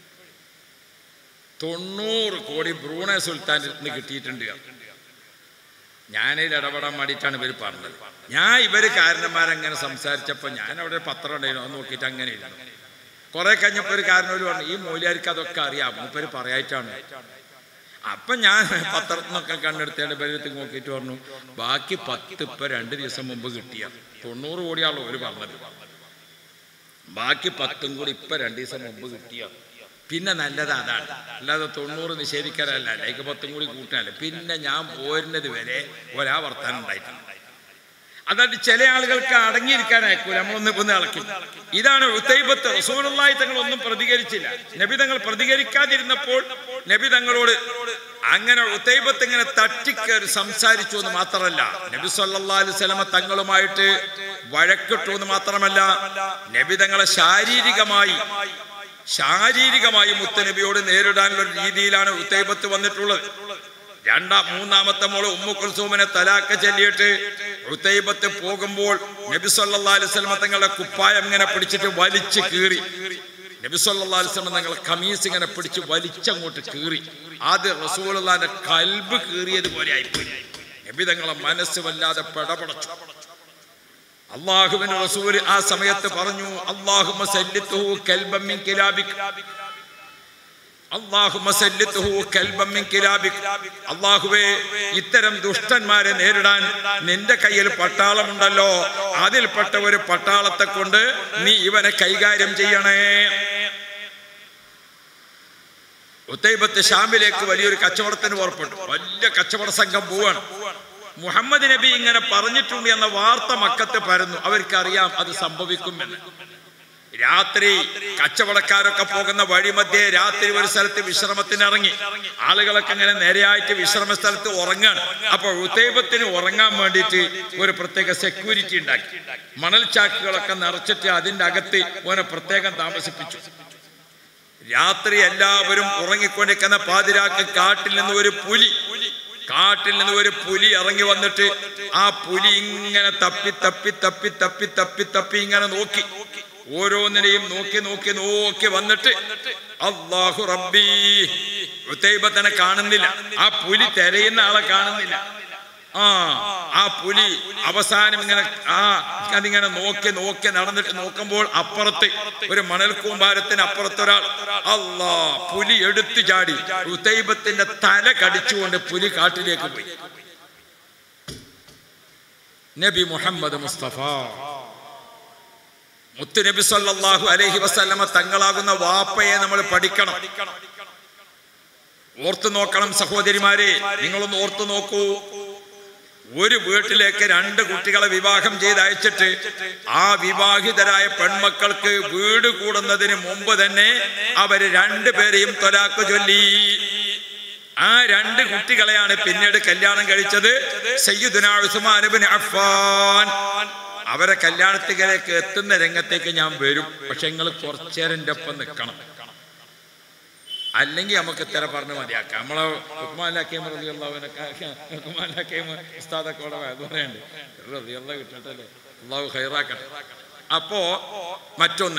തൊണ്ണൂറ് കോടി ബ്രൂണെ സുൽത്താനിൽ നിന്ന് കിട്ടിയിട്ടുണ്ട് ഞാനതിൽ ഇടപെടാൻ വേണ്ടിയിട്ടാണ് ഇവർ പറഞ്ഞത് ഞാൻ ഇവര് കാരണന്മാരങ്ങനെ സംസാരിച്ചപ്പോൾ ഞാൻ അവിടെ പത്രം ഉണ്ടായിരുന്നു അത് നോക്കിയിട്ട് അങ്ങനെ ഇരുന്നു കുറെ കഴിഞ്ഞപ്പോൾ ഒരു കാരണവർ പറഞ്ഞു ഈ മൂല്യാർക്ക് അതൊക്കെ അറിയാം മൂപ്പര് പറയായിട്ടാണ് അപ്പൊ ഞാൻ പത്രത്തിൽ നിന്നൊക്കെ കണ്ടെടുത്തേണ്ട പേരത്ത് നോക്കിയിട്ട് പറഞ്ഞു ബാക്കി പത്ത് ഇപ്പൊ രണ്ട് ദിവസം മുമ്പ് കിട്ടിയ തൊണ്ണൂറ് കോടിയാണല്ലോ ഒരു പറഞ്ഞത് ബാക്കി പത്തും കൂടി ഇപ്പൊ രണ്ട് ദിവസം മുമ്പ് കിട്ടിയ പിന്നെ നല്ലത് അതാണ് അല്ലാതെ തൊണ്ണൂറ് നിഷേധിക്കാനല്ല അല്ലെങ്കിൽ പത്തും കൂടി കൂട്ടാനല്ല പിന്നെ ഞാൻ പോരുന്നത് വരെ ഒരാ വർത്താനം ഉണ്ടായിട്ടുണ്ട് അതായത് ചില ആളുകൾക്ക് അടങ്ങിയിരിക്കാൻ അയക്കൂല നമ്മളൊന്ന് ഒന്ന് ഇളക്കി ഇതാണ് ഉത്തൈബത്ത് റസൂലുള്ളാഹി തങ്ങൾ ഒന്നും പ്രതികരിച്ചില്ല നബി തങ്ങൾ പ്രതികരിക്കാതിരുന്നപ്പോൾ നബി തങ്ങളോട് അങ്ങനെ ഉത്തൈബത്ത് ഇങ്ങനെ തട്ടിക്കേറി സംസാരിച്ചു എന്ന് മാത്രമല്ല നബി സല്ലല്ലാഹു അലൈഹി വസല്ലമ തങ്ങളുമായിട്ട് വഴക്കിട്ടു എന്ന് മാത്രമല്ല നബി തങ്ങളെ ശാരീരികമായി ശാരീരികമായി മുത്തനബിയോട് നേരിടാനുള്ള ഒരു രീതിയിലാണ് ഉത്തൈബത്ത് വന്നിട്ടുള്ളത് രണ്ടാം മൂന്നാമത്തെ മോള് ഉമ്മു കുൽസൂമിനെ തലാക്ക ചൊല്ലിയിട്ട് ഉത്തൈബത്ത് പോകുമ്പോൾ നബി സല്ലല്ലാഹു അലൈഹി വസല്ലമ തങ്ങളുടെ കുപ്പായം ഇങ്ങനെ പിടിച്ചിട്ട് വലിച്ചു കീറി നബി സല്ലല്ലാഹു അലൈഹി വസല്ലമ തങ്ങളുടെ കമീസ് ഇങ്ങനെ പിടിച്ച് വലിച്ചങ്ങോട്ട് കീറി അത് റസൂലുള്ളാഹിന്റെ കൽബ് കീറിയതുപോലെ ആയിപ്പോയി നബി തങ്ങളെ മനസ്സ് വല്ലാതെ പെടപടച്ചു അള്ളാഹുവിന്റെ റസൂൽ ആ സമയത്ത് പറഞ്ഞു അള്ളാഹുമ സല്ലിത്തുഹു കൽബം മിൻ കിലാബിക് അള്ളാഹുമ സല്ലിത്തുഹു കൽബം മിൻ കിലാബിക് അള്ളാഹുവേ ഇത്തരം ദുഷ്ടന്മാരെ നേരിടാൻ നിന്റെ കയ്യിൽ പട്ടാളമുണ്ടല്ലോ അതിൽപ്പെട്ട ഒരു പട്ടാളത്തെ കൊണ്ട് നീ ഇവനെ കൈകാര്യം ചെയ്യണേ ഉത്തൈബത്ത് ഷാമിലേക്ക് വലിയൊരു കച്ചവടത്തിന് പുറപ്പെട്ടു വലിയ കച്ചവട സംഘം പോവാണ് മുഹമ്മദ് നബി ഇങ്ങനെ പറഞ്ഞിട്ടുണ്ട് എന്ന വാർത്ത മക്കത്ത് പരന്നു അവർക്കറിയാം അത് സംഭവിക്കുമെന്ന് രാത്രി കച്ചവടക്കാരൊക്കെ പോകുന്ന വഴിമധ്യേ രാത്രി ഒരു സ്ഥലത്ത് വിശ്രമത്തിന് ഇറങ്ങി ആളുകളൊക്കെ ഇങ്ങനെ നേരെയായിട്ട് വിശ്രമ സ്ഥലത്ത് ഉറങ്ങാണ് അപ്പോൾ ഉത്തേബത്തിന് ഉറങ്ങാൻ വേണ്ടിയിട്ട് ഒരു പ്രത്യേക സെക്യൂരിറ്റി ഉണ്ടാക്കി മണൽ ചാക്കുകളൊക്കെ നിറച്ചിട്ട് അതിന്റെ അകത്ത് ഓനെ പ്രത്യേകം താമസിപ്പിച്ചു രാത്രി എല്ലാവരും ഉറങ്ങിക്കൊണ്ടിരിക്കുന്ന പാതിരാക്ക് കാട്ടിൽ നിന്ന് ഒരു പുലി കാട്ടിൽ നിന്ന് ഒരു പുലി ഇറങ്ങി വന്നിട്ട് ആ പുലി ഇങ്ങനെ തപ്പി തപ്പി തപ്പി തപ്പി തപ്പി തപ്പി ഇങ്ങനെ നോക്കി ഓരോന്നിനെയും നോക്കി നോക്കി നോക്കി വന്നിട്ട് അള്ളാഹു റബ്ബി ഉത്തൈബത്തിനെ കാണുന്നില്ല ആ പുലി തെരയുന്ന ആളെ കാണുന്നില്ല ആ ആ പുലി അവസാനം ഇങ്ങനെ ആ അതിങ്ങനെ നോക്കി നോക്കി നടന്നിട്ട് നോക്കുമ്പോൾ അപ്പുറത്ത് ഒരു മണൽ കൂമ്പാരത്തിന് അപ്പുറത്തൊരാൾ അല്ലാ പുലി എടുത്തു ചാടി ഉത്തൈബത്തിന്റെ തല കടിച്ചുകൊണ്ട് പുലി കാട്ടിലേക്ക് പോയി നബി മുഹമ്മദ് മുസ്തഫ മുത്തുനബി സല്ലല്ലാഹു അലൈഹി വസല്ലമ തങ്ങളാകുന്ന വാപ്പയെ നമ്മൾ പഠിക്കണം ഓർത്തു നോക്കണം സഹോദരിമാരെ നിങ്ങളൊന്ന് ഓർത്തു നോക്കൂ ഒരു വീട്ടിലേക്ക് രണ്ട് കുട്ടികളെ വിവാഹം ചെയ്ത് അയച്ചിട്ട് ആ വിവാഹിതരായ പെൺമക്കൾക്ക് വീട് കൂടുന്നതിന് മുമ്പ് തന്നെ അവര് രണ്ടുപേരെയും തൊലാക്ക് ചൊല്ലി ആ രണ്ട് കുട്ടികളെയാണ് പിന്നീട് കല്യാണം കഴിച്ചത് സയ്യിദുന ഉസ്മാൻ ഇബ്നു അഫ്ഫാൻ അവരെ കല്യാണത്തിലേക്ക് എത്തുന്ന രംഗത്തേക്ക് ഞാൻ വരും പക്ഷെ നിങ്ങൾ കുറച്ചേരം എൻ്റെ ഒപ്പം നിൽക്കണം അല്ലെങ്കിൽ നമുക്ക് ഇത്ര പറഞ്ഞ് മതിയാക്കാം നമ്മളെ ഉക്കുമാലാക്കിയം റതിയുള്ളവനൊക്കെ ഉക്കുമാലാക്കിയം ഉസ്താദൊക്കെ ഇവിടെ അത് പറയണ്ട് റതിയുള്ള കിട്ടട്ടല്ലേ അള്ളാഹു ഹൈറാക്കട്ടെ അപ്പോ മറ്റൊന്ന്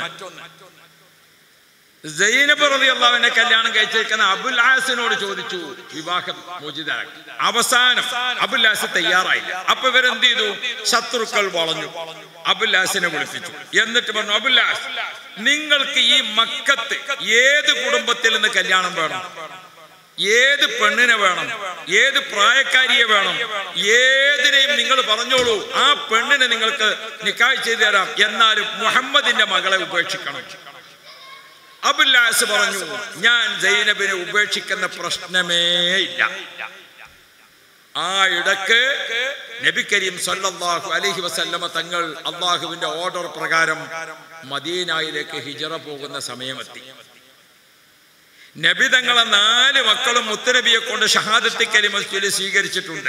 സൈനബ് റളിയല്ലാഹുവിനെ കല്യാണം കഴിച്ചിരിക്കുന്ന അബുൽ ആസിനോട് ചോദിച്ചു വിവാഹം മോചിതരാക്കി അവസാനം അബുൽ ആസ് തയ്യാറായില്ല അപ്പൊ ഇവരെന്ത് ചെയ്തു ശത്രുക്കൾ വളഞ്ഞു അബുൽ ആസിനെ വിളിപ്പിച്ചു എന്നിട്ട് പറഞ്ഞു അബുൽ ആസ് നിങ്ങൾക്ക് ഈ മക്കത്ത് ഏത് കുടുംബത്തിൽ നിന്ന് കല്യാണം വേണം ഏത് പെണ്ണിനെ വേണം ഏത് പ്രായക്കാരിയെ വേണം ഏതിനെയും നിങ്ങൾ പറഞ്ഞോളൂ ആ പെണ്ണിനെ നിങ്ങൾക്ക് നിക്കായ് ചെയ്തു തരാം എന്നാലും മുഹമ്മദിന്റെ മകളെ ഉപേക്ഷിക്കണം അബുല്ലാസ് പറഞ്ഞു ഞാൻ സൈനബിനെ ഉപേക്ഷിക്കുന്ന പ്രശ്നമേ ഇല്ല ആ ഇടക്ക് നബി കരീം സല്ലല്ലാഹു അലൈഹി വസല്ലമ തങ്ങൾ അള്ളാഹുവിന്റെ ഓർഡർ പ്രകാരം മദീനയിലേക്ക് ഹിജറ പോകുന്ന സമയമെത്തി നബി തങ്ങളെ നാല് മക്കളും മുത്തനബിയെ കൊണ്ട് ഷഹാദത്തി കലിമ ചൊല്ലി സ്വീകരിച്ചിട്ടുണ്ട്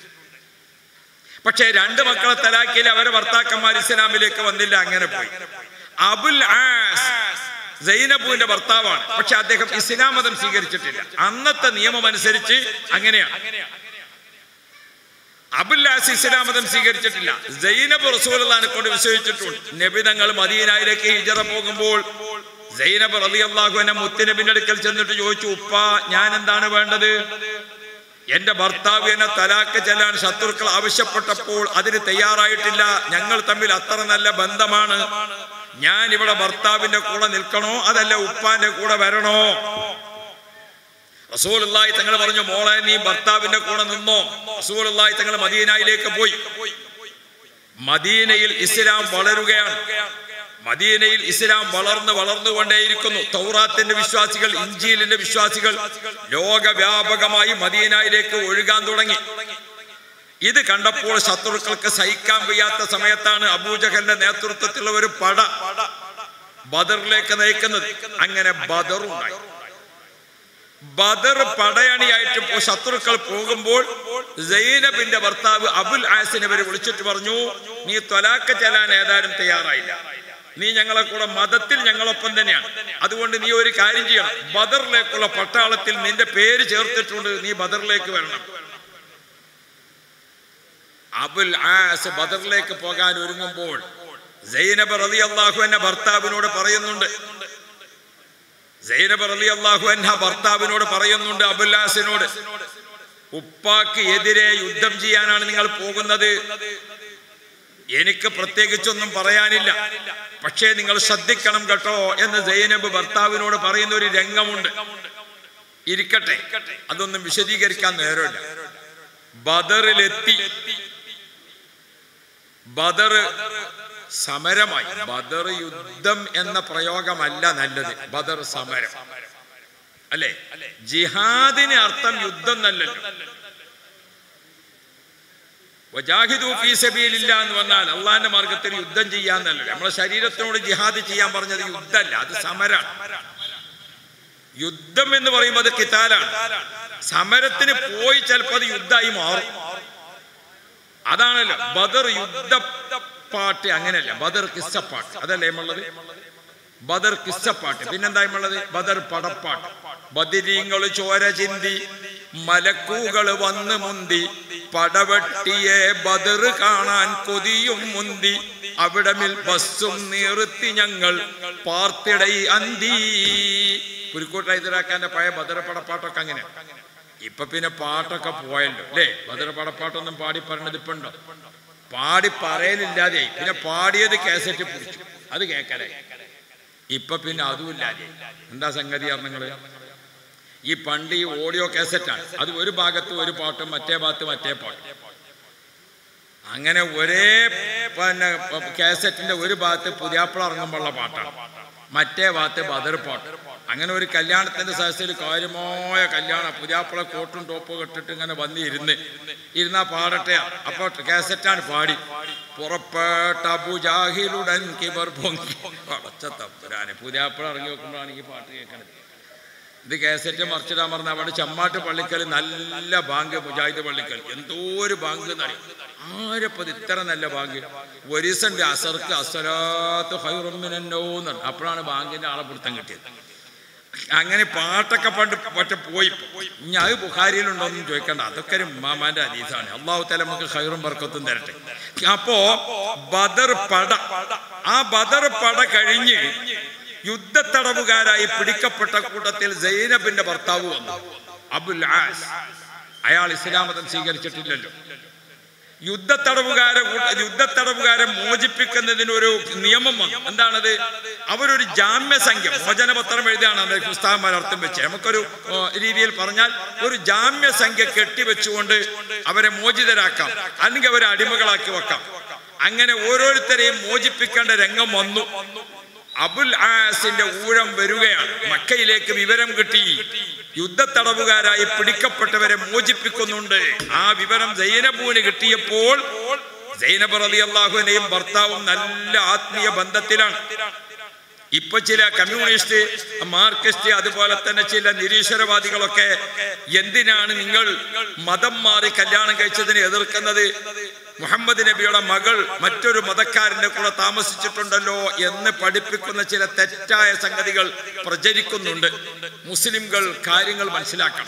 പക്ഷേ രണ്ട് മക്കളെ തലാക്കിയിൽ അവരെ ഭർത്താക്കന്മാർ ഇസ്ലാമിലേക്ക് വന്നില്ല അങ്ങനെ പോയി അബുൽ ആസ് സൈനബുവിന്റെ ഭർത്താവാണ് പക്ഷെ അദ്ദേഹം ഇസ്ലാം മതം സ്വീകരിച്ചിട്ടില്ല അന്നത്തെ നിയമം അനുസരിച്ച് അങ്ങനെയാണ് അബുല്ലാസ് ഇസ്ലാം മതം സ്വീകരിച്ചിട്ടില്ല സൈനബ് റസൂലാണ് കൊണ്ട് വിശ്വസിച്ചിട്ടുണ്ട് നബി തങ്ങൾ മദീനായിലേക്ക് ഹിജറ പോകുമ്പോൾ സൈനബ് റലി അള്ളാഹു എന്നെ മുത്തുനബിന്റെ അടുക്കൽ ചെന്നിട്ട് ചോദിച്ചു ഉപ്പ ഞാൻ എന്താണ് വേണ്ടത് എന്റെ ഭർത്താവ് എന്നെ തലാക്ക് ചെല്ലാൻ ശത്രുക്കൾ ആവശ്യപ്പെട്ടപ്പോൾ അതിന് തയ്യാറായിട്ടില്ല ഞങ്ങൾ തമ്മിൽ അത്ര നല്ല ബന്ധമാണ് ഞാൻ ഇവിടെ ഭർത്താവിന്റെ കൂടെ നിൽക്കണോ അതല്ല ഉപ്പാന്റെ കൂടെ വരണോ റസൂലുള്ളാഹി തങ്ങൾ പറഞ്ഞു മോളെ നീ ഭർത്താവിന്റെ കൂടെ നിന്നോ റസൂലുള്ളാഹി തങ്ങൾ മദീനയിലേക്ക് പോയി മദീനയിൽ ഇസ്ലാം വളരുകയാണ് മദീനയിൽ ഇസ്ലാം വളർന്ന് വളർന്നുകൊണ്ടേയിരിക്കുന്നു തൗറാത്തിന്റെ വിശ്വാസികൾ ഇഞ്ചിയിലിന്റെ വിശ്വാസികൾ ലോകവ്യാപകമായി മദീനയിലേക്ക് ഒഴുകാൻ തുടങ്ങി ഇത് കണ്ടപ്പോൾ ശത്രുക്കൾക്ക് സഹിക്കാൻ വയ്യാത്ത സമയത്താണ് അബൂജഹലിന്റെ നേതൃത്വത്തിലുള്ള ഒരു പട ബദറിലേക്ക് നയിക്കുന്നത് അങ്ങനെ ബദറുണ്ടായി ബദർ പടയണിയായിട്ട് പോ- ശത്രുക്കൾ പോകുമ്പോൾ സൈനബിന്റെ ഭർത്താവ് അബുൽ ആസിനെ വരെ വിളിച്ചിട്ട് പറഞ്ഞു നീ തൊലാക്ക ചെല്ലാൻ ഏതായാലും തയ്യാറായില്ല നീ ഞങ്ങളെ കൂടെ മതത്തിൽ ഞങ്ങളൊപ്പം തന്നെയാണ് അതുകൊണ്ട് നീ ഒരു കാര്യം ചെയ്യണം ബദറിലേക്കുള്ള പട്ടാളത്തിൽ നിന്റെ പേര് ചേർത്തിട്ടുണ്ട് നീ ബദറിലേക്ക് വരണം അബുൽ ആസ് ബദറിലേക്ക് പോകാൻ ഒരുങ്ങുമ്പോൾ സൈനബ് റലി അള്ളാഹു എന്ന ഭർത്താവിനോട് പറയുന്നുണ്ട് സൈനബ് റലി അള്ളാഹു എന്ന ഭർത്താവിനോട് പറയുന്നുണ്ട് അബുല്ലാസിനോട് ഉപ്പാക്ക് എതിരെ യുദ്ധം ചെയ്യാനാണ് നിങ്ങൾ പോകുന്നത് എനിക്ക് പ്രത്യേകിച്ചൊന്നും പറയാനില്ല പക്ഷേ നിങ്ങൾ ശ്രദ്ധിക്കണം കേട്ടോ എന്ന് സൈനബ് ഭർത്താവിനോട് പറയുന്ന ഒരു രംഗമുണ്ട് ഇരിക്കട്ടെ അതൊന്നും വിശദീകരിക്കാൻ നേരമില്ല ബദറിലെത്തി ബദർ സമരമായി ബദർ യുദ്ധം എന്ന പ്രയോഗമല്ല നല്ലത് ബദർ സമരം അല്ലെ ജിഹാദിന് അർത്ഥം യുദ്ധം നല്ലല്ലോ വജാഹിദു ഫീ സബീലില്ല എന്ന് പറഞ്ഞാൽ അള്ളാന്റെ മാർഗത്തിൽ യുദ്ധം ചെയ്യാന്നല്ലോ നമ്മളെ ശരീരത്തിനോട് ജിഹാദ് ചെയ്യാൻ പറഞ്ഞത് യുദ്ധമല്ല അത് സമരാണ് യുദ്ധം എന്ന് പറയുമ്പോൾ അത് കിതാലാണ് സമരത്തിന് പോയി ചിലപ്പോൾ അത് യുദ്ധമായി മാറും അതാണല്ലോ ബദർ യുദ്ധ പാട്ട് അങ്ങനെയല്ല ബദർ കിസ്സപ്പാട്ട് അതല്ലേ നമ്മളുള്ളത് ബദർ കിസ്സപ്പാട്ട് പിന്നെന്തായുള്ളത് ബദർ പടപ്പാട്ട് ബദിരീങ്ങൾ ചോര ചിന്തി മലക്കൂകൾ വന്ന് മുന്തി പടവെട്ടിയെ ബദർ കാണാൻ കൊതിയും മുന്തി അവിടമിൽ ബസ്സും നിർത്തി ഞങ്ങൾ പാർത്തിടയി അന്തി പുലിക്കോട്ട് ഹൈദരാക്കാന്റെ പഴയ ബദർ പടപ്പാട്ടൊക്കെ അങ്ങനെ ഇപ്പൊ പിന്നെ പാട്ടൊക്കെ പോയല്ലോ അല്ലേ ബദർ പടപ്പാട്ടൊന്നും പാടി പറഞ്ഞത് ഇപ്പൊ ഉണ്ടോ പാടി പറയലില്ലാതെ പിന്നെ പാടിയത് കാസറ്റ് പിടിച്ചു അത് കേക്കലായി ഇപ്പൊ പിന്നെ അതും ഇല്ലാതെ എന്താ സംഗതി നിങ്ങള് ഈ പണ്ട് ഈ ഓഡിയോ കാസറ്റാണ് അത് ഒരു ഭാഗത്ത് ഒരു പാട്ടും മറ്റേ ഭാഗത്ത് മറ്റേ പാട്ടും അങ്ങനെ ഒരേ പിന്നെ കാസറ്റിന്റെ ഒരു ഭാഗത്ത് പുതിയാപ്പിള ഇറങ്ങുമ്പോഴുള്ള പാട്ടാണ് മറ്റേ ഭാഗത്ത് ബദർ പാട്ട് അങ്ങനെ ഒരു കല്യാണത്തിന്റെ സദസ്സിൽ കാര്യമായ കല്യാണം പുതിയാപ്പിള കോട്ടും ടോപ്പും ഇട്ടിട്ട് ഇങ്ങനെ വന്ന് ഇരുന്ന് ഇരുന്നാ പാടട്ടെ അപ്പൊ കാസറ്റാണ് പാടി പുറപ്പെട്ട അബുജാഹിലുടൻ കിബർ പൊങ്കി അടച്ച തപ്പുരാനെ പുതിയാപ്പിള ഇറങ്ങി വെക്കുമ്പോഴാണ് ഈ പാട്ട് കേൾക്കണത് ഇത് കേസറ്റ് മറിച്ചിടാൻ പറഞ്ഞ അവിടെ ചമ്മാട്ട് പള്ളിക്കൽ നല്ല ബാങ്ക് മുജാഹിദ് പള്ളിക്കൽ എന്തോ ഒരു ബാങ്ക് എന്നറിയാം ആരപ്പത് ഇത്ര നല്ല ബാങ്ക് ഒരീസന്റെ അസർക്ക് അസലാത്ത് ഹൈറുമിനോന്നാണ് അപ്പോഴാണ് ബാങ്കിന്റെ ആളെ പിടുത്തം കിട്ടിയത് അങ്ങനെ പാട്ടൊക്കെ പണ്ട് പറ്റ പോയി ഇനി അത് ബുഹാരിയിലുണ്ടോന്നും ചോദിക്കണ്ട അതൊക്കെ ഒരു മാമാന്റെ അതീതാണ് അള്ളാഹു തല നമുക്ക് ഹൈറും ബർക്കത്തും തരട്ടെ അപ്പോ ബദർ പട ആ ബദർ പട കഴിഞ്ഞ് യുദ്ധത്തടവുകാരായി പിടിക്കപ്പെട്ട കൂട്ടത്തിൽ സൈനബിന്റെ ഭർത്താവ് വന്നു അബുൽ ആസ് അയാൾ ഇസ്ലാം മതം സ്വീകരിച്ചിട്ടില്ലല്ലോ യുദ്ധത്തടവുകാരെ കൂട്ട- യുദ്ധത്തടവുകാരെ മോചിപ്പിക്കുന്നതിന് ഒരു നിയമം വന്നു എന്താണത് അവരൊരു ജാമ്യസംഖ്യ മോചനപത്രം എഴുതിയാണ് അത് പുസ്തകന്മാർ അർത്ഥം വെച്ച് നമുക്കൊരു ഓ, രീതിയിൽ പറഞ്ഞാൽ ഒരു ജാമ്യസംഖ്യ കെട്ടിവെച്ചുകൊണ്ട് അവരെ മോചിതരാക്കാം അല്ലെങ്കിൽ അവരെ അടിമകളാക്കി വെക്കാം അങ്ങനെ ഓരോരുത്തരെയും മോചിപ്പിക്കേണ്ട രംഗം വന്നു അബുൽ ആസിന്റെ ഊഴം വരികയാണ് മക്കയിലേക്ക് വിവരം കിട്ടി യുദ്ധത്തടവുകാരായി പിടിക്കപ്പെട്ടവരെ മോചിപ്പിക്കുന്നുണ്ട് ആ വിവരം സൈനബൂന് കിട്ടിയപ്പോൾ സൈനബ് റലി അള്ളാഹുവിനെയും ഭർത്താവും നല്ല ആത്മീയ ബന്ധത്തിലാണ് ഇപ്പൊ ചില കമ്മ്യൂണിസ്റ്റ് മാർക്സിസ്റ്റ് അതുപോലെ തന്നെ ചില നിരീശ്വരവാദികളൊക്കെ എന്തിനാണ് നിങ്ങൾ മതം മാറി കല്യാണം കഴിച്ചതിനെ എതിർക്കുന്നത് മുഹമ്മദ് നബിയുടെ മകൾ മറ്റൊരു മതക്കാരന്റെ കൂടെ താമസിച്ചിട്ടുണ്ടല്ലോ എന്ന് പഠിപ്പിക്കുന്ന ചില തെറ്റായ സംഗതികൾ പ്രചരിക്കുന്നുണ്ട് മുസ്ലിംകൾ കാര്യങ്ങൾ മനസ്സിലാക്കണം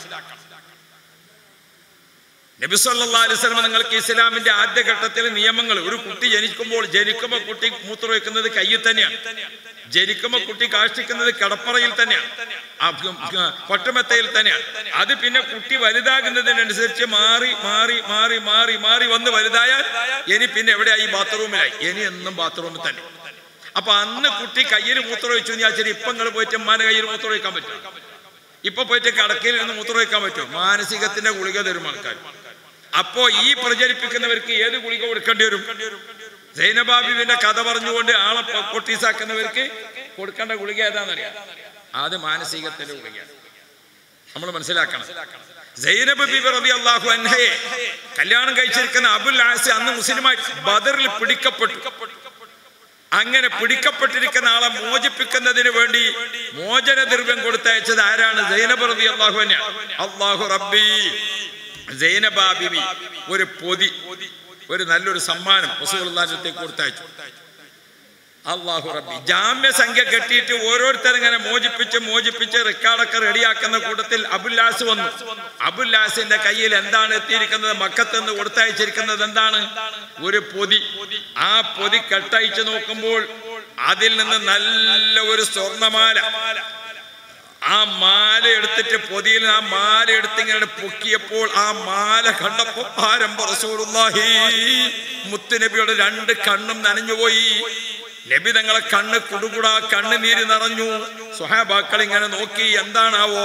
നബി സല്ലല്ലാഹു അലൈഹി വസല്ലം നിങ്ങൾക്ക് ഇസ്ലാമിന്റെ ആദ്യഘട്ടത്തിൽ നിയമങ്ങൾ ഒരു കുട്ടി ജനിക്കുമ്പോൾ ജനിക്കുമ്പോൾ കുട്ടി മൂത്രമൊഴിക്കുന്നത് കയ്യിൽ തന്നെയാണ് ജനിക്കുമ്പോൾ കുട്ടി കാഷ്ടിക്കുന്നത് കിടപ്പറയിൽ തന്നെയാണ് ആ ഗ- ഗ- പട്ടുമെത്തയിൽ തന്നെയാണ് അത് പിന്നെ കുട്ടി വലുതാകുന്നതിനനുസരിച്ച് മാറി മാറി മാറി മാറി മാറി വന്ന് വലുതായാൽ ഇനി പിന്നെ എവിടെയായി ഈ ബാത്റൂമിലായി ഇനി എന്നും ബാത്റൂമിൽ തന്നെ അപ്പൊ അന്ന് കുട്ടി കയ്യിൽ മൂത്രമൊഴിച്ചു ഞാൻ ശരി ഇപ്പൊ നിങ്ങൾ പോയിട്ട് ഉമ്മാന്റെ കയ്യിൽ മൂത്രമൊഴിക്കാൻ പറ്റും ഇപ്പൊ പോയിട്ട് കടക്കയിൽ ഇരുന്ന് മൂത്രമൊഴിക്കാൻ പറ്റും മാനസികത്തിന്റെ ഗുളിക തരും ആൾക്കാർ അപ്പോ ഈ പ്രചരിപ്പിക്കുന്നവർക്ക് ഏത് ഗുളിക കൊടുക്കേണ്ടി വരും സൈനബാബിന്റെ കഥ പറഞ്ഞുകൊണ്ട് ആളെ പൊ- പൊട്ടീസാക്കുന്നവർക്ക് കൊടുക്കേണ്ട ഗുളിക ഏതാണെന്നറിയാം അത് മാനസികത്തിന്റെ ഗുളിക നമ്മൾ മനസ്സിലാക്കണം സൈനബ് ബിബി റബി അള്ളാഹു അൻഹയെ കല്യാണം കഴിച്ചിരിക്കുന്ന അബുൽ ആസി അന്ന് മുസ്ലിമായി ബദറിൽ പിടിക്കപ്പെട്ടു അങ്ങനെ പിടിക്കപ്പെട്ടിരിക്കുന്ന ആളെ മോചിപ്പിക്കുന്നതിന് വേണ്ടി മോചന ദ്രവ്യം കൊടുത്തയച്ചത് ആരാണ് സൈനബ് റബി അള്ളാഹു അള്ളാഹു റബ്ബി സൈനബ ബിബി ഒരു പൊതി ഒരു നല്ലൊരു സമ്മാനം റസൂലുള്ളാഹിത്തേക്ക് കൊടുത്തയച്ചു അള്ളാഹു റബ്ബി ജാമ്യ സംഖ്യ കെട്ടിയിട്ട് ഓരോരുത്തരും ഇങ്ങനെ മോചിപ്പിച്ച് മോചിപ്പിച്ച് റെക്കോർഡൊക്കെ റെഡിയാക്കുന്ന കൂട്ടത്തിൽ അബുല്ലാസ് വന്നു അബുല്ലാസിന്റെ കയ്യിൽ എന്താണ് എത്തിയിരിക്കുന്നത് മക്കത്ത് നിന്ന് കൊടുത്തയച്ചിരിക്കുന്നത് എന്താണ് ഒരു പൊതി ആ പൊതി കെട്ടയച്ചു നോക്കുമ്പോൾ അതിൽ നിന്ന് നല്ല ഒരു സ്വർണമാല ആ മാല എടുത്തിട്ട് പൊതിയിൽ ആ മാല എടുത്ത് ഇങ്ങനെ പൊക്കിയപ്പോൾ ആ മാല കണ്ടപ്പോ ആരംഭ റസൂലുള്ളാഹി മുത്തുനബിയുടെ രണ്ട് കണ്ണും നനഞ്ഞുപോയി നബി തങ്ങളെ കണ്ണ് കുടുകുടാ കണ്ണുനീര് നിറഞ്ഞു സുഹാബാക്കൾ ഇങ്ങനെ നോക്കി എന്താണാവോ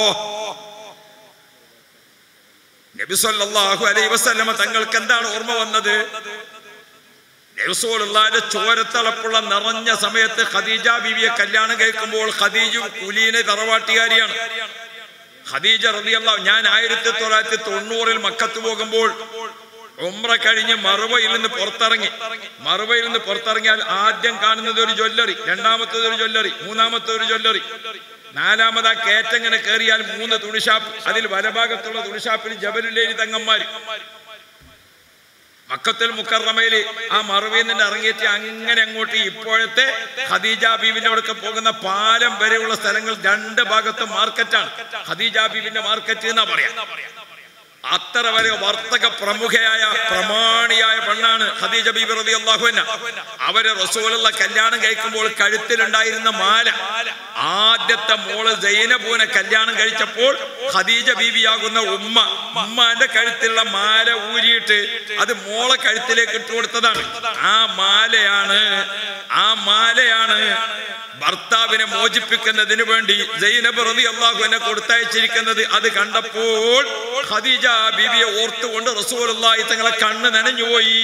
നബി സല്ലല്ലാഹു അലൈഹി വസല്ലമ തങ്ങൾക്ക് എന്താണ് ഓർമ്മ വന്നത് റസൂലുള്ളാഹിന്റെ ചോരത്തളപ്പുള്ള നിറഞ്ഞ സമയത്ത് ഖദീജ ബീവിയെ കല്യാണം കഴിക്കുമ്പോൾ ഖദീജു കുലീനെ തറവാട്ടുകാരിയാണ് ഖദീജ റളിയല്ലാഹു ഞാൻ ആയിരത്തി തൊള്ളായിരത്തി തൊണ്ണൂറിൽ മക്കത്ത് പോകുമ്പോൾ ഉംറ കഴിഞ്ഞ് മറുവയിൽ നിന്ന് പുറത്തിറങ്ങി മറുവയിൽ നിന്ന് പുറത്തിറങ്ങിയാൽ ആദ്യം കാണുന്നത് ഒരു ജ്വല്ലറി രണ്ടാമത്തത് ഒരു ജ്വല്ലറി മൂന്നാമത്തെ ഒരു ജ്വല്ലറി നാലാമത് ആ കയറ്റങ്ങനെ കയറിയാൽ മൂന്ന് തുണിഷാപ്പ് അതിൽ വലഭാഗത്തുള്ള തുണിഷാപ്പിൽ ജബലുലേരി തങ്ങന്മാര് മക്കത്തുൽ മുക്കറമയില് ആ മറുവിൽ നിന്ന് ഇറങ്ങിയിട്ട് അങ്ങനെ അങ്ങോട്ട് ഇപ്പോഴത്തെ ഖദീജ ബീവിന്റെ അടുക്ക പോകുന്ന പാലം വരെയുള്ള സ്ഥലങ്ങൾ രണ്ട് ഭാഗത്തും മാർക്കറ്റാണ് ഖദീജ ബീവിന്റെ മാർക്കറ്റ് എന്നാ പറയാ അത്ര വരെ വർത്തക പ്രമുഖയായ പ്രമാണിയായ പെണ്ണാണ് ഖദീജ ബീബി റതി അള്ളാഹുവിന അവര് റസൂലുള്ള കല്യാണം കഴിക്കുമ്പോൾ കഴുത്തിലുണ്ടായിരുന്ന മാല ആദ്യത്തെ മോള് ജൈനബൂനെ കല്യാണം കഴിച്ചപ്പോൾ ഖദീജ ബീവിയാകുന്ന ഉമ്മ ഉമ്മാന്റെ കഴുത്തിലുള്ള മാല ഊരിയിട്ട് അത് മോളെ കഴുത്തിലേക്ക് ഇട്ടു കൊടുത്തതാണ് ആ മാലയാണ് ആ മാലയാണ് ഭർത്താവിനെ മോചിപ്പിക്കുന്നതിന് വേണ്ടി ജൈനബ് റതി അള്ളാഹുവിനെ കൊടുത്തയച്ചിരിക്കുന്നത് അത് കണ്ടപ്പോൾ ഖദീജ ബീവിയെ ഓർത്തുകൊണ്ട് റസൂലുള്ളാഹി തങ്ങളെ കണ്ണ് നനഞ്ഞുപോയി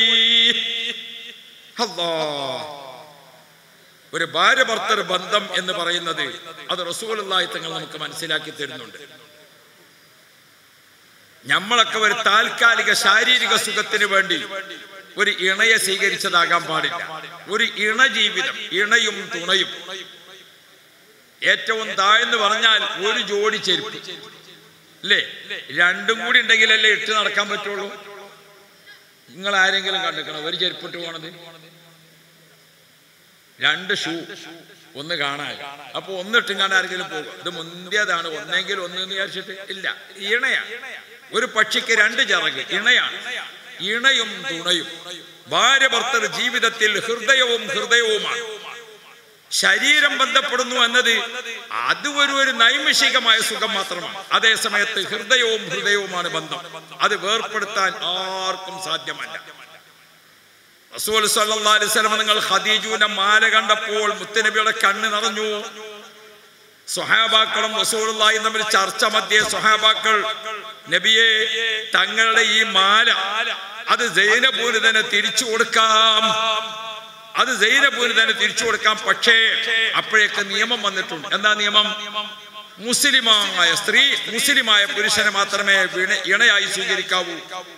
അല്ലാ ഒരു ഭാര്യ ഭർത്തർ ബന്ധം എന്ന് പറയുന്നത് അത് റസൂലുള്ളാഹി തങ്ങൾ നമുക്ക് മനസ്സിലാക്കി തരുന്നുണ്ട് നമ്മളൊക്കെ ഒരു താൽക്കാലിക ശാരീരിക സുഖത്തിന് വേണ്ടി ഒരു ഇണയെ സ്വീകരിച്ചതാകാൻ പാടില്ല ഒരു ഇണ ജീവിതം ഇണയും തുണയും ഏറ്റവും താഴ്ന്നു പറഞ്ഞാൽ ഒരു ജോഡി ചെരുപ്പ് അല്ലേ രണ്ടും കൂടി ഉണ്ടെങ്കിലല്ലേ ഇട്ട് നടക്കാൻ പറ്റുള്ളൂ നിങ്ങൾ ആരെങ്കിലും കണ്ടിക്കണം ഒരു ചെരുപ്പിട്ട് പോണത് രണ്ട് ഷൂ ഒന്ന് കാണാൻ അപ്പൊ ഒന്നിട്ടും കാണാൻ ആരെങ്കിലും പോകും ഇത് മുന്തിയതാണ് ഒന്നെങ്കിൽ ഒന്ന് എന്ന് വിചാരിച്ചിട്ട് ഇല്ല ഇണയാണ് ഒരു പക്ഷിക്ക് രണ്ട് ചിറക് ഇണയാണ് ഇണയും തുണയും ഭാര്യ ഭർത്തർ ജീവിതത്തിൽ ഹൃദയവും ഹൃദയവുമാണ് ശരീരം ബന്ധപ്പെടുന്നു എന്നത് അത് ഒരു ഒരു നൈമിഷികമായ സുഖം മാത്രമാണ് അതേ സമയത്ത് ഹൃദയവും ഹൃദയവുമാണ് ബന്ധം അത് വേർപ്പെടുത്താൻ ആർക്കും സാധ്യമല്ല റസൂൽ സല്ലല്ലാഹു അലൈഹി വസല്ലം നിങ്ങൾ ഖദീജുവിന്റെ മാല കണ്ടപ്പോൾ മുത്തനബിയുടെ കണ്ണ് നിറഞ്ഞു സ്വഹാബാക്കളും റസൂലുള്ളാഹിയും തമ്മിൽ ചർച്ച മധ്യേ സ്വഹാബാക്കൾ നബിയെ തങ്ങളുടെ ഈ മാല അത് സൈനബൂന് തന്നെ തിരിച്ചു കൊടുക്കാം അത് സൈനബൂന് തന്നെ തിരിച്ചു കൊടുക്കാം പക്ഷേ അപ്പോഴേക്ക് നിയമം വന്നിട്ടുണ്ട് എന്താ നിയമം മുസ്ലിമായ സ്ത്രീ മുസ്ലിമായ പുരുഷനെ മാത്രമേ വിണ- ഇണയായി സ്വീകരിക്കാവൂ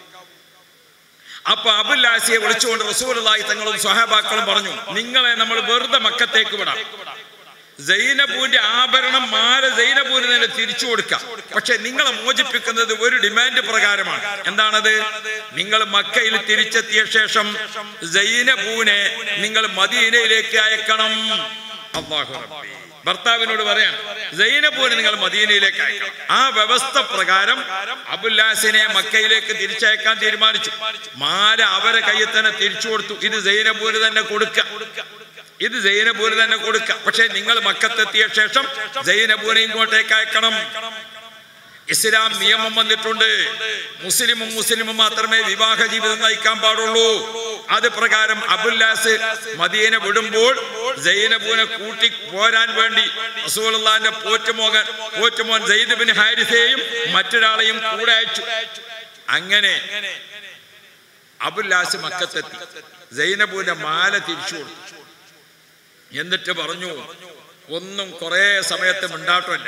അപ്പൊ അബുല്ലാസിയെ വിളിച്ചുകൊണ്ട് റസൂലായി തങ്ങളും സ്വഹാബാക്കളും പറഞ്ഞു നിങ്ങളെ നമ്മൾ വെറുതെ മക്കത്തേക്ക് വിടാം സൈനബൂന്റെ ആഭരണം മാല സൈനബൂന് തന്നെ തിരിച്ചു കൊടുക്കാം പക്ഷെ നിങ്ങളെ മോചിപ്പിക്കുന്നത് ഒരു ഡിമാൻഡ് പ്രകാരമാണ് എന്താണത് നിങ്ങൾ മക്കയിൽ തിരിച്ചെത്തിയ ശേഷം സൈനബൂനെ നിങ്ങൾ മദീനയിലേക്ക് അയക്കണം അള്ളാഹു റബ്ബി. ഭർത്താവിനോട് പറയാൻ സൈനബൂനെ നിങ്ങൾ മദീനയിലേക്ക് അയക്കണം ആ വ്യവസ്ഥ പ്രകാരം അബുല്ലാസിനെ മക്കയിലേക്ക് തിരിച്ചയക്കാൻ തീരുമാനിച്ചു മാല അവരെ കയ്യിൽ തന്നെ തിരിച്ചു കൊടുത്തു ഇത് സൈനബൂന് തന്നെ കൊടുക്കുക ഇത് ജൈനബൂന് തന്നെ കൊടുക്കാം പക്ഷെ നിങ്ങൾ മക്കത്തെത്തിയ ശേഷം ജൈനബൂനെ ഇങ്ങോട്ടേക്ക് അയക്കണം ഇസ്ലാം നിയമം വന്നിട്ടുണ്ട് മുസ്ലിമും മുസ്ലിമും മാത്രമേ വിവാഹ ജീവിതം നയിക്കാൻ പാടുള്ളൂ അത് പ്രകാരം അബുല്ലാസ് മദീന വിടുമ്പോൾ ജൈനബൂനെ കൂട്ടി പോരാൻ വേണ്ടി റസൂലുള്ളാഹിന്റെ പോറ്റുമോകൻ പോറ്റുമോൻ സെയ്ദ് ബിൻ ഹാരിസയെയും മറ്റൊരാളെയും കൂടെ അയച്ചു അങ്ങനെ അബുല്ലാസ് മക്കത്തെത്തി ജൈനബൂന്റെ മാല തിരിച്ചു കൊടുത്തു എന്നിട്ട് പറഞ്ഞു ഒന്നും കുറെ സമയത്ത് മിണ്ടാട്ടമല്ല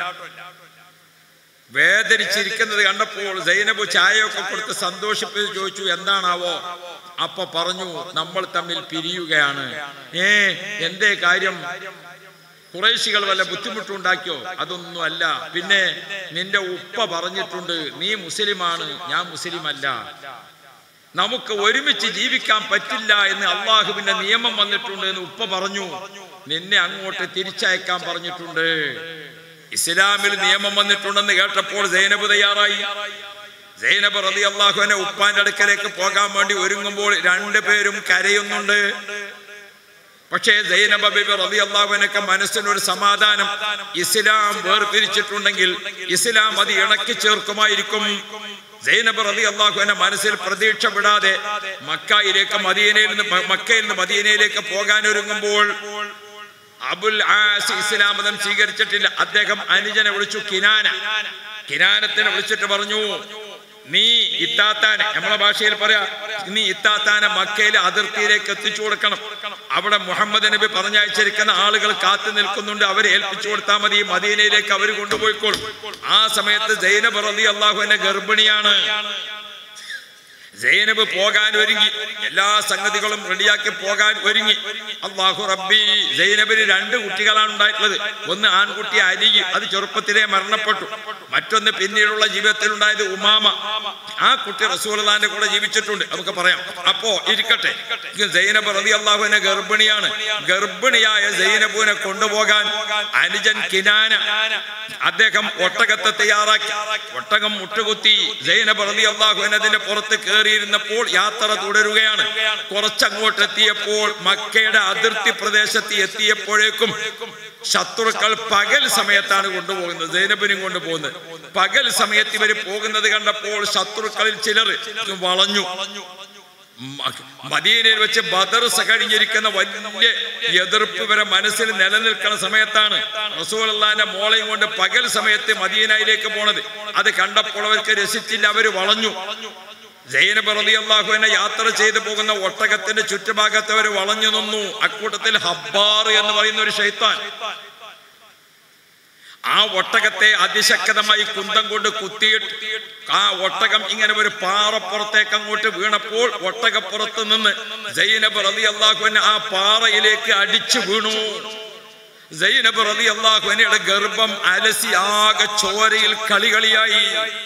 വേദനിച്ചിരിക്കുന്നത് കണ്ടപ്പോൾ സൈനബ് ചായയൊക്കെ കൊടുത്ത് സന്തോഷിപ്പിച്ച് ചോദിച്ചു എന്താണാവോ അപ്പൊ പറഞ്ഞു നമ്മൾ തമ്മിൽ പിരിയുകയാണ് ഏ എന്തേ കാര്യം കുറേശികൾ വല്ല ബുദ്ധിമുട്ടുണ്ടാക്കിയോ അതൊന്നും അല്ല പിന്നെ നിന്റെ ഉപ്പ പറഞ്ഞിട്ടുണ്ട് നീ മുസ്ലിമാണ് ഞാൻ മുസ്ലിം അല്ല നമുക്ക് ഒരുമിച്ച് ജീവിക്കാൻ പറ്റില്ല എന്ന് അള്ളാഹുവിന്റെ നിയമം വന്നിട്ടുണ്ട് എന്ന് ഉപ്പ പറഞ്ഞു നിന്നെ അങ്ങോട്ട് തിരിച്ചയക്കാൻ പറഞ്ഞിട്ടുണ്ട് ഇസ്ലാമിൽ നിയമം വന്നിട്ടുണ്ടെന്ന് കേട്ടപ്പോൾ സൈനബ് തയ്യാറായി സൈനബ് റതി അള്ളാഹുവിനെ ഉപ്പാന്റെ അടുക്കലേക്ക് പോകാൻ വേണ്ടി ഒരുങ്ങുമ്പോൾ രണ്ടുപേരും കരയുന്നുണ്ട് പക്ഷേ സൈനബ ബിബി റതി അള്ളാഹുവിനൊക്കെ മനസ്സിനൊരു സമാധാനം ഇസ്ലാം വേർതിരിച്ചിട്ടുണ്ടെങ്കിൽ ഇസ്ലാം അത് ഇണക്കി ചേർക്കുമായിരിക്കും സൈനബ് റതി അള്ളാഹുവിന്റെ മനസ്സിൽ പ്രതീക്ഷ വിടാതെ മക്കയിലേക്ക് മദീനയിൽ നിന്ന് മ- മക്കയിൽ നിന്ന് മദീനയിലേക്ക് പോകാൻ ഒരുങ്ങുമ്പോൾ അബുൽ ആസ് ഇസ്ലാം മതം സ്വീകരിച്ചിട്ടില്ല അദ്ദേഹം അനുജനെ വിളിച്ചു കിനാന കിനാനത്തിനെ വിളിച്ചിട്ട് പറഞ്ഞു നീ ഇത്താത്താനെ നമ്മളെ ഭാഷയിൽ പറയാ നീ ഇത്താത്താനെ മക്കയിലെ അതിർത്തിയിലേക്ക് എത്തിച്ചു കൊടുക്കണം അവിടെ മുഹമ്മദ് നബി പറഞ്ഞയച്ചിരിക്കുന്ന ആളുകൾ കാത്തു നിൽക്കുന്നുണ്ട് അവരെ ഏൽപ്പിച്ചു കൊടുത്താൽ മതി മദീനയിലേക്ക് അവർ കൊണ്ടുപോയിക്കോളും ആ സമയത്ത് ജൈനബ് റതി അള്ളാഹു എന്നെ ഗർഭിണിയാണ് സൈനബ് പോകാൻ ഒരുങ്ങി എല്ലാ സംഗതികളും റെഡിയാക്കി പോകാൻ ഒരുങ്ങി അള്ളാഹു റബ്ബി സൈനബിന് രണ്ട് കുട്ടികളാണ് ഉണ്ടായിട്ടുള്ളത് ഒന്ന് ആൺകുട്ടി അരി അത് ചെറുപ്പത്തിലേ മരണപ്പെട്ടു മറ്റൊന്ന് പിന്നീടുള്ള ജീവിതത്തിൽ ഉണ്ടായത് ഉമാമ ആ കുട്ടി റസൂൽദാന്റെ കൂടെ ജീവിച്ചിട്ടുണ്ട് നമുക്ക് പറയാം അപ്പോ ഇരിക്കട്ടെ സൈനബ് റതി അള്ളാഹുവിനെ ഗർഭിണിയാണ് ഗർഭിണിയായ സൈനബുവിനെ കൊണ്ടുപോകാൻ അനുജൻ കിനാന അദ്ദേഹം ഒട്ടകത്തെ തയ്യാറാക്കി ഒട്ടകം മുട്ടുകുത്തി സൈനബ് റതി അള്ളാഹുവിൻ അതിന്റെ പുറത്ത് കയറിയിരുന്നപ്പോൾ യാത്ര തുടരുകയാണ് കുറച്ചങ്ങോട്ട് എത്തിയപ്പോൾ മക്കയുടെ അതിർത്തി പ്രദേശത്ത് എത്തിയപ്പോഴേക്കും ശത്രുക്കൾ പകൽ സമയത്താണ് കൊണ്ടുപോകുന്നത് സൈനബിനും കൊണ്ടുപോകുന്നത് പകൽ സമയത്ത് ഇവര് പോകുന്നത് കണ്ടപ്പോൾ ശത്രുക്കളിൽ ചിലർ വളഞ്ഞു മ- മദീനയിൽ വെച്ച് ബദർസ കഴിഞ്ഞിരിക്കുന്ന വലിയ എതിർപ്പ് വരെ മനസ്സിൽ നിലനിൽക്കുന്ന സമയത്താണ് റസൂലുള്ളാന്റെ മോളെയും കൊണ്ട് പകൽ സമയത്ത് മദീനയിലേക്ക് പോണത് അത് കണ്ടപ്പോൾ അവർക്ക് രസിച്ചില്ല അവര് വളഞ്ഞു ജൈനബ് റളിയല്ലാഹു അൻഹ യാത്ര ചെയ്തു പോകുന്ന ഒട്ടകത്തിന്റെ ചുറ്റുഭാഗത്ത് അവർ വളഞ്ഞു നിന്നു അക്കൂട്ടത്തിൽ ഹബ്ബാർ എന്ന് പറയുന്ന ഒരു ഷെയ്ത്താൻ ആ ഒട്ടകത്തെ അതിശക്തമായി കുന്തം കൊണ്ട് കുത്തിയിട്ട് ആ ഒട്ടകം ഇങ്ങനെ ഒരു പാറപ്പുറത്തേക്ക് അങ്ങോട്ട് വീണപ്പോൾ ഒട്ടകപ്പുറത്ത് നിന്ന് ജൈനബ് റതി അള്ളാഹുവിനെ ആ പാറയിലേക്ക് അടിച്ചു വീണു ജൈനബ് റതി അള്ളാഹുവിനയുടെ ഗർഭം അലസി ആകെ ചോരയിൽ കളികളിയായി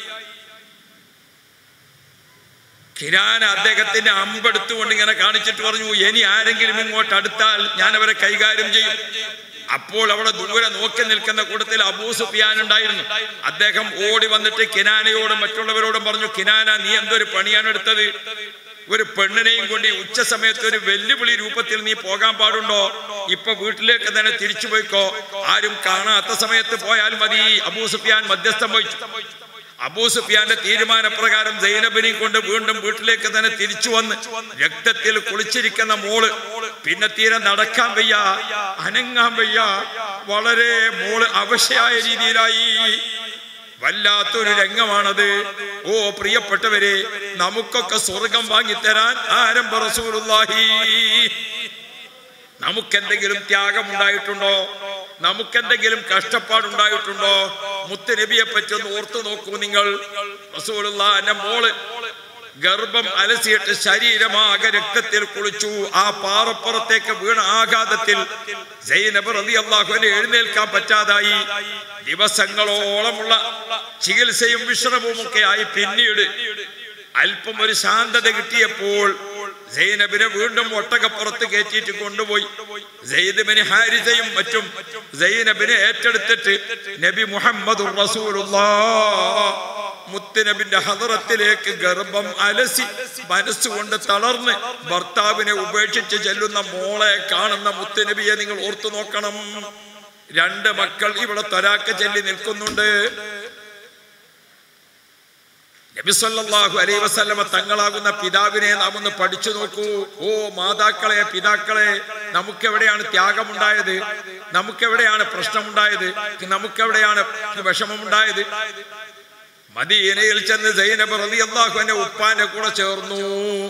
കിരാൻ അദ്ദേഹത്തിന്റെ അമ്പെടുത്തുകൊണ്ട് ഇങ്ങനെ കാണിച്ചിട്ട് പറഞ്ഞു ഇനി ആരെങ്കിലും ഇങ്ങോട്ട് അടുത്താൽ ഞാൻ അവരെ കൈകാര്യം ചെയ്യും അപ്പോൾ അവിടെ ദൂരെ നോക്കി നിൽക്കുന്ന കൂട്ടത്തിൽ അബൂ സുഫിയാൻ ഉണ്ടായിരുന്നു അദ്ദേഹം ഓടി വന്നിട്ട് കിനാനയോടും മറ്റുള്ളവരോടും പറഞ്ഞു കിനാന നീ എന്തൊരു പണിയാണ് എടുത്തത് ഒരു പെണ്ണിനെയും കൊണ്ട് ഈ ഉച്ച സമയത്ത് ഒരു വെല്ലുവിളി രൂപത്തിൽ നീ പോകാൻ പാടുണ്ടോ ഇപ്പൊ വീട്ടിലേക്ക് തന്നെ തിരിച്ചു പോയിക്കോ ആരും കാണാത്ത സമയത്ത് പോയാൽ മതി അബൂ സുഫിയാൻ മധ്യസ്ഥം വഹിച്ചു അബൂ സുഫിയാന്റെ തീരുമാനപ്രകാരം സൈനബിനെയും കൊണ്ട് വീണ്ടും വീട്ടിലേക്ക് തന്നെ തിരിച്ചു വന്ന് രക്തത്തിൽ കുളിച്ചിരിക്കുന്ന മോള് പിന്നെ തീരെ നടക്കാൻ വയ്യ അനങ്ങാൻ വയ്യ വളരെ മോള് അവശയായ രീതിയിലായി വല്ലാത്തൊരു രംഗമാണത് ഓ പ്രിയപ്പെട്ടവരെ നമുക്കൊക്കെ സ്വർഗം വാങ്ങിത്തരാൻ ആരംഭ റസൂലുള്ളാഹി നമുക്കെന്തെങ്കിലും ത്യാഗം ഉണ്ടായിട്ടുണ്ടോ നമുക്കെന്തെങ്കിലും കഷ്ടപ്പാടുണ്ടായിട്ടുണ്ടോ മുത്തുനബിയെ പറ്റി ഒന്ന് ഓർത്തു നോക്കൂ നിങ്ങൾ റസൂലുള്ളാഹിന്റെ മോള് ഗർഭം അലസിയിട്ട് ശരീരമാകെ രക്തത്തിൽ കുളിച്ചു ആ പാറപ്പുറത്തേക്ക് വീണ ആഘാതത്തിൽ സൈനബ് റളിയല്ലാഹു അൻഹ എഴുന്നേൽക്കാൻ പറ്റാതായി ദിവസങ്ങളോളമുള്ള ചികിത്സയും വിശ്രമവും ഒക്കെ ആയി പിന്നീട് അല്പം ഒരു ശാന്തത കിട്ടിയപ്പോൾ സൈനബിനെ വീണ്ടും ഒട്ടകപ്പുറത്ത് കയറ്റിയിട്ട് കൊണ്ടുപോയി സൈദബിന് ഹാരിസയും മറ്റും സൈനബിനെ ഏറ്റെടുത്തിട്ട് നബി മുഹമ്മദ് മുത്തുനബിന്റെ ഹദറത്തിലേക്ക് ഗർഭം അലസി മനസ്സുകൊണ്ട് തളർന്ന് ഭർത്താവിനെ ഉപേക്ഷിച്ച് ചെല്ലുന്ന മോളെ കാണുന്ന മുത്തുനബിയെ നിങ്ങൾ ഓർത്തു നോക്കണം രണ്ട് മക്കൾ ഇവിടെ തൊരാക്ക് ചെല്ലി നിൽക്കുന്നുണ്ട് നബിസല്ലാഹു അലൈ വസല്ലമ തങ്ങളാകുന്ന പിതാവിനെ നാം ഒന്ന് പഠിച്ചു നോക്കൂ ഓ മാതാക്കളെ പിതാക്കളെ നമുക്കെവിടെയാണ് ത്യാഗമുണ്ടായത് നമുക്കെവിടെയാണ് പ്രശ്നമുണ്ടായത് നമുക്കെവിടെയാണ് വിഷമമുണ്ടായത് മദീനയിൽ ചെന്ന് സൈനബ് റളിയല്ലാഹു അൻഹ ഉപ്പാന്റെ കൂടെ ചേർന്നു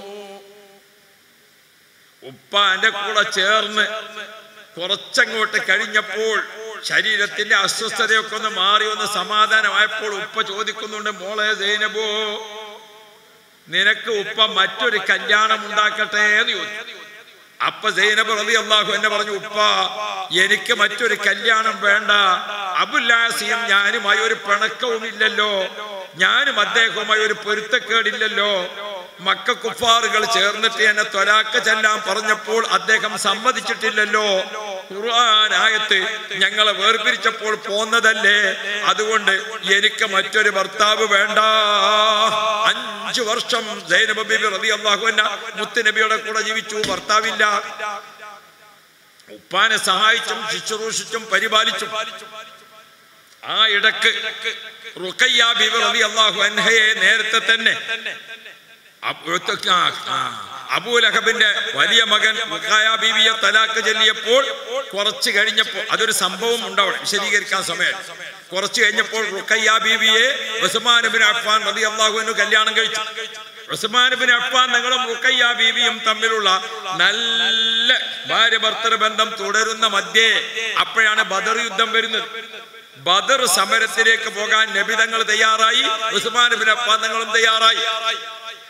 ഉപ്പാന്റെ കൂടെ ചേർന്ന് കുറച്ചങ്ങോട്ട് കഴിഞ്ഞപ്പോൾ ശരീരത്തിന്റെ അസ്വസ്ഥതയൊക്കെ ഒന്ന് മാറി ഒന്ന് സമാധാനമായപ്പോൾ ഉപ്പ ചോദിക്കുന്നുണ്ട് മോളെ സൈനബോ നിനക്ക് ഉപ്പ മറ്റൊരു കല്യാണം ഉണ്ടാക്കട്ടെ എന്ന് ചോദിച്ചു അപ്പൊ സൈനബ് റതി അള്ളാഹു എന്നെ പറഞ്ഞു ഉപ്പ എനിക്ക് മറ്റൊരു കല്യാണം വേണ്ട അബുല്ലാസിയും ഞാനുമായി ഒരു പിണക്കവും ഇല്ലല്ലോ ഞാനും അദ്ദേഹവുമായി ഒരു പൊരുത്തക്കേടില്ലല്ലോ മക്ക കുഫാറുകൾ ചേർന്നിട്ട് എന്നെ ത്വരാക്ക ചെല്ലാൻ പറഞ്ഞപ്പോൾ അദ്ദേഹം സമ്മതിച്ചിട്ടില്ലല്ലോ ഖുർആൻ ആയത്ത് ഞങ്ങളെ വേർപിരിച്ചപ്പോൾ പോന്നതല്ലേ അതുകൊണ്ട് എനിക്ക് മറ്റൊരു ഭർത്താവ് വേണ്ട അഞ്ചു വർഷം സൈനബ് ബിബി റതി അള്ളാഹുവിന്റെ മുത്തുനബിയുടെ കൂടെ ജീവിച്ചു ഭർത്താവില്ല ഉപ്പാനെ സഹായിച്ചും ശുശ്രൂഷിച്ചും പരിപാലിച്ചും ആ ഇടക്ക് റുക്കയ്യ ബിബി റതി അള്ളാഹു അൻഹയെ നേരത്തെ തന്നെ അപ്പോഴത്തേക്ക് ആ, ആ, അബൂലഹബിന്റെ വലിയ മകൻ റുഖായ ബീവിയെ തലാക്ക് ചൊല്ലിയപ്പോൾ കുറച്ച് കഴിഞ്ഞപ്പോൾ അതൊരു സംഭവം ഉണ്ടാവണം വിശദീകരിക്കാൻ സമയം കുറച്ച് കഴിഞ്ഞപ്പോൾ റുഖയ്യ ബീവിയെ ഉസ്മാൻ ബിൻ അഫ്ഫാൻ റതി അള്ളാഹുവിന് കല്യാണം കഴിച്ചു ഉസ്മാൻ ബിൻ അഫ്ഫാൻ നിങ്ങളും റുഖയ്യ ബീവിയും തമ്മിലുള്ള നല്ല ഭാര്യ ഭർത്തൃ ബന്ധം തുടരുന്ന മധ്യേ അപ്പോഴാണ് ബദർ യുദ്ധം വരുന്നത് ബദർ സമരത്തിലേക്ക് പോകാൻ നബിതങ്ങൾ തയ്യാറായി ഉസ്മാൻ ബിൻ അഫ്ഫാൻ തങ്ങളും തയ്യാറായി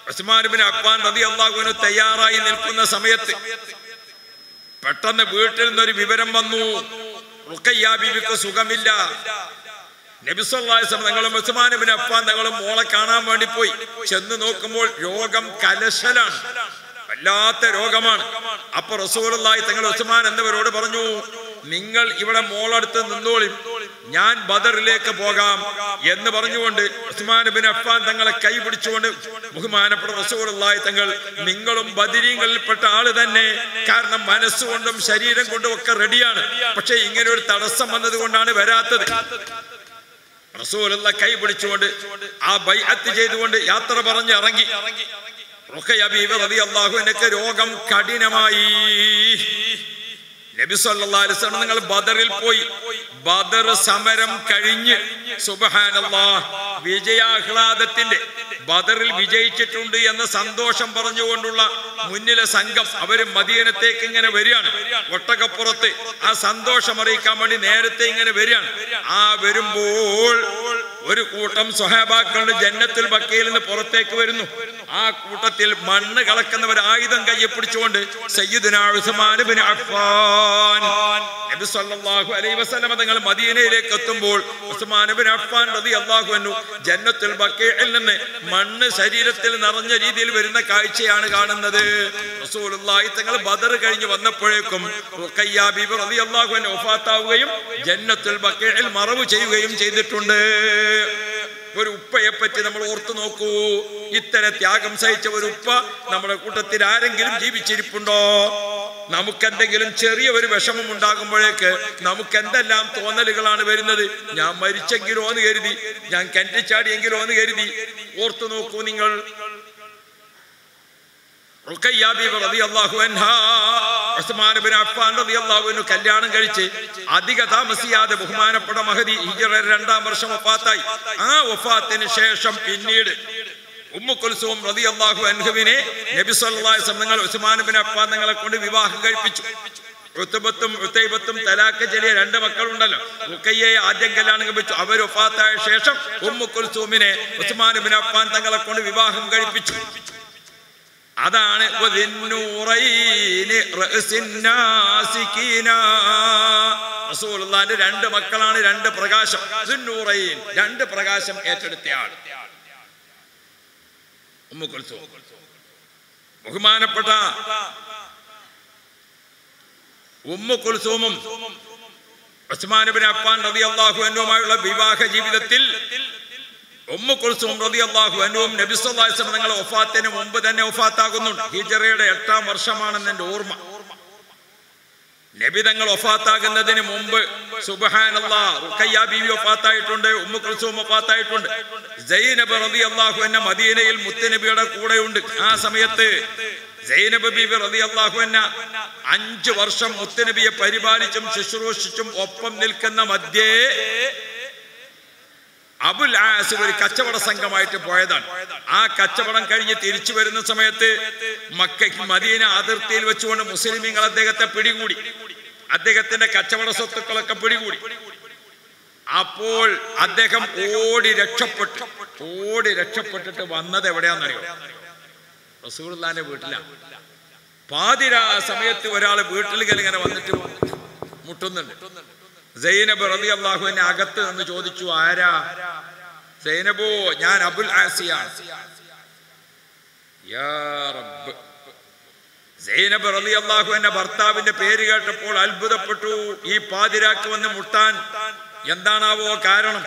ഉസ്മാനുബിൻ അഫ്ഫാൻ റതി അള്ളാഹുവിന് തയ്യാറായി നിൽക്കുന്ന സമയത്ത് പെട്ടെന്ന് വീട്ടിൽ നിന്നൊരു വിവരം വന്നു റുക്കയ്യ ബീവിക്ക് സുഖമില്ല നബിസ്വല്ലാസം തങ്ങളും ഉസ്മാനുബിൻ അഫ്ഫാൻ തങ്ങളും മോളെ കാണാൻ വേണ്ടി പോയി ചെന്ന് നോക്കുമ്പോൾ രോഗം കലശലാണ് വല്ലാത്ത രോഗമാണ് അപ്പൊ റസൂലുള്ളാഹി തങ്ങൾ ഉസ്മാൻ എന്നിവരോട് പറഞ്ഞു നിങ്ങൾ ഇവിടെ മോളടുത്ത് നിന്നോളി ഞാൻ ബദറിലേക്ക് പോകാം എന്ന് പറഞ്ഞുകൊണ്ട് ഉസ്മാൻ ബിൻ അഫ്ഫാൻ തങ്ങളെ കൈ പിടിച്ചുകൊണ്ട് ബഹുമാനപ്പെട്ട റസൂലുള്ളാഹി തങ്ങൾ നിങ്ങളും ബദരീങ്ങളിൽപ്പെട്ട ആള് തന്നെ കാരണം മനസ്സുകൊണ്ടും ശരീരം കൊണ്ടും ഒക്കെ റെഡിയാണ് പക്ഷെ ഇങ്ങനെ ഒരു തടസ്സം വന്നതുകൊണ്ടാണ് വരാത്തത് റസൂലുള്ള കൈ പിടിച്ചുകൊണ്ട് ആ ബൈഅത്ത് ചെയ്തുകൊണ്ട് യാത്ര പറഞ്ഞ് ഇറങ്ങി റുഖയ്യ ബീവി റളിയല്ലാഹു അൻഹയ്ക്ക് രോഗം കഠിനമായി നബി സല്ലല്ലാഹു അലൈഹി വസല്ലം നിങ്ങൾ ബദറിൽ പോയി ബദർ സമരം കഴിഞ്ഞ് സുബ്ഹാനല്ലാഹ് വിജയാഹ്ലാദത്തിന്റെ ബദറിൽ വിജയിച്ചിട്ടുണ്ട് എന്ന സന്തോഷം പറഞ്ഞുകൊണ്ടുള്ള മുന്നിലെ സംഘം അവര് മദീനത്തേക്ക് ഇങ്ങനെ വരികയാണ് ഒട്ടകപ്പുറത്ത് ആ സന്തോഷം അറിയിക്കാൻ വേണ്ടി നേരത്തെ ഇങ്ങനെ വരികയാണ് ആ വരുമ്പോൾ ഒരു കൂട്ടം സ്വഹാബാക്കളുടെ ജന്നത്തുൽ ബക്കയിൽ നിന്ന് പുറത്തേക്ക് വരുന്നു ആ കൂട്ടത്തിൽ മണ്ണ് കളക്കുന്നവർ ആയുധം കയ്യെ പിടിച്ചുകൊണ്ട് സയ്യിദുനാ ഉസ്മാൻ ഇബ്നു അഫ്ഫാൻ നബി സല്ലല്ലാഹു അലൈഹി വസല്ലം തങ്ങൾ മദീനയിലേക്ക് എത്തുമ്പോൾ ഉസ്മാൻ ഇബ്നു അഫ്ഫാൻ റളിയല്ലാഹു അൻഹു ജന്നത്തുൽ ബക്കയിൽ നിന്ന് മണ്ണ് ശരീരത്തിൽ നിറഞ്ഞ രീതിയിൽ വരുന്ന കാഴ്ചയാണ് കാണുന്നത് റസൂലുള്ളാഹി തങ്ങൾ ബദർ കഴിഞ്ഞ് വന്നപ്പോഴേക്കും റുഖയ്യ ബീബി റളിയല്ലാഹു അൻഹ വഫാത്താവുകയും ജന്നത്തുൽ ബക്കയിൽ മറവ് ചെയ്യുകയും ചെയ്തിട്ടുണ്ട് ഒരു ഉപ്പയെ പറ്റി നമ്മൾ ഓർത്തു നോക്കൂ ഇത്തരം ത്യാഗം സഹിച്ച ഒരു ഉപ്പ നമ്മുടെ കൂട്ടത്തിൽ ആരെങ്കിലും ജീവിച്ചിരിപ്പുണ്ടോ നമുക്കെന്തെങ്കിലും ചെറിയ ഒരു വിഷമം ഉണ്ടാകുമ്പോഴേക്ക് നമുക്ക് എന്തെല്ലാം തോന്നലുകളാണ് വരുന്നത് ഞാൻ മരിച്ചെങ്കിലോ എന്ന് കരുതി ഞാൻ കെട്ടിച്ചാടിയെങ്കിലോ എന്ന് കരുതി ഓർത്തു നോക്കൂ നിങ്ങൾ റുഖയ്യ ബീവി റളിയല്ലാഹു അൻഹാ ഉസ്മാൻ ഇബ്നു അഫ്ഫാൻ റളിയല്ലാഹു അൻഹു കല്യാണം കഴിച്ച് അധിക താമസിയാതെ ബഹുമാനപ്പെട്ട മഹദി ഹിജറ രണ്ടാം വർഷം വഫാത്തായി ആ വഫാത്തിന് ശേഷം പിന്നീട് ഉമ്മു കുൽസൂം റളിയല്ലാഹു അൻഹുവിനെ നബി സല്ലല്ലാഹു അലൈഹി വസല്ലം തങ്ങൾ ഉസ്മാൻ ഇബ്നു അഫ്ഫാൻ തങ്ങളെ കൊണ്ട് വിവാഹം കഴിപ്പിച്ചു ഉത്തബത്തും ഉത്തൈബത്തും തലാക്ക് ചെറിയ രണ്ട് മക്കളുണ്ടല്ലോ റുക്കയ്യയെ ആദ്യം കല്യാണം കഴിപ്പിച്ചു അവർ വഫാത്തായ ശേഷം ഉമ്മു കുൽസൂമിനെ ഉസ്മാൻ ഇബ്നു അഫ്ഫാൻ തങ്ങളെ കൊണ്ട് വിവാഹം കഴിപ്പിച്ചു അതാണ് വദിന്നൂറൈനി റഅസിന്നാസികീന. റസൂലുള്ളാഹിന്റെ രണ്ട് മക്കളാണ് രണ്ട് പ്രകാശം ദുന്നൂറൈൻ രണ്ട് പ്രകാശം ഏറ്റെടുത്തയാൾ ഉമ്മു കുൽസൂം ബഹുമാനപ്പെട്ട ഉമ്മു കുൽസൂമും ഉസ്മാൻ ഇബ്നു അഫ്ഫാൻ റളിയല്ലാഹു അൻഹുമായുള്ള വിവാഹ ജീവിതത്തിൽ ഉമ്മു കുൽസൂം റളിയല്ലാഹു അൻഹുവും നബി സല്ലല്ലാഹു അലൈഹി വസല്ലം തങ്ങളുടെ വഫാത്തിന് മുമ്പ് തന്നെ വഫാത്താകുന്നുണ്ട് ഹിജറയുടെ എട്ടാം വർഷമാണെന്ന് എൻ്റെ ഓർമ്മ നബി തങ്ങൾ വഫാത്താകുന്നതിന് മുമ്പ് സുബ്ഹാനല്ലാ റുഖയ്യ ബീവി വഫാത്തായിട്ടുണ്ട് ഉമ്മു കുൽസൂം വഫാത്തായിട്ടുണ്ട് സൈനബ് റളിയല്ലാഹു അൻഹ മദീനയിൽ മുത്തുനബിയുടെ കൂടെയുണ്ട് ആ സമയത്ത് സൈനബ് ബീബി റളിയല്ലാഹു അൻഹ അഞ്ച് വർഷം മുത്തുനബിയെ പരിപാലിച്ചും ശുശ്രൂഷിച്ചും ഒപ്പം നിൽക്കുന്ന മധ്യേ അബുൽ ആസ് ഒരു കച്ചവട സംഘമായിട്ട് പോയതാണ് ആ കച്ചവടം കഴിഞ്ഞ് തിരിച്ചു വരുന്ന സമയത്ത് മക്കയ്ക്ക് മദീന അതിർത്തിയിൽ വെച്ചുകൊണ്ട് മുസ്ലിമീങ്ങൾ അദ്ദേഹത്തെ പിടികൂടി അദ്ദേഹത്തിന്റെ കച്ചവട സ്വത്തുക്കളൊക്കെ പിടികൂടി അപ്പോൾ അദ്ദേഹം ഓടി രക്ഷപ്പെട്ടു ഓടി രക്ഷപ്പെട്ടിട്ട് വന്നത് എവിടെയാണെന്നറിയോ റസൂലുള്ളാന്റെ വീട്ടിലാണ് പാതിരാ സമയത്ത് ഒരാൾ വീട്ടിൽ ഇങ്ങനെ വന്നിട്ട് മുട്ടുന്നുണ്ട് സൈനബ് റതി അള്ളാഹു എന്നെ അകത്ത് നിന്ന് ചോദിച്ചു ആരാ സൈനബോ ഞാൻ അബുൽ ആസിയാണ് യാ റബ്ബ്. സൈനബ് റതി അള്ളാഹു എന്നെ ഭർത്താവിന്റെ പേര് കേട്ടപ്പോൾ അത്ഭുതപ്പെട്ടു ഈ പാതിരാക്ക് വന്ന് മുട്ടാൻ എന്താണാവോ കാരണം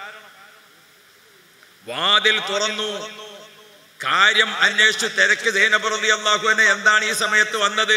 വാതിൽ തുറന്നു കാര്യം അന്വേഷിച്ചു തിരക്ക് സൈനബ് റതി അള്ളാഹു എന്നെ എന്താണ് ഈ സമയത്ത് വന്നത്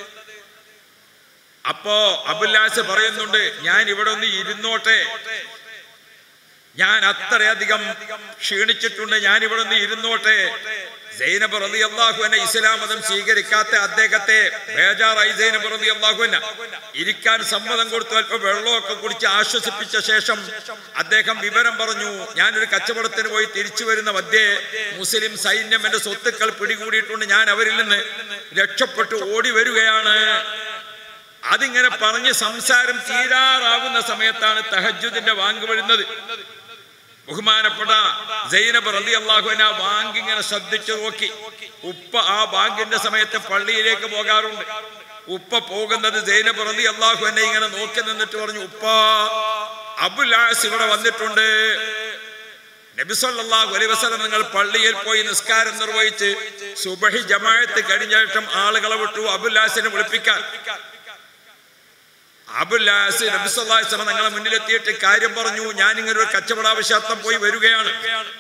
അപ്പോ അബുല്ലാസ് പറയുന്നുണ്ട് ഞാൻ ഇവിടെ ഒന്ന് ഇരുന്നോട്ടെ ഞാൻ അത്രയധികം ക്ഷീണിച്ചിട്ടുണ്ട് ഞാൻ ഇവിടെ ഒന്ന് ഇരുന്നോട്ടെ സൈനബ് റതി അള്ളാഹുവിനെ ഇസ്ലാം മതം സ്വീകരിക്കാത്ത അദ്ദേഹത്തെ ബേജാറായി സൈനബ് റതി അള്ളാഹുവിന ഇരിക്കാൻ സമ്മതം കൊടുത്തു അല്പം വെള്ളമൊക്കെ കുടിച്ച് ആശ്വസിപ്പിച്ച ശേഷം അദ്ദേഹം വിവരം പറഞ്ഞു ഞാനൊരു കച്ചവടത്തിന് പോയി തിരിച്ചു വരുന്ന മധ്യേ മുസ്ലിം സൈന്യം എന്റെ സ്വത്തുക്കൾ പിടികൂടിയിട്ടുണ്ട് ഞാൻ അവരിൽ നിന്ന് രക്ഷപ്പെട്ടു ഓടി വരികയാണ് അതിങ്ങനെ പറഞ്ഞ് സംസാരം തീരാറാകുന്ന സമയത്താണ് തഹജുദിന്റെ വാങ്ക് വരുന്നത് ബഹുമാനപ്പെട്ട സൈനബ് റലി അള്ളാഹുവിനെ ആ ബാങ്ക് ഇങ്ങനെ ശ്രദ്ധിച്ചു നോക്കി ഉപ്പ ആ ബാങ്കിന്റെ സമയത്ത് പള്ളിയിലേക്ക് പോകാറുണ്ട് ഉപ്പ പോകുന്നത് സൈനബ് റലി അള്ളാഹു എന്നെ ഇങ്ങനെ നോക്കി നിന്നിട്ട് പറഞ്ഞു ഉപ്പ അബുലാസ് ഇവിടെ വന്നിട്ടുണ്ട് നബിസല്ലാഹു അലൈ വസല്ലം നിങ്ങൾ പള്ളിയിൽ പോയി നിസ്കാരം നിർവഹിച്ച് സുബഹി ജമാഅത്ത് കഴിഞ്ഞ ശേഷം ആളുകളെ വിട്ടു അബുല്ലാസിനെ വിളിപ്പിക്കാൻ അബുല്ലാസ് നബിസ്വല്ലാസ്ലം നിങ്ങളെ മുന്നിലെത്തിയിട്ട് കാര്യം പറഞ്ഞു ഞാൻ ഇങ്ങനെ ഒരു കച്ചവടാവശ്യാർത്ഥം പോയി വരികയാണ്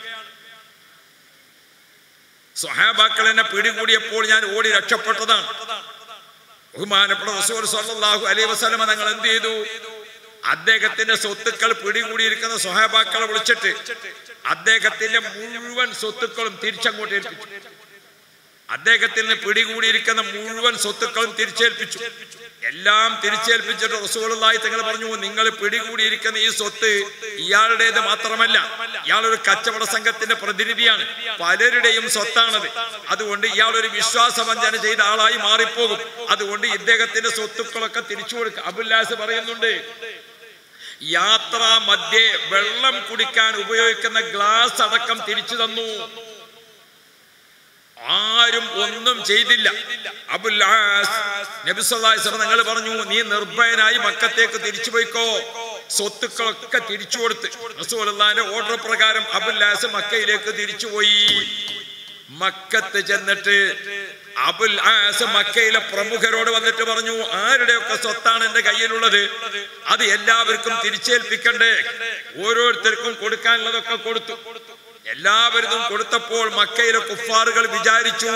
സ്വഹാബാക്കൾ എന്നെ പിടികൂടിയപ്പോൾ ഞാൻ ഓടി രക്ഷപ്പെട്ടതാണ് ബഹുമാനപ്പെട്ട റസൂൽ സല്ലല്ലാഹു അലൈഹി വസല്ലമ ഞങ്ങൾ എന്ത് ചെയ്തു അദ്ദേഹത്തിന്റെ സ്വത്തുക്കൾ പിടികൂടിയിരിക്കുന്ന സ്വഹാബാക്കളെ വിളിച്ചിട്ട് അദ്ദേഹത്തിന്റെ മുഴുവൻ സ്വത്തുക്കളും തിരിച്ചങ്ങോട്ട് ഏൽപ്പിച്ചു അദ്ദേഹത്തിൽ നിന്ന് പിടികൂടിയിരിക്കുന്ന മുഴുവൻ സ്വത്തുക്കളും തിരിച്ചേൽപ്പിച്ചു എല്ലാം തിരിച്ചേൽപ്പിച്ചിട്ട് റസൂലുള്ളാഹി തങ്ങൾ പറഞ്ഞു നിങ്ങൾ പിടികൂടിയിരിക്കുന്ന ഈ സ്വത്ത് ഇയാളുടേത് മാത്രമല്ല ഇയാൾ ഒരു കച്ചവട സംഘത്തിന്റെ പ്രതിനിധിയാണ് പലരുടെയും സ്വത്താണത് അതുകൊണ്ട് ഇയാൾ ഒരു വിശ്വാസവഞ്ചന ചെയ്ത ആളായി മാറിപ്പോകും അതുകൊണ്ട് ഇദ്ദേഹത്തിന്റെ സ്വത്തുക്കളൊക്കെ തിരിച്ചു കൊടുക്കുക അബുല്ലാസ് പറയുന്നുണ്ട് യാത്രാ മധ്യേ വെള്ളം കുടിക്കാൻ ഉപയോഗിക്കുന്ന ഗ്ലാസ് അടക്കം തിരിച്ചു തന്നു ആരും ഒന്നും ചെയ്തില്ല അബുല്ലാസ് നിങ്ങൾ പറഞ്ഞു നീ നിർഭയനായി മക്കത്തേക്ക് തിരിച്ചു പോയിക്കോ സ്വത്തുക്കളൊക്കെ തിരിച്ചു കൊടുത്ത് റസൂലുള്ളാന്റെ ഓർഡർ പ്രകാരം അബുല്ലാസ് മക്കയിലേക്ക് തിരിച്ചുപോയി മക്കത്ത് ചെന്നിട്ട് അബുൽ ആസ് മക്കയിലെ പ്രമുഖരോട് വന്നിട്ട് പറഞ്ഞു ആരുടെയൊക്കെ സ്വത്താണ് എന്റെ കയ്യിലുള്ളത് അത് എല്ലാവർക്കും തിരിച്ചേൽപ്പിക്കണ്ടേ ഓരോരുത്തർക്കും കൊടുക്കാനുള്ളതൊക്കെ കൊടുത്തു എല്ലാവരും കൊടുത്തപ്പോൾ മക്കയിലെ കുഫാറുകൾ വിചാരിച്ചു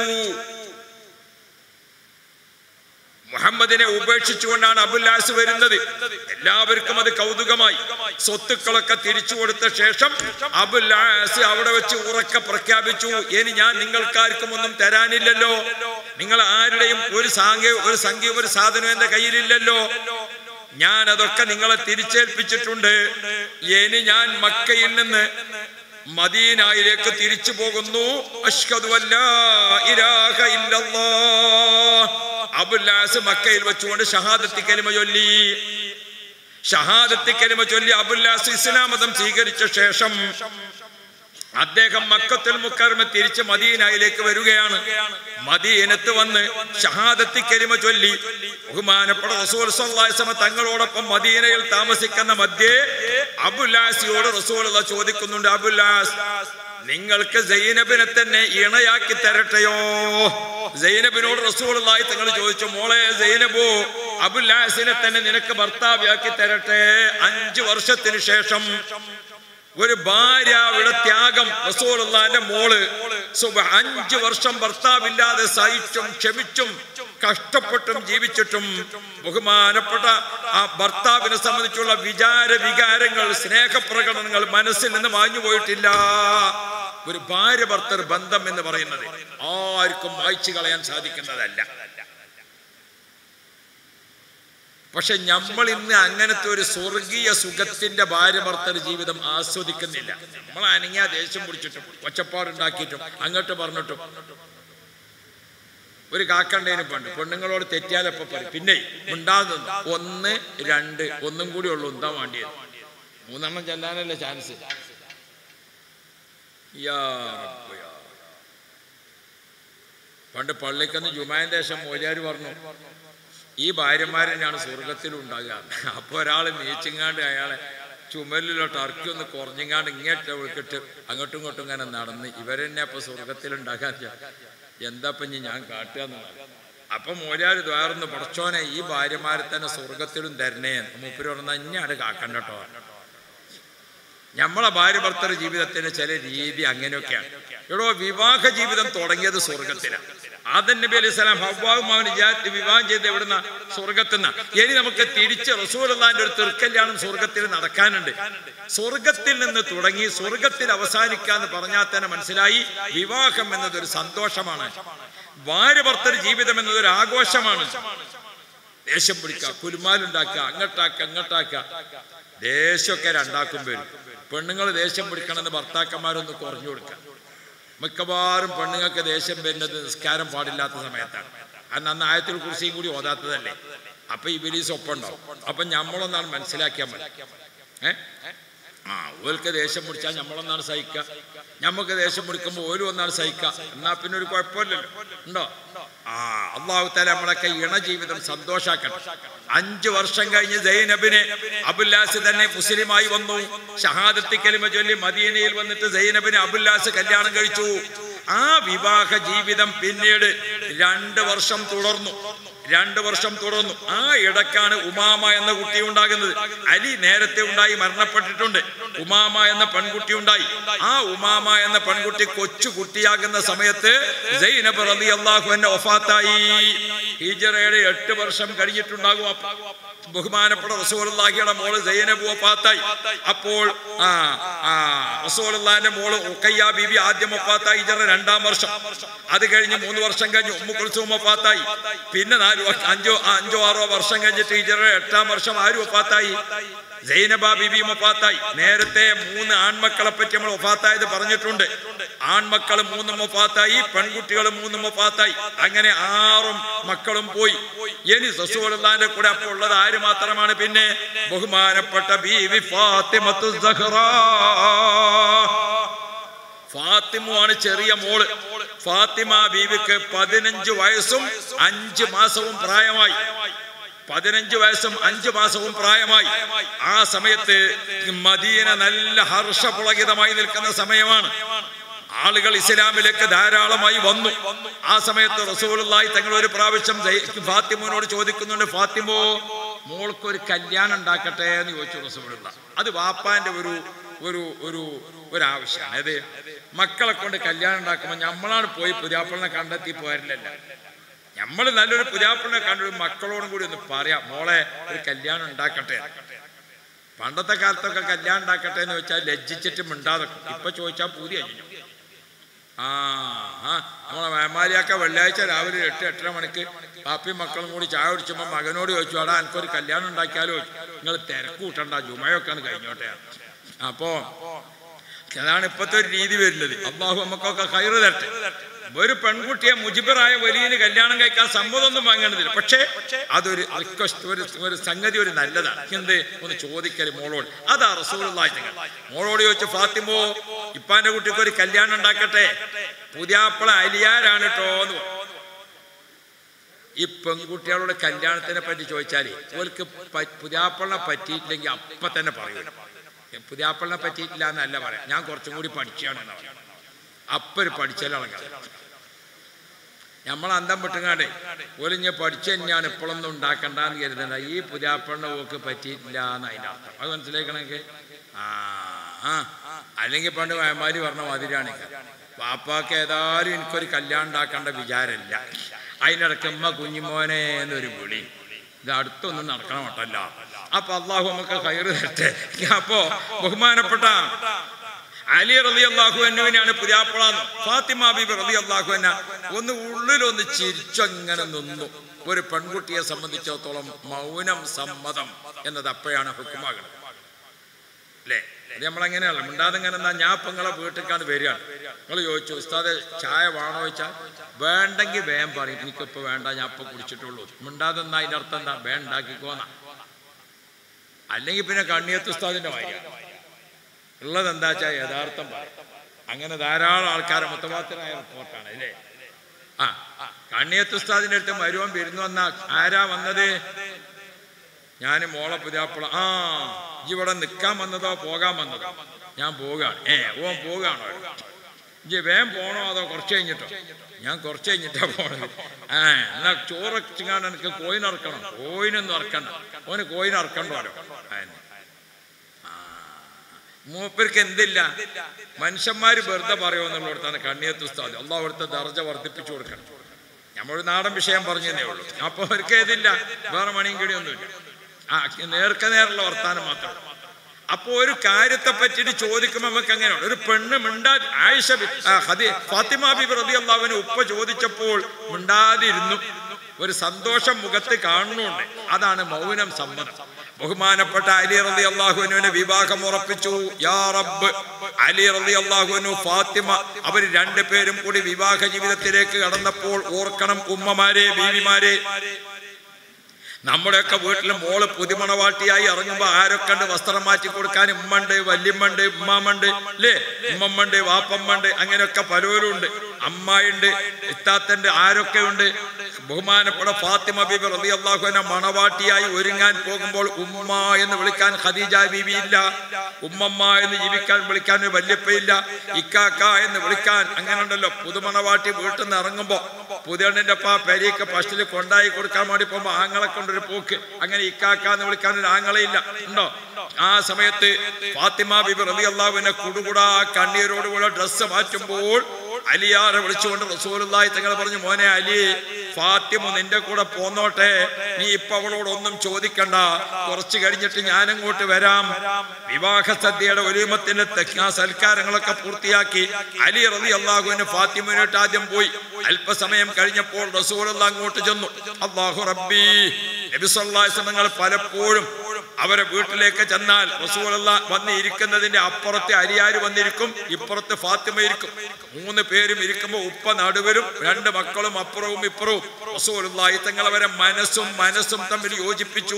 മുഹമ്മദിനെ ഉപേക്ഷിച്ചുകൊണ്ടാണ് അബുല്ലാസ് വരുന്നത് എല്ലാവർക്കും അത് കൗതുകമായി സ്വത്തുക്കളൊക്കെ തിരിച്ചു കൊടുത്ത ശേഷം അബുല്ലാസ് അവിടെ വെച്ച് ഉറക്കെ പ്രഖ്യാപിച്ചു ഇനി ഞാൻ നിങ്ങൾക്കാർക്കും ഒന്നും തരാനില്ലല്ലോ നിങ്ങൾ ആരുടെയും ഒരു സാങ്ക ഒരു സംഖ്യയും ഒരു സാധനവും എന്റെ കയ്യിലില്ലല്ലോ ഞാൻ അതൊക്കെ നിങ്ങളെ തിരിച്ചേൽപ്പിച്ചിട്ടുണ്ട് ഇനി ഞാൻ മക്കയിൽ നിന്ന് മദീനായിലേക്ക് തിരിച്ചു പോകുന്നു അഷ്ഹദു അല്ലാ ഇലാഹ ഇല്ലല്ലാഹ് അബുല്ലാസ് മക്കയിൽ വെച്ചുകൊണ്ട് ഷഹാദത്തി കലിമ ചൊല്ലി ഷഹാദത്തി കലിമ ചൊല്ലി അബുല്ലാസ് ഇസ്ലാം മതം സ്വീകരിച്ച ശേഷം അദ്ദേഹം മക്കത്തുൽ മുക്കർമ തിരിച്ച് മദീനയിലേക്ക് വരികയാണ് മദീനത്ത് വന്ന് ഷഹാദത്തി കരിമ ചൊല്ലി ബഹുമാനപ്പെട്ട റസൂൽ സല്ലാസ്മ തങ്ങളോടൊപ്പം മദീനയിൽ താമസിക്കുന്ന മധ്യേ അബുല്ലാസിയോട് റസൂൽ ചോദിക്കുന്നുണ്ട് അബുല്ലാസ് നിങ്ങൾക്ക് സൈനബിനെ തന്നെ ഇണയാക്കി തരട്ടെയോ സൈനബിനോട് റസൂളായി തങ്ങൾ ചോദിച്ചു മോളെ സൈനബോ അബുല്ലാസിനെ തന്നെ നിനക്ക് ഭർത്താവിയാക്കി തരട്ടെ അഞ്ചു വർഷത്തിന് ശേഷം ഒരു ഭാര്യയുടെ ത്യാഗം റസൂലുള്ളാന്റെ മോള് സുബ അഞ്ചു വർഷം ഭർത്താവില്ലാതെ സഹിച്ചും ക്ഷമിച്ചും കഷ്ടപ്പെട്ടും ജീവിച്ചിട്ടും ബഹുമാനപ്പെട്ട ആ ഭർത്താവിനെ സംബന്ധിച്ചുള്ള വിചാര വികാരങ്ങൾ സ്നേഹപ്രകടനങ്ങൾ മനസ്സിൽ നിന്ന് മാഞ്ഞു പോയിട്ടില്ല ഒരു ഭാര്യ ഭർത്തർ ബന്ധം എന്ന് പറയുന്നത് ആർക്കും വായിച്ചു കളയാൻ സാധിക്കുന്നതല്ല പക്ഷെ നമ്മൾ ഇന്ന് അങ്ങനത്തെ ഒരു സ്വർഗീയ സുഖത്തിന്റെ ഭാര്യ ഭർത്തർ ജീവിതം ആസ്വദിക്കുന്നില്ല നമ്മൾ അനങ്ങിയ ദേഷ്യം പിടിച്ചിട്ടും ഒച്ചപ്പാടുണ്ടാക്കിയിട്ടും അങ്ങോട്ട് പറഞ്ഞിട്ടും ഒരു കാക്കണ്ടേനും പണ്ട് പെണ്ണുങ്ങളോട് തെറ്റിയാലപ്പോ പറയും പിന്നെ ഉണ്ടാകുന്നു ഒന്ന് രണ്ട് ഒന്നും കൂടി ഉള്ളു എന്താ വേണ്ടിയത് മൂന്നെണ്ണം ചെല്ലാനല്ലേ ചാൻസ് യാ റബ്ബ് യാ. പണ്ട് പള്ളിക്കന്ന് ജുമാന്റെ ശേഷം മോര്യാര് പറഞ്ഞു ഈ ഭാര്യമാരെന്നെയാണ് സ്വർഗത്തിലും ഉണ്ടാകുക അപ്പൊ ഒരാൾ നീച്ചിങ്ങാണ്ട് അയാളെ ചുമലിലോട്ട് ഇറക്കി ഒന്ന് കുറഞ്ഞിങ്ങാണ്ട് ഇങ്ങോട്ട് വിളിക്കിട്ട് അങ്ങോട്ടും ഇങ്ങോട്ടും ഇങ്ങനെ നടന്ന് ഇവരെന്നെ അപ്പൊ സ്വർഗത്തിലുണ്ടാകാൻ എന്താ ഇനി ഞാൻ കാട്ടുക എന്നുള്ളത് അപ്പൊ മോരാര് ദ്വാർന്ന് പടച്ചോനെ ഈ ഭാര്യമാരെ തന്നെ സ്വർഗത്തിലും തരണേ മൂപ്പര് പറഞ്ഞാൽ ഇഞ്ഞാട് കാക്കണ്ട കേട്ടോ നമ്മളെ ഭാര്യ ഭർത്തൃ ജീവിതത്തിന്റെ ചില രീതി അങ്ങനെയൊക്കെയാണ് എടോ വിവാഹ ജീവിതം തുടങ്ങിയത് സ്വർഗത്തിലാണ് ആദൻ നബി അലൈഹി സ്വലാം ഹവ്വാവുമാവിന് ജാതി വിവാഹം ചെയ്ത് എവിടുന്ന സ്വർഗത്തിന ഇനി നമുക്ക് തിരിച്ച് റസൂലുള്ളാന്റെ ഒരു തിർക്കല്യാണം സ്വർഗത്തിൽ നടക്കാനുണ്ട് സ്വർഗത്തിൽ നിന്ന് തുടങ്ങി സ്വർഗത്തിൽ അവസാനിക്കാന്ന് പറഞ്ഞാൽ തന്നെ മനസ്സിലായി വിവാഹം എന്നതൊരു സന്തോഷമാണ് ഭാര്യ ഭർത്തൃ ജീവിതം എന്നതൊരു ആഘോഷമാണ് ദേഷ്യം പിടിക്കുക കുലുമാലുണ്ടാക്കുക അങ്ങോട്ടാക്കുക അങ്ങോട്ടാക്കുക ദേഷ്യമൊക്കെ രണ്ടാക്കും വരും പെണ്ണുങ്ങൾ ദേഷ്യം പിടിക്കണമെന്ന് ഭർത്താക്കന്മാരൊന്ന് കുറഞ്ഞു കൊടുക്കുക മിക്കവാറും പെണ്ണുങ്ങൾക്ക് ദേഷ്യം വരുന്നത് നിസ്കാരം പാടില്ലാത്ത സമയത്താണ് അന്ന് അന്ന് ആയത്തിൽ കുറിച്ചും കൂടി ഓതാത്തതല്ലേ അപ്പൊ ഈ ബിലീസ് ഒപ്പം ഉണ്ടാവും അപ്പൊ നമ്മളൊന്നാണ് മനസ്സിലാക്കിയാൽ മതി ഏ ആ ഓൽക്ക് ദേഷ്യം പിടിച്ചാൽ നമ്മളൊന്നാണ് സഹിക്കുക നമുക്ക് ദേഷ്യം പിടിക്കുമ്പോൾ ഓലും ഒന്നാണ് സഹിക്കുക എന്നാ പിന്നെ ഒരു കുഴപ്പമില്ലല്ലോ ഉണ്ടോ ആ അള്ളാഹു താല നമ്മളൊക്കെ ഇണ ജീവിതം സന്തോഷാക്കട്ടെ അഞ്ചു വർഷം കഴിഞ്ഞ് സൈനബിനെ അബുല്ലാസ് തന്നെ മുസ്ലിമായി വന്നു ഷഹാദത്തി കലിമ ചൊല്ലി മദീനയിൽ വന്നിട്ട് സൈനബിനെ അബുല്ലാസ് കല്യാണം കഴിച്ചു ആ വിവാഹ ജീവിതം പിന്നീട് രണ്ട് വർഷം തുടർന്നു രണ്ട് വർഷം തുടർന്നു ആ ഇടക്കാണ് ഉമാമ എന്ന കുട്ടി ഉണ്ടാകുന്നത് അലി നേരത്തെ ഉണ്ടായി മരണപ്പെട്ടിട്ടുണ്ട് ഉമാമ എന്ന പെൺകുട്ടി ഉണ്ടായി ആ ഉമാമ എന്ന പെൺകുട്ടി കൊച്ചു കുട്ടിയാകുന്ന സമയത്ത് സൈനബ് റലി അള്ളാഹു എന്നെ ഒഫാത്തായി ഹിജറയുടെ എട്ട് വർഷം കഴിഞ്ഞിട്ടുണ്ടാകും അപ്പ- ബഹുമാനപ്പെട്ട റസൂലുള്ളാഹിയുടെ മോള് സൈനബ് വഫാത്തായി അപ്പോൾ ആ ആ റസൂലുള്ളാഹിന്റെ മോള് ഉഖയ്യ ബീബി ആദ്യം വഫാത്തായി ഹിജറ രണ്ടാം വർഷം അത് കഴിഞ്ഞ് മൂന്ന് വർഷം കഴിഞ്ഞ് ഉമ്മു കുൽസൂം വഫാത്തായി പിന്നെ നാല് വർഷം അഞ്ചോ അഞ്ചോ ആറോ വർഷം കഴിഞ്ഞിട്ട് ഹിജറ എട്ടാം വർഷം ആര് വഫാത്തായി സൈനബ ബിബി വഫാത്തായി നേരത്തെ മൂന്ന് ആൺമക്കളെ പറ്റി നമ്മൾ വഫാത്തായത് പറഞ്ഞിട്ടുണ്ട് ആൺമക്കൾ മൂന്നും വഫാത്തായി പെൺകുട്ടികൾ മൂന്നും വഫാത്തായി അങ്ങനെ ആറും മക്കളും പോയി ഇനി സസൂലുള്ളാന്റെ കൂടെ അപ്പോൾ ഉള്ളത് ആര് മാത്രമാണ് പിന്നെ ബഹുമാനപ്പെട്ട ബീവി ഫാത്തിമത്തു സഹ്റാ ഫാത്തിമയാണ് ചെറിയ മോള് ഫാത്തിമ ബീവിക്ക് പതിനഞ്ച് വയസ്സും അഞ്ച് മാസവും പ്രായമായി പതിനഞ്ച് വയസ്സും അഞ്ച് മാസവും പ്രായമായി ആ സമയത്ത് മദീന നല്ല ഹർഷപുളകിതമായി നിൽക്കുന്ന സമയമാണ് ആളുകൾ ഇസ്ലാമിലേക്ക് ധാരാളമായി വന്നു ആ സമയത്ത് റസൂലുള്ളാഹി തങ്ങൾ ഒരു പ്രാവശ്യം സൈ- ഫാത്തിമോനോട് ചോദിക്കുന്നുണ്ട് ഫാത്തിമോ മോൾക്ക് ഒരു കല്യാണം ഉണ്ടാക്കട്ടെ എന്ന് ചോദിച്ചു റസൂലുള്ള അത് വാപ്പാന്റെ ഒരു ഒരു ഒരു ഒരു ആവശ്യമാണ് അത് മക്കളെ കൊണ്ട് കല്യാണം ഉണ്ടാക്കുമ്പോൾ നമ്മളാണ് പോയി പുതിയാപ്പിളിനെ കണ്ടെത്തി പോരില്ലല്ല നമ്മൾ നല്ലൊരു പുതിയാപ്പിളിനെ കണ്ടു മക്കളോടും കൂടി ഒന്ന് പറയാം മോളെ ഒരു കല്യാണം ഉണ്ടാക്കട്ടെ പണ്ടത്തെ കാലത്തൊക്കെ കല്യാണം ഉണ്ടാക്കട്ടെ എന്ന് വെച്ചാൽ ലജ്ജിച്ചിട്ട് മിണ്ടാതെ ഇപ്പൊ ചോദിച്ചാൽ പൂതി കഴിഞ്ഞു ആ ആ നമ്മളെ വേമാലിയൊക്കെ വെള്ളിയാഴ്ച രാവിലെ എട്ട് എട്ടര മണിക്ക് പാപ്പിയും മക്കളും കൂടി ചായ കുടിച്ചപ്പോൾ മകനോട് ചോദിച്ചു അടാ എനിക്കൊരു കല്യാണം ഉണ്ടാക്കിയാലോ നിങ്ങൾ തിരക്ക് കൂട്ടണ്ട ജുമയൊക്കെ കഴിഞ്ഞോട്ടെ അപ്പോ അതാണ് ഇപ്പോഴത്തെ ഒരു രീതി വരുന്നത് അള്ളാഹു നമുക്കൊക്കെ കയറ് തരട്ടെ ഒരു പെൺകുട്ടിയെ മുജിബറായ വലിയന് കല്യാണം കഴിക്കാൻ സമ്മതമൊന്നും വാങ്ങേണ്ടതില്ല പക്ഷേ അതൊരു റിക്വസ്റ്റ് ഒരു ഒരു സംഗതി ഒരു നല്ലതാണ് എന്ത് ഒന്ന് ചോദിക്കല് മോളോട് അതാ റസൂലുള്ളാഹി തങ്ങൾ മോളോട് ചോദിച്ചു ഫാത്തിമോ ഇപ്പാന്റെ കുട്ടിക്ക് ഒരു കല്യാണം ഉണ്ടാക്കട്ടെ പുതിയാപ്പള അലിയാരാണ് കേട്ടോ എന്ന് പറഞ്ഞു ഈ പെൺകുട്ടികളോട് കല്യാണത്തിനെ പറ്റി ചോദിച്ചാൽ ഓർക്ക് പുതിയാപ്പളിനെ പറ്റിയിട്ടില്ലെങ്കിൽ അപ്പൊ തന്നെ പറയൂ പുതിയാപ്പളിനെ പറ്റിയിട്ടില്ല എന്നല്ല പറയാം ഞാൻ കുറച്ചും കൂടി പഠിച്ചാണ് എന്ന് പറയാം അപ്പൊ ഒരു പഠിച്ചാലാണ് നമ്മൾ അന്തം വിട്ടുങ്ങാണ്ട് ഒലിഞ്ഞ് പഠിച്ചു തന്നെയാണ് ഇപ്പോഴൊന്നും ഉണ്ടാക്കണ്ടെന്ന് കരുതണ്ട ഈ പുതിയാപ്പളിനെ ഓക്ക് പറ്റിയിട്ടില്ല എന്ന് അതിൻ്റെ അർത്ഥം അത് മനസ്സിലാക്കണമെങ്കിൽ ആ ആ അല്ലെങ്കിൽ പണ്ട് വയമാരി പറഞ്ഞ മാതിരിയാണ് പാപ്പാക്ക് ഏതായാലും എനിക്കൊരു കല്യാണം ഉണ്ടാക്കേണ്ട വിചാരമില്ല അതിനിടയ്ക്ക് ഉമ്മ കുഞ്ഞിമോനെ എന്നൊരു വിളി ഇത് അടുത്തൊന്നും നടക്കണ മട്ടല്ല അപ്പൊ അള്ളാഹു നമുക്ക് കയറ് തരട്ടെ അപ്പോ ബഹുമാനപ്പെട്ട അലി റലി അള്ളാഹു എന്നുവിനാണ് പുതിയാപ്പളാന്ന് ഫാത്തിമ ബീബി റലി അള്ളാഹു എന്ന ഒന്ന് ഉള്ളിലൊന്ന് ചിരിച്ചങ്ങനെ നിന്നു ഒരു പെൺകുട്ടിയെ സംബന്ധിച്ചിടത്തോളം മൗനം സമ്മതം എന്നത് അപ്പോഴാണ് ഹുക്കുമാകുന്നത് അല്ലേ അത് നമ്മളെങ്ങനെയല്ല മിണ്ടാതെ ഇങ്ങനെ എന്നാ ഞാൻ ഇപ്പം നിങ്ങളെ വീട്ടിലേക്കാണ് വരികയാണ് നിങ്ങൾ ചോദിച്ചു ഉസ്താദെ ചായ വേണോ ചോദിച്ചാൽ വേണ്ടെങ്കിൽ വേം പറയും എനിക്കിപ്പോൾ വേണ്ട ഞാൻ ഇപ്പം കുടിച്ചിട്ടുള്ളൂ മിണ്ടാതെ എന്നാ അതിൻ്റെ അർത്ഥം എന്താ വേ ഉണ്ടാക്കിക്കോന്നാ അല്ലെങ്കിൽ പിന്നെ കണ്ണിയത്ത് ഉസ്താദിൻ്റെ വായിക്കാം ഉള്ളത് എന്താ വെച്ചാൽ യഥാർത്ഥം പറയും അങ്ങനെ ധാരാളം ആൾക്കാരെ മുത്തവാത്തരായ റിപ്പോർട്ടാണ് അല്ലേ ആ കണ്ണിയത്ത് ഉസ്താദിൻ്റെ അടുത്ത് മരുവൻ വരുന്നു വന്ന ആരാ വന്നത് ഞാൻ മോളെ പുതിയാപ്പിള ആ ഇജ്ജ് ഇവിടെ നിൽക്കാൻ വന്നതോ പോകാൻ വന്നതോ ഞാൻ പോകാണ് ഏ ഓൻ പോകാണോ ഇജ്ജ് വേഗം പോണോ അതോ കുറച്ച് കഴിഞ്ഞിട്ടോ ഞാൻ കുറച്ച് കഴിഞ്ഞിട്ടാ പോണത് ആ എന്നാ ചോറ് ചിങ്ങാണ്ട് എനിക്ക് കോയിൻ ഇറക്കണം കോയിനൊന്നും ഇറക്കണ്ട ഓന് കോയിൻ ഇറക്കണ്ടോലോ അതന്നെ മൂപ്പർക്ക് എന്തില്ല മനുഷ്യന്മാര് വെറുതെ പറയുമെന്നുള്ളിടത്താണ് കണ്ണിയത്ത് ഉസ്താദ് അള്ളാഹ് അവിടുത്തെ ദർജ വർദ്ധിപ്പിച്ചു കൊടുക്കണം നമ്മൾ നാടൻ വിഷയം പറഞ്ഞതേ ഉള്ളൂ അപ്പൊ അവർക്ക് ഏതില്ല വേറെ മണിയും കിടിയൊന്നുമില്ല ആ നേർക്ക നേരുള്ള വർത്താനം മാത്രം അപ്പൊ ഒരു കാര്യത്തെ പറ്റിയിട്ട് ചോദിക്കുമ്പോൾ നമുക്ക് അങ്ങനെയാണ് ഒരു പെണ്ണ് മിണ്ടാ ആയിഷ ബി- ആ, ഹദി ഫാത്തിമ ബിബി റതി അള്ളാഹുവിന് ഉപ്പ ചോദിച്ചപ്പോൾ മിണ്ടാതിരുന്നു ഒരു സന്തോഷം മുഖത്ത് കാണുന്നുണ്ട് അതാണ് മൗനം സമ്മതം ബഹുമാനപ്പെട്ട അലി റതി അള്ളാഹുവിനുവിനെ വിവാഹം ഉറപ്പിച്ചു യാ റബ്ബ് അലി റതി അള്ളാഹുവിനു ഫാത്തിമ അവർ രണ്ടുപേരും കൂടി വിവാഹ ജീവിതത്തിലേക്ക് കടന്നപ്പോൾ ഓർക്കണം ഉമ്മമാരെ ബീവിമാരെ നമ്മുടെയൊക്കെ വീട്ടിൽ മോള് പുതിമണവാട്ടിയായി ഇറങ്ങുമ്പോൾ ആരൊക്കെ ഉണ്ട് വസ്ത്രം മാറ്റി കൊടുക്കാൻ ഉമ്മണ്ട് വല്യമ്മണ്ട് ഉമ്മാമ്മണ്ട് അല്ലേ ഉമ്മമ്മണ്ട് വാപ്പമ്മണ്ട് അങ്ങനെയൊക്കെ പലരും ഉണ്ട് അമ്മായിണ്ട് ഇത്താത്തണ്ട് ആരൊക്കെ ഉണ്ട് ബഹുമാനപ്പെട്ട ഫാത്തിമ ബീബി റബി അള്ളാഹുവിനെ മണവാട്ടിയായി ഒരുങ്ങാൻ പോകുമ്പോൾ ഉമ്മ എന്ന് വിളിക്കാൻ ഖദീജ ബീബി ഇല്ല ഉമ്മമ്മ എന്ന് ജീവിക്കാൻ വിളിക്കാൻ ഒരു വല്യപ്പയില്ല ഇക്കാക്ക എന്ന് വിളിക്കാൻ അങ്ങനെ ഉണ്ടല്ലോ പുതുമണവാട്ടി വീട്ടിൽ നിന്ന് ഇറങ്ങുമ്പോ പുതിയണ്ണിന്റെ അപ്പ പെരീക്ക് ഫസ്റ്റിൽ കൊണ്ടായി കൊടുക്കാൻ വേണ്ടി പോകുമ്പോ ആങ്ങളെ കൊണ്ടൊരു പോക്ക് അങ്ങനെ ഇക്കാക്ക എന്ന് വിളിക്കാൻ ഒരു ആങ്ങളയില്ല ഉണ്ടോ ആ സമയത്ത് ഫാത്തിമ ബിബി റബി അള്ളാഹുവിനെ കുടുകുടാ കണ്ണീരോടുകൂടെ ഡ്രസ്സ് മാറ്റുമ്പോൾ അലിയാറെ വിളിച്ചുകൊണ്ട് റസൂലുള്ളാഹി തങ്ങൾ പറഞ്ഞു മോനെ അലി ഫാത്തിമ നിന്റെ കൂടെ പോന്നോട്ടെ നീ ഇപ്പൊ അവളോടൊന്നും ചോദിക്കണ്ട കുറച്ച് കഴിഞ്ഞിട്ട് ഞാൻ അങ്ങോട്ട് വരാം വിവാഹ സദ്യയുടെ ഒരുമത്തിന്റെ തെക്ക സൽക്കാരങ്ങളൊക്കെ പൂർത്തിയാക്കി അലി റതി അള്ളാഹുവിന് ഫാത്തിമനായിട്ട് ആദ്യം പോയി അല്പസമയം കഴിഞ്ഞപ്പോൾ റസൂലുള്ള അങ്ങോട്ട് ചെന്നു അള്ളാഹു റബ്ബി നബി സല്ലല്ലാഹു അലൈഹി വസല്ലം തങ്ങൾ പലപ്പോഴും അവരെ വീട്ടിലേക്ക് ചെന്നാൽ റസൂലുള്ള വന്ന് ഇരിക്കുന്നതിന്റെ അപ്പുറത്തെ അരിയാര് വന്നിരിക്കും ഇപ്പുറത്ത് ഫാത്തിമ ഇരിക്കും മൂന്ന് പേരും ഇരിക്കുമ്പോൾ ഉപ്പ നടുവരും രണ്ട് മക്കളും അപ്പുറവും ഇപ്പുറവും റസൂലുള്ളാഹി തങ്ങൾ അവരെ മനസ്സും മനസ്സും തമ്മിൽ യോജിപ്പിച്ചു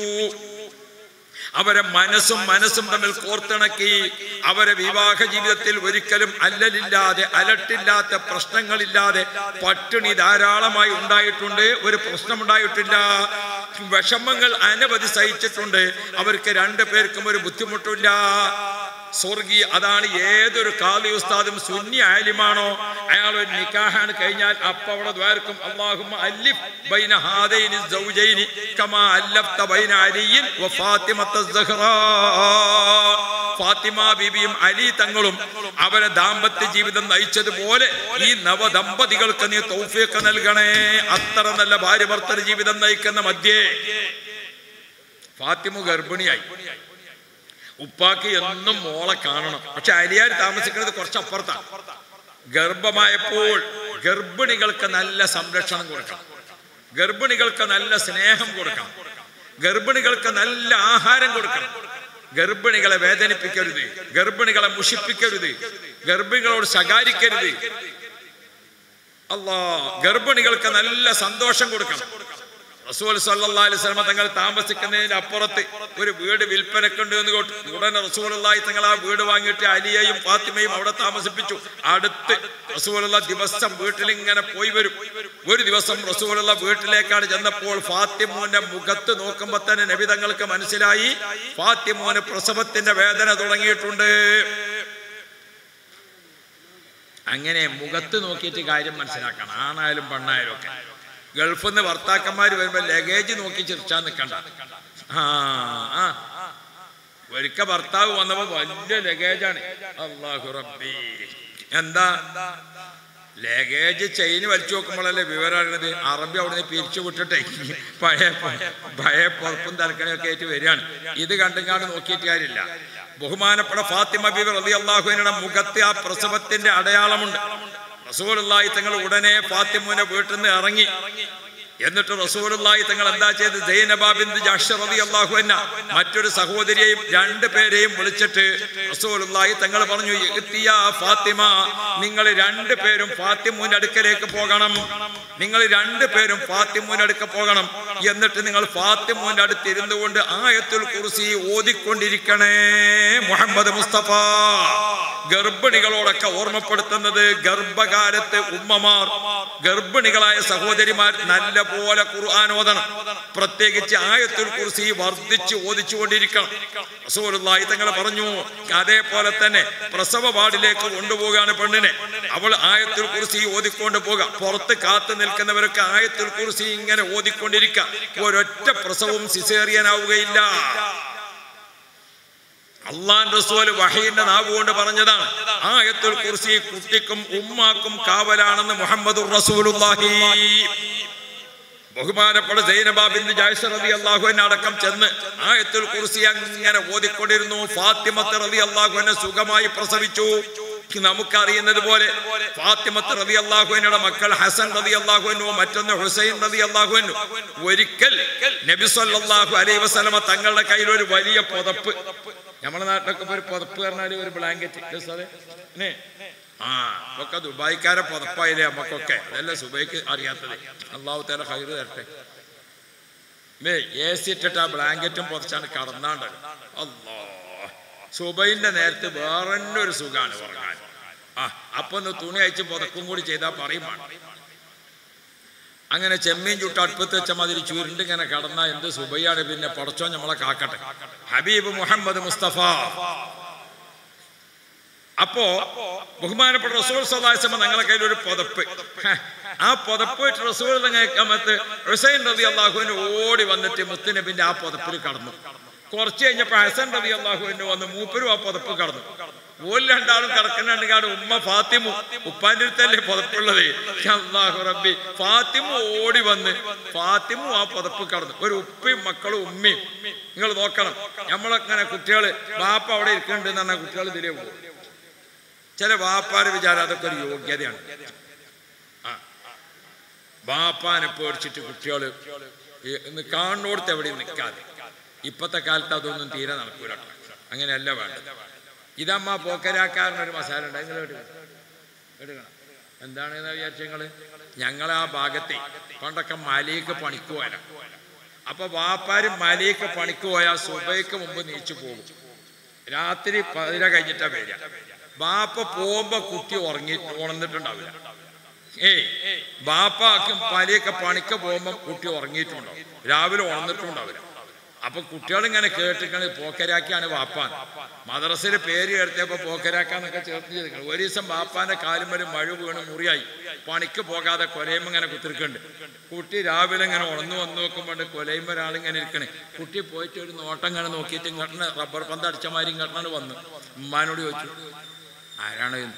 അവരെ മനസ്സും മനസ്സും തമ്മിൽ കോർത്തിണക്കി അവരെ വിവാഹ ജീവിതത്തിൽ ഒരിക്കലും അല്ലലില്ലാതെ അലട്ടില്ലാത്ത പ്രശ്നങ്ങളില്ലാതെ പട്ടിണി ധാരാളമായി ഉണ്ടായിട്ടുണ്ട് ഒരു പ്രശ്നമുണ്ടായിട്ടില്ല വിഷമങ്ങൾ അനവധി സഹിച്ചിട്ടുണ്ട് അവർക്ക് രണ്ടു പേർക്കും ഒരു ബുദ്ധിമുട്ടില്ല സ്വർഗീയ അതാണ് ഏതൊരു കാലി ഉസ്താദും സുന്നി ആലിമാണോ അയാൾ ഒരു നിക്കാഹാണ് കഴിഞ്ഞാൽ അപ്പ അവിടെ ദ്വാരക്കും അല്ലാഹുമ്മ അല്ലിഫ് ബൈന ഹാദൈനി സൗജൈനി കമാ അല്ലഫ്ത ബൈന അലിയിൻ വ ഫാത്തിമത്ത സഹ്റാ ഫാത്തിമ ബീബിയും അലി തങ്ങളും അവരെ ദാമ്പത്യ ജീവിതം നയിച്ചതുപോലെ ഈ നവദമ്പതികൾക്ക് നീ തൗഫീഖ് നൽകണേ അത്ര നല്ല ഭാര്യ ഭർത്തൃ ജീവിതം നയിക്കുന്ന മധ്യേ ഫാത്തിമ ഗർഭിണിയായി ഉപ്പാക്ക് എന്നും മോളെ കാണണം പക്ഷെ അലിയാർ താമസിക്കുന്നത് കുറച്ച് അപ്പുറത്താണ് ഗർഭമായപ്പോൾ ഗർഭിണികൾക്ക് നല്ല സംരക്ഷണം കൊടുക്കണം ഗർഭിണികൾക്ക് നല്ല സ്നേഹം കൊടുക്കണം ഗർഭിണികൾക്ക് നല്ല ആഹാരം കൊടുക്കണം ഗർഭിണികളെ വേദനിപ്പിക്കരുത് ഗർഭിണികളെ മുഷിപ്പിക്കരുത് ഗർഭിണികളോട് ശകാരിക്കരുത് അല്ലാ ഗർഭിണികൾക്ക് നല്ല സന്തോഷം കൊടുക്കണം റസൂൽ സല്ലല്ലാഹു അലൈഹി വസല്ലം തങ്ങൾ താമസിക്കുന്നതിന്റെ അപ്പുറത്ത് ഒരു വീട് വിൽപ്പനക്കുണ്ട് എന്ന് കേട്ടു ഉടനെ റസൂലുള്ളാഹി തങ്ങൾ ആ വീട് വാങ്ങിയിട്ട് അലിയയും ഫാത്തിമയും അവിടെ താമസിപ്പിച്ചു അടുത്ത് റസൂലുള്ള ദിവസം വീട്ടിൽ ഇങ്ങനെ പോയി വരും ഒരു ദിവസം റസൂലുള്ള വീട്ടിലേക്കാണ് ചെന്നപ്പോൾ ഫാത്തിമോന്റെ മുഖത്ത് നോക്കുമ്പോ തന്നെ നബി തങ്ങൾക്ക് മനസ്സിലായി ഫാത്തിമോന് പ്രസവത്തിന്റെ വേദന തുടങ്ങിയിട്ടുണ്ട് അങ്ങനെ മുഖത്ത് നോക്കിയിട്ട് കാര്യം മനസ്സിലാക്കണം ആണായാലും പെണ്ണായാലും ഒക്കെ ഗൾഫിൽ നിന്ന് ഭർത്താക്കന്മാർ വരുമ്പോ ലഗേജ് നോക്കി ചിരിച്ചാൻ നിൽക്കണ്ട ആ ആ ഒരിക്ക ഭർത്താവ് വന്നപ്പോ വലിയ ലഗേജാണ് അള്ളാഹു റബ്ബി എന്താ ലഗേജ് ചെയിന് വലിച്ചു നോക്കുമ്പോഴല്ലേ വിവരം അറിയണത് അറബി അവിടെ നിന്ന് പിരിച്ചു വിട്ടിട്ടേ പഴയ പഴയ പുറപ്പും തലക്കണയൊക്കെ ആയിട്ട് വരികയാണ് ഇത് കണ്ടുങ്ങാണ്ട് നോക്കിയിട്ട് കാര്യമില്ല ബഹുമാനപ്പെട്ട ഫാത്തിമ ബീബി റലി അള്ളാഹുവിനുടെ മുഖത്ത് ആ പ്രസവത്തിന്റെ അടയാളമുണ്ട് റസൂലുള്ളാഹി തങ്ങൾ ഉടനെ ഫാത്തിമുവിന്റെ വീട്ടിൽ നിന്ന് ഇറങ്ങി എന്നിട്ട് റസൂലുള്ളാഹി തങ്ങൾ എന്താ ചെയ്ത് സൈനബാബിന്ദ് റളിയല്ലാഹു അൻഹ മറ്റൊരു സഹോദരിയെയും രണ്ട് പേരെയും വിളിച്ചിട്ട് റസൂലുള്ളാഹി തങ്ങൾ പറഞ്ഞു "ഇഅ്തിയാ ഫാത്തിമ നിങ്ങൾ രണ്ട് പേരും ഫാത്തിമുവിന്റെ അടുക്കലേക്ക് പോകണം നിങ്ങൾ രണ്ട് പേരും ഫാത്തിമുവിന്റെ അടുക്ക പോകണം എന്നിട്ട് നിങ്ങൾ ഫാത്തിമുവിന്റെ അടുത്ത് ഇരുന്നു കൊണ്ട് ആയത്തുൽ കുർസി ഓതിക്കൊണ്ടിരിക്കണേ മുഹമ്മദ് മുസ്തഫ ഗർഭിണികളോടൊക്കെ ഓർമ്മപ്പെടുത്തുന്നത് ഗർഭകാലത്ത് ഉമ്മമാർ ഗർഭിണികളായ സഹോദരിമാർ നല്ല പോലെ ഖുർആൻ ഓതണം പ്രത്യേകിച്ച് ആയത്തുൽ കുർസി വർദ്ധിച്ച് ഓദിച്ചുകൊണ്ടിരിക്കണം റസൂലുള്ളാഹി തങ്ങൾ പറഞ്ഞു അതേപോലെ തന്നെ പ്രസവ വാർഡിലേക്ക് കൊണ്ടുപോകാണ് പെണ്ണിനെ അവൾ ആയത്തുൽ കുർസി ഓതിക്കൊണ്ട് പോകാം പുറത്ത് കാത്തു നിൽക്കുന്നവരൊക്കെ ആയത്തുൽ കുർസി ഇങ്ങനെ ഓതിക്കൊണ്ടിരിക്കുക ഒരൊറ്റ പ്രസവവും സിസേറിയനാവുകയില്ല അള്ളാൻ റസൂൽ വഹീന്റെ നാവ് കൊണ്ട് പറഞ്ഞതാണ് ആയത്തുൽ കുർസി കുട്ടിക്കും ഉമ്മാക്കും കാവലാണെന്ന് മുഹമ്മദ് റസൂലുള്ളാഹി ബഹുമാനപ്പെട്ട സൈനബാബിന്റെ ജായ്സ റതി അള്ളാഹുവിനെ അടക്കം ചെന്ന് ആയത്തുൽ കുർസി അങ്ങനെ ഓതിക്കൊണ്ടിരുന്നു ഫാത്തിമത്ത് റതി അള്ളാഹുവിനെ സുഖമായി പ്രസവിച്ചു നമുക്കറിയുന്നത് പോലെ ഫാത്തിമത്ത് റതി അള്ളാഹുവിനുടെ മക്കൾ ഹസൻ റതി അള്ളാഹുവിനു മറ്റൊന്ന് ഹുസൈൻ റതി അള്ളാഹുവിനു ഒരിക്കൽ നബി സല്ലല്ലാഹു അലൈഹി വസല്ലമ തങ്ങളുടെ കയ്യിൽ ഒരു വലിയ പുതപ്പ് നമ്മുടെ നാട്ടിലൊക്കെ ഇപ്പൊ ഒരു പുതപ്പ് പറഞ്ഞാല് ഒരു ബ്ലാങ്കറ്റ് അതെ നെ? ആ ഒക്കെ ദുബായിക്കാരെ പുതപ്പായില്ലേ നമുക്കൊക്കെ അതല്ല സുബൈക്ക് അറിയാത്തത് അള്ളാഹു തല ഹൈറ് തരട്ടെ എ സി ഇട്ടിട്ട് ആ ബ്ലാങ്കറ്റും പുറച്ചാണ് കടന്നാണ്ടത് അല്ലോ സുബൈന്റെ നേരത്ത് വേറെ തന്നെ ഒരു സുഖാണ് ഉറങ്ങാൻ ആ അപ്പൊ ഒന്ന് തുണി അയച്ച് പുതക്കും കൂടി ചെയ്താൽ പറയും വേണം അങ്ങനെ ചെമ്മീൻ ചുട്ട് അടുപ്പത്ത് വെച്ച മാതിരി ചുരുണ്ട് ഇങ്ങനെ കടന്ന എന്ത് സുബൈയാണ് പിന്നെ പടച്ചോ നമ്മളെ കാക്കട്ടെ ഹബീബ് മുഹമ്മദ് മുസ്തഫ അപ്പോ ബഹുമാനപ്പെട്ട റസൂൽ സദാസമ ഞങ്ങളെ കയ്യിൽ ഒരു പുതപ്പ് ഹ, ആ പുതപ്പ് വെച്ച് റസൂൽ ഞങ്ങൾക്ക് ഹുസൈൻ റതി അള്ളാഹുവിന് ഓടി വന്നിട്ട് മുത്തുനബിന്റെ ആ പുതപ്പിൽ കടന്നു കുറച്ച് കഴിഞ്ഞപ്പോ ഹസൻ റതി അള്ളാഹുവിന് വന്ന് മൂപ്പരും ആ പുതപ്പ് കടന്നു ഓല് രണ്ടാളും കിടക്കുന്നുണ്ടെങ്കിൽ ഉമ്മ ഫാത്തിമു ഉപ്പാന്റെ അടുത്തല്ലേ പുതപ്പുള്ളത് അള്ളാഹു റബ്ബി ഫാത്തിമു ഓടി വന്ന് ഫാത്തിമു ആ പുതപ്പ് കടന്നു ഒരു ഉപ്പയും മക്കളും ഉമ്മയും നിങ്ങൾ നോക്കണം നമ്മളങ്ങനെ കുട്ടികൾ ബാപ്പ അവിടെ ഇരിക്കുന്നുണ്ട് എന്ന് പറഞ്ഞാൽ കുട്ടികൾ ഇതിലേ പോകും ചില വാപ്പാര് വിചാരം അതൊക്കെ ഒരു യോഗ്യതയാണ് ആ വാപ്പാനെ പേടിച്ചിട്ട് കുട്ടികൾ കാണുന്നോടത്ത് എവിടെയും നിൽക്കാതെ ഇപ്പത്തെ കാലത്ത് അതൊന്നും തീരെ നടക്കൂല കേട്ടോ. അങ്ങനെയല്ല വേണ്ടത് ഇതമ്മ പോക്കരാക്കാരനൊരു മസാല ഉണ്ട് നിങ്ങൾ എടുക്കണം എടുക്കണം എന്താണെന്ന് വിചാരിച്ച നിങ്ങള് ഞങ്ങളെ ആ ഭാഗത്തെ പണ്ടൊക്കെ മലയ്ക്ക് പണിക്ക് പോയാല അപ്പൊ വാപ്പാര് മലയ്ക്ക് പണിക്ക് പോയാൽ സുബൈക്ക് മുമ്പ് നീച്ചു പോകും രാത്രി പതിര കഴിഞ്ഞിട്ടാ വരിക ബാപ്പ പോകുമ്പോ കുട്ടി ഉറങ്ങി ഉണർന്നിട്ടുണ്ടാവില്ല ഏയ് ബാപ്പാക്ക് പലിയൊക്കെ പണിക്ക് പോകുമ്പോ കുട്ടി ഉറങ്ങിയിട്ടുണ്ടാവും രാവിലെ ഉണർന്നിട്ടുണ്ടാവില്ല അപ്പൊ കുട്ടികൾ ഇങ്ങനെ കേട്ടിക്കണ പോക്കരാക്കിയാണ് വാപ്പാൻ മദ്രസയിൽ പേര് എടുത്തപ്പോ പോക്കരാക്കാന്നൊക്കെ ചേർത്ത് ചെയ്തിരിക്കണം ഒരു ദിവസം ബാപ്പാന്റെ കാലും വരെ മഴ വീണ് മുറിയായി പണിക്ക് പോകാതെ കൊലയുമ്പോ ഇങ്ങനെ കുത്തിരിക്കുന്നുണ്ട് കുട്ടി രാവിലെ ഇങ്ങനെ ഉണർന്നു വന്ന് നോക്കുമ്പോൾ കൊലയുമ്പോ ഒരാളിങ്ങനെ ഇരിക്കണേ കുട്ടി പോയിട്ട് ഒരു നോട്ടം ഇങ്ങനെ നോക്കിയിട്ട് ഇങ്ങോട്ട് റബ്ബർ പന്ത് അടിച്ച മാതിരി ഇങ്ങോട്ടാണ് വന്ന് ഉമ്മാനോട് ചോദിച്ചു ആരാണ് ഇത്?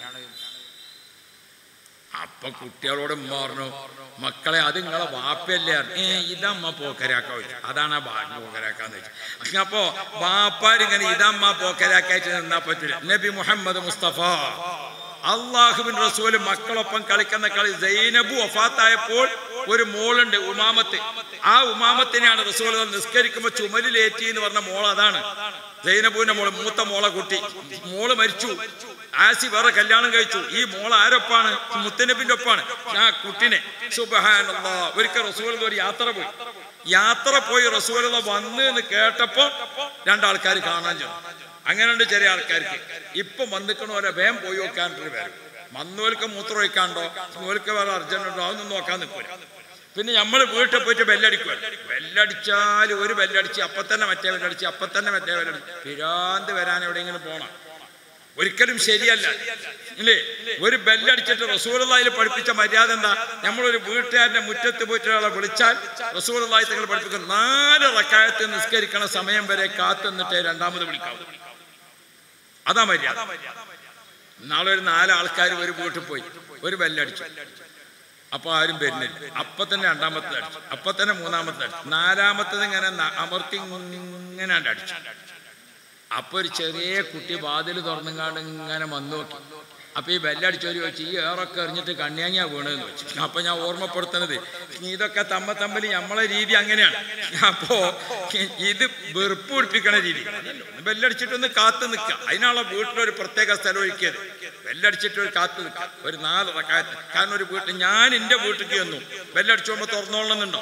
അപ്പൊ കുട്ടികളോട് ഉമ്മ പറഞ്ഞു മക്കളെ അത് നിങ്ങളെ വാപ്പയല്ലേ ഏ ഇതമ്മ പോക്കരാക്ക വെച്ചു അതാണ് ആ ബാ പോക്കരാക്കാന്ന് വെച്ചു അപ്പോ ബാപ്പാരിങ്ങനെ ഇതമ്മ പോക്കരാക്കായിട്ട് നിന്നാ പറ്റില്ല നബി മുഹമ്മദ് മുസ്തഫ അള്ളാഹുബിൻ റസൂല് മക്കളൊപ്പം കളിക്കുന്ന കളി സൈനബു വഫാത്തായപ്പോൾ ഒരു മോളുണ്ട് ഉമാമത്ത് ആ ഉമാമത്തിനെയാണ് റസൂൽ നിസ്കരിക്കുമ്പോ ചുമലിലേറ്റി എന്ന് പറഞ്ഞ മോൾ അതാണ് സൈനബുവിന്റെ മോള് മൂത്ത മോളെ കുട്ടി മോള് മരിച്ചു ആസി വേറെ കല്യാണം കഴിച്ചു ഈ മോൾ ആരൊപ്പാണ് മുത്തനബിന്റെ ഒപ്പാണ് ആ കുട്ടിനെ സുബഹാനല്ലാ ഒരിക്കൽ റസൂൽ ഒരു യാത്ര പോയി യാത്ര പോയി റസൂൽ വന്ന് എന്ന് കേട്ടപ്പോ രണ്ടാൾക്കാർ കാണാൻ ചെന്നു അങ്ങനെയുണ്ട് ചെറിയ ആൾക്കാർക്ക് ഇപ്പൊ വന്നിക്കണോരെ വേഗം പോയി നോക്കാനൊരു വരും വന്നോൽക്ക് മൂത്രം ഒഴിക്കാണ്ടോ ഓൽക്ക് വേറെ അർജന്റ് ഉണ്ടോ അതൊന്നും നോക്കാൻ നിൽക്കൂല പിന്നെ നമ്മൾ വീട്ടിൽ പോയിട്ട് ബെല്ലടിക്കുമല്ലോ ബെല്ലടിച്ചാൽ ഒരു ബെല്ലടിച്ച് അപ്പൊ തന്നെ മറ്റേ ബെല്ലടിച്ച് അപ്പൊ തന്നെ മറ്റേ ബെല്ലടിച്ച് പിരാന്ത് വരാൻ എവിടെയെങ്കിലും പോണം ഒരിക്കലും ശരിയല്ല ഇല്ലേ ഒരു ബെല്ലടിച്ചിട്ട് റസൂലായിൽ പഠിപ്പിച്ച മര്യാദ എന്താ നമ്മളൊരു വീട്ടുകാരന്റെ മുറ്റത്ത് പോയിട്ട് ഒരാളെ വിളിച്ചാൽ റസൂലായി തങ്ങൾ പഠിപ്പിക്കുന്ന നാല് റക്കായത്ത് നിസ്കരിക്കണ സമയം വരെ കാത്തു നിന്നിട്ടേ രണ്ടാമത് വിളിക്കാവൂ അതാ മര്യാദ നാളെ ഒരു നാല് ആൾക്കാർ ഒരു വീട്ടിൽ പോയി ഒരു ബെല്ലടിച്ചു അപ്പൊ ആരും വരുന്നില്ല അപ്പൊ തന്നെ രണ്ടാമത്തെ അടിച്ചു അപ്പൊ തന്നെ മൂന്നാമത്തെ അടിച്ചു നാലാമത്തത് ഇങ്ങനെ ന- അമർത്തി ഇങ്ങനെ അങ്ങട് അടിച്ചു അപ്പൊ ഒരു ചെറിയ കുട്ടി വാതിൽ തുറന്നുങ്ങാണ്ട് ഇങ്ങനെ വന്നു നോക്കി അപ്പൊ ഈ ബെല്ലടിച്ചോര് ചോദിച്ചു ഈ ഏറൊക്കെ എറിഞ്ഞിട്ട് കണ്ണിയാങ്ങിയാ വീണെന്ന് വെച്ചു അപ്പൊ ഞാൻ ഓർമ്മപ്പെടുത്തുന്നത് ഇതൊക്കെ തമ്മ തമ്മിൽ നമ്മളെ രീതി അങ്ങനെയാണ് അപ്പോ ഇത് വെറുപ്പ് പിടിപ്പിക്കണ രീതി ബെല്ലടിച്ചിട്ടൊന്ന് കാത്തു നിൽക്കുക അതിനാണല്ലോ വീട്ടിലൊരു പ്രത്യേക സ്ഥലം ഒഴിക്കിയത് ബെല്ലടിച്ചിട്ട് ഒരു കാത്തു നിൽക്കുക ഒരു നാല് റക്കായത്ത് കാരണം ഒരു വീട്ടിൽ ഞാൻ എന്റെ വീട്ടിലേക്ക് വന്നു ബെല്ലടിച്ചോമ്പോ തുറന്നോളണമെന്നുണ്ടോ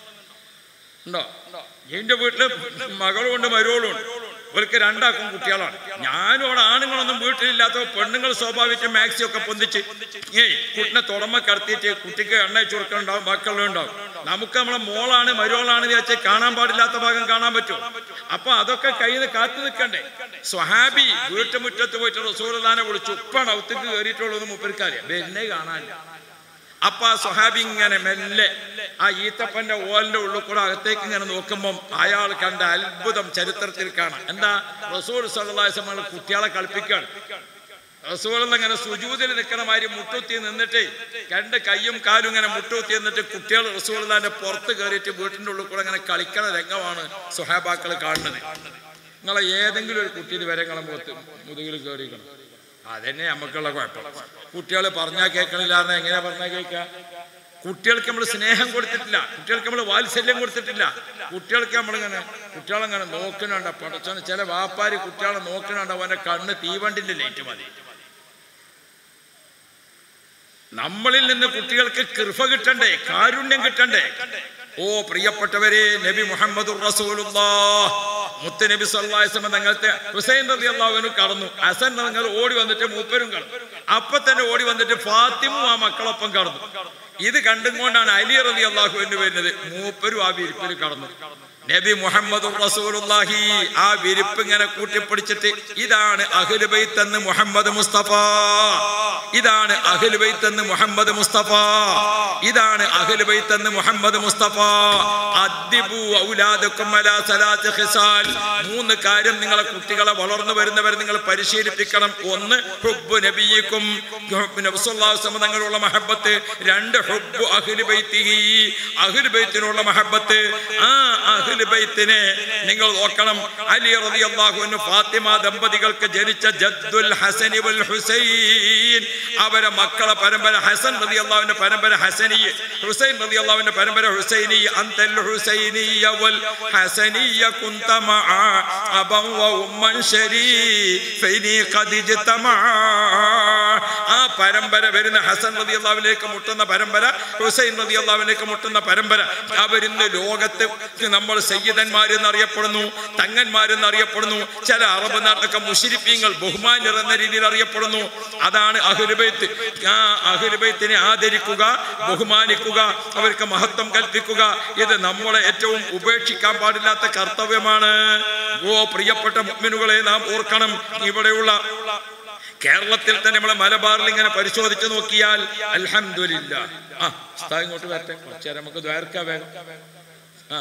ഉണ്ടോ എന്റെ വീട്ടില് മകളും ഉണ്ട് മരുവളും ഉണ്ട് ഇവർക്ക് രണ്ടാക്കും കുട്ടികളാണ് ഞാനും അവിടെ ആണുങ്ങളൊന്നും വീട്ടിലില്ലാത്ത പെണ്ണുങ്ങൾ സ്വാഭാവിക മാക്സി ഒക്കെ പൊന്തിച്ച് ഏയ് കുട്ടിനെ തുടമ കടത്തിയിട്ട് കുട്ടിക്ക് എണ്ണ ചുരുക്കുണ്ടാവും ബാക്കിയുള്ള ഉണ്ടാവും നമുക്ക് നമ്മളെ മോളാണ് മരുവളാണ് എന്ന് വെച്ചാൽ കാണാൻ പാടില്ലാത്ത ഭാഗം കാണാൻ പറ്റും അപ്പൊ അതൊക്കെ കയ്യിൽ നിന്ന് കാത്തു നിൽക്കണ്ടേ സ്വഹാബി വീട്ടുമുറ്റത്ത് പോയിട്ട് റസൂർദാനെ വിളിച്ചു ഉപ്പാണ് ഔത്തേക്ക് കയറിയിട്ടുള്ളത് മുപ്പരിക്കാരിയ ബെന്നെ കാണാനില്ല അപ്പൊ ആ സ്വഹാബി ഇങ്ങനെ മെല്ലെ ആ ഈത്തപ്പന്റെ ഓലിന്റെ ഉള്ളിൽ കൂടെ അകത്തേക്ക് ഇങ്ങനെ നോക്കുമ്പം അയാൾ കണ്ട അത്ഭുതം ചരിത്രത്തിൽ കാണാം എന്താ റസൂൽ സല്ലാസങ്ങൾ കുട്ടികളെ കളിപ്പിക്കുകയാണ് റസൂൽ ഇങ്ങനെ സുജൂതിൽ നിൽക്കണ മാതിരി മുട്ടുത്തി നിന്നിട്ട് രണ്ട് കയ്യും കാലും ഇങ്ങനെ മുട്ടുത്തി നിന്നിട്ട് കുട്ടികൾ റസൂലിന്റെ പുറത്ത് കയറിയിട്ട് വീട്ടിന്റെ ഉള്ളിൽ കൂടെ ഇങ്ങനെ കളിക്കണ രംഗമാണ് സുഹാബാക്കൾ കാണുന്നത് നിങ്ങളെ ഏതെങ്കിലും ഒരു കുട്ടിയിൽ വരെ നിങ്ങളെ മുഖത്ത് മുതുകിൽ കയറിക്കണം അതന്നെ നമുക്കുള്ള കുഴപ്പം കുട്ടികൾ പറഞ്ഞാൽ കേൾക്കണില്ലാന്ന് എങ്ങനെയാ പറഞ്ഞാൽ കേൾക്കുക കുട്ടികൾക്ക് നമ്മൾ സ്നേഹം കൊടുത്തിട്ടില്ല കുട്ടികൾക്ക് നമ്മൾ വാത്സല്യം കൊടുത്തിട്ടില്ല കുട്ടികൾക്ക് നമ്മളിങ്ങനെ കുട്ടികളെങ്ങനെ നോക്കണുണ്ട പടച്ചോന്ന് ചില വാപ്പാര് കുട്ടികളെ നോക്കണുണ്ട് അവന്റെ കണ്ണ് തീവണ്ടിന്റെ ലേറ്റ് മതി നമ്മളിൽ നിന്ന് കുട്ടികൾക്ക് കൃപ കിട്ടണ്ടേ കാരുണ്യം കിട്ടണ്ടേ ഓ പ്രിയപ്പെട്ടവരെ നബി മുഹമ്മദ് മുത്ത് നബി സല്ലാസ്ലമ തങ്ങൾക്ക് ഹുസൈൻ റബി അള്ളാഹുവിനും കടന്നു ഹസൻ തങ്ങൾ ഓടി വന്നിട്ട് മൂപ്പരും കടന്നു അപ്പൊ തന്നെ ഓടി വന്നിട്ട് ഫാത്തിമും ആ മക്കളൊപ്പം കടന്നു ഇത് കണ്ടും കൊണ്ടാണ് അലി റബി അള്ളാഹുവിന് വരുന്നത് മൂപ്പരും ആ വിരിപ്പിൽ കടന്നു നബി മുഹമ്മദ് റസൂലുള്ളാഹി ആ വിരിപ്പ് ഇങ്ങനെ കൂട്ടിപ്പിടിച്ചിട്ട് ഇതാണ് അഹ്ലു ബൈത്ത് എന്ന് മുഹമ്മദ് മുസ്തഫ ഇതാണ് അഹ്ലു ബൈത്ത് എന്ന് മുഹമ്മദ് മുസ്തഫ ഇതാണ് അഹ്ലു ബൈത്ത് എന്ന് മുഹമ്മദ് മുസ്തഫ അദ്ദിബു ഔലാദക്കും അലാ സലാത്ത് ഖിസാൽ മൂന്ന് കാര്യം നിങ്ങളെ കുട്ടികളെ വളർന്നു വരുന്നവർ നിങ്ങൾ പരിശീലിപ്പിക്കണം ഒന്ന് ഹുബ്ബു നബിയിക്കും തങ്ങളുള്ള മഹബത്ത് രണ്ട് ഹുബ്ബു അഹ്ലു ബൈത്തിഹി അഹ്ലു ബൈത്തിനുള്ള മഹബത്ത് ആ അഹ്ലു ബൈത്തിനെ നിങ്ങൾ നോക്കണം അലി റളിയല്ലാഹു അൻഹു ഫാത്തിമ ദമ്പതികൾക്ക് ജനിച്ച ജദ്ദുൽ ഹസനി വൽ ഹുസൈൻ അവരെ മക്കളെ പരമ്പര ഹസൻ റളിയല്ലാഹുവിന്റെ പരമ്പര ഹസനി ഹുസൈൻ റളിയല്ലാഹുവിന്റെ പരമ്പര ഹുസൈനി അന്തൽ ഹുസൈനിയ വൽ ഹസനിയ കുന്ത മഅ അബൻ വ ഉമ്മൻ ശരീഫൈനി ഖദ് ഇജ്തമഅ ആ പരമ്പര വരുന്ന ഹസൻ റളിയല്ലാഹുവിലേക്ക് മുട്ടുന്ന പരമ്പര ഹുസൈൻ റളിയല്ലാഹുവിലേക്ക് മുട്ടുന്ന പരമ്പര അവരിന്ന് ലോകത്ത് നമ്മൾ സയ്യിദന്മാരെന്ന് അറിയപ്പെടുന്നു തങ്ങന്മാരെന്ന് അറിയപ്പെടുന്നു ചില അറബ് നാട്ടിലൊക്കെ മുഷിരിപ്പീങ്ങൾ ബഹുമാന്യർ എന്ന രീതിയിൽ അറിയപ്പെടുന്നു അതാണ് അഹുരുബൈത്ത് ആ അഹുരുബൈത്തിനെ ആദരിക്കുക ബഹുമാനിക്കുക അവർക്ക് മഹത്വം കൽപ്പിക്കുക ഇത് നമ്മളെ ഏറ്റവും ഉപേക്ഷിക്കാൻ പാടില്ലാത്ത കർത്തവ്യമാണ് ഓ പ്രിയപ്പെട്ട മുഗ്മിനുകളെ നാം ഓർക്കണം ഇവിടെയുള്ള കേരളത്തിൽ തന്നെ നമ്മളെ മലബാറിൽ ഇങ്ങനെ പരിശോധിച്ചു നോക്കിയാൽ അൽഹംദുലില്ല ആ ഉസ്താദ് ഇങ്ങോട്ട് വരട്ടെ കുറച്ചേരം നമുക്ക് ദ്വാരക്കാ വേഗം ആ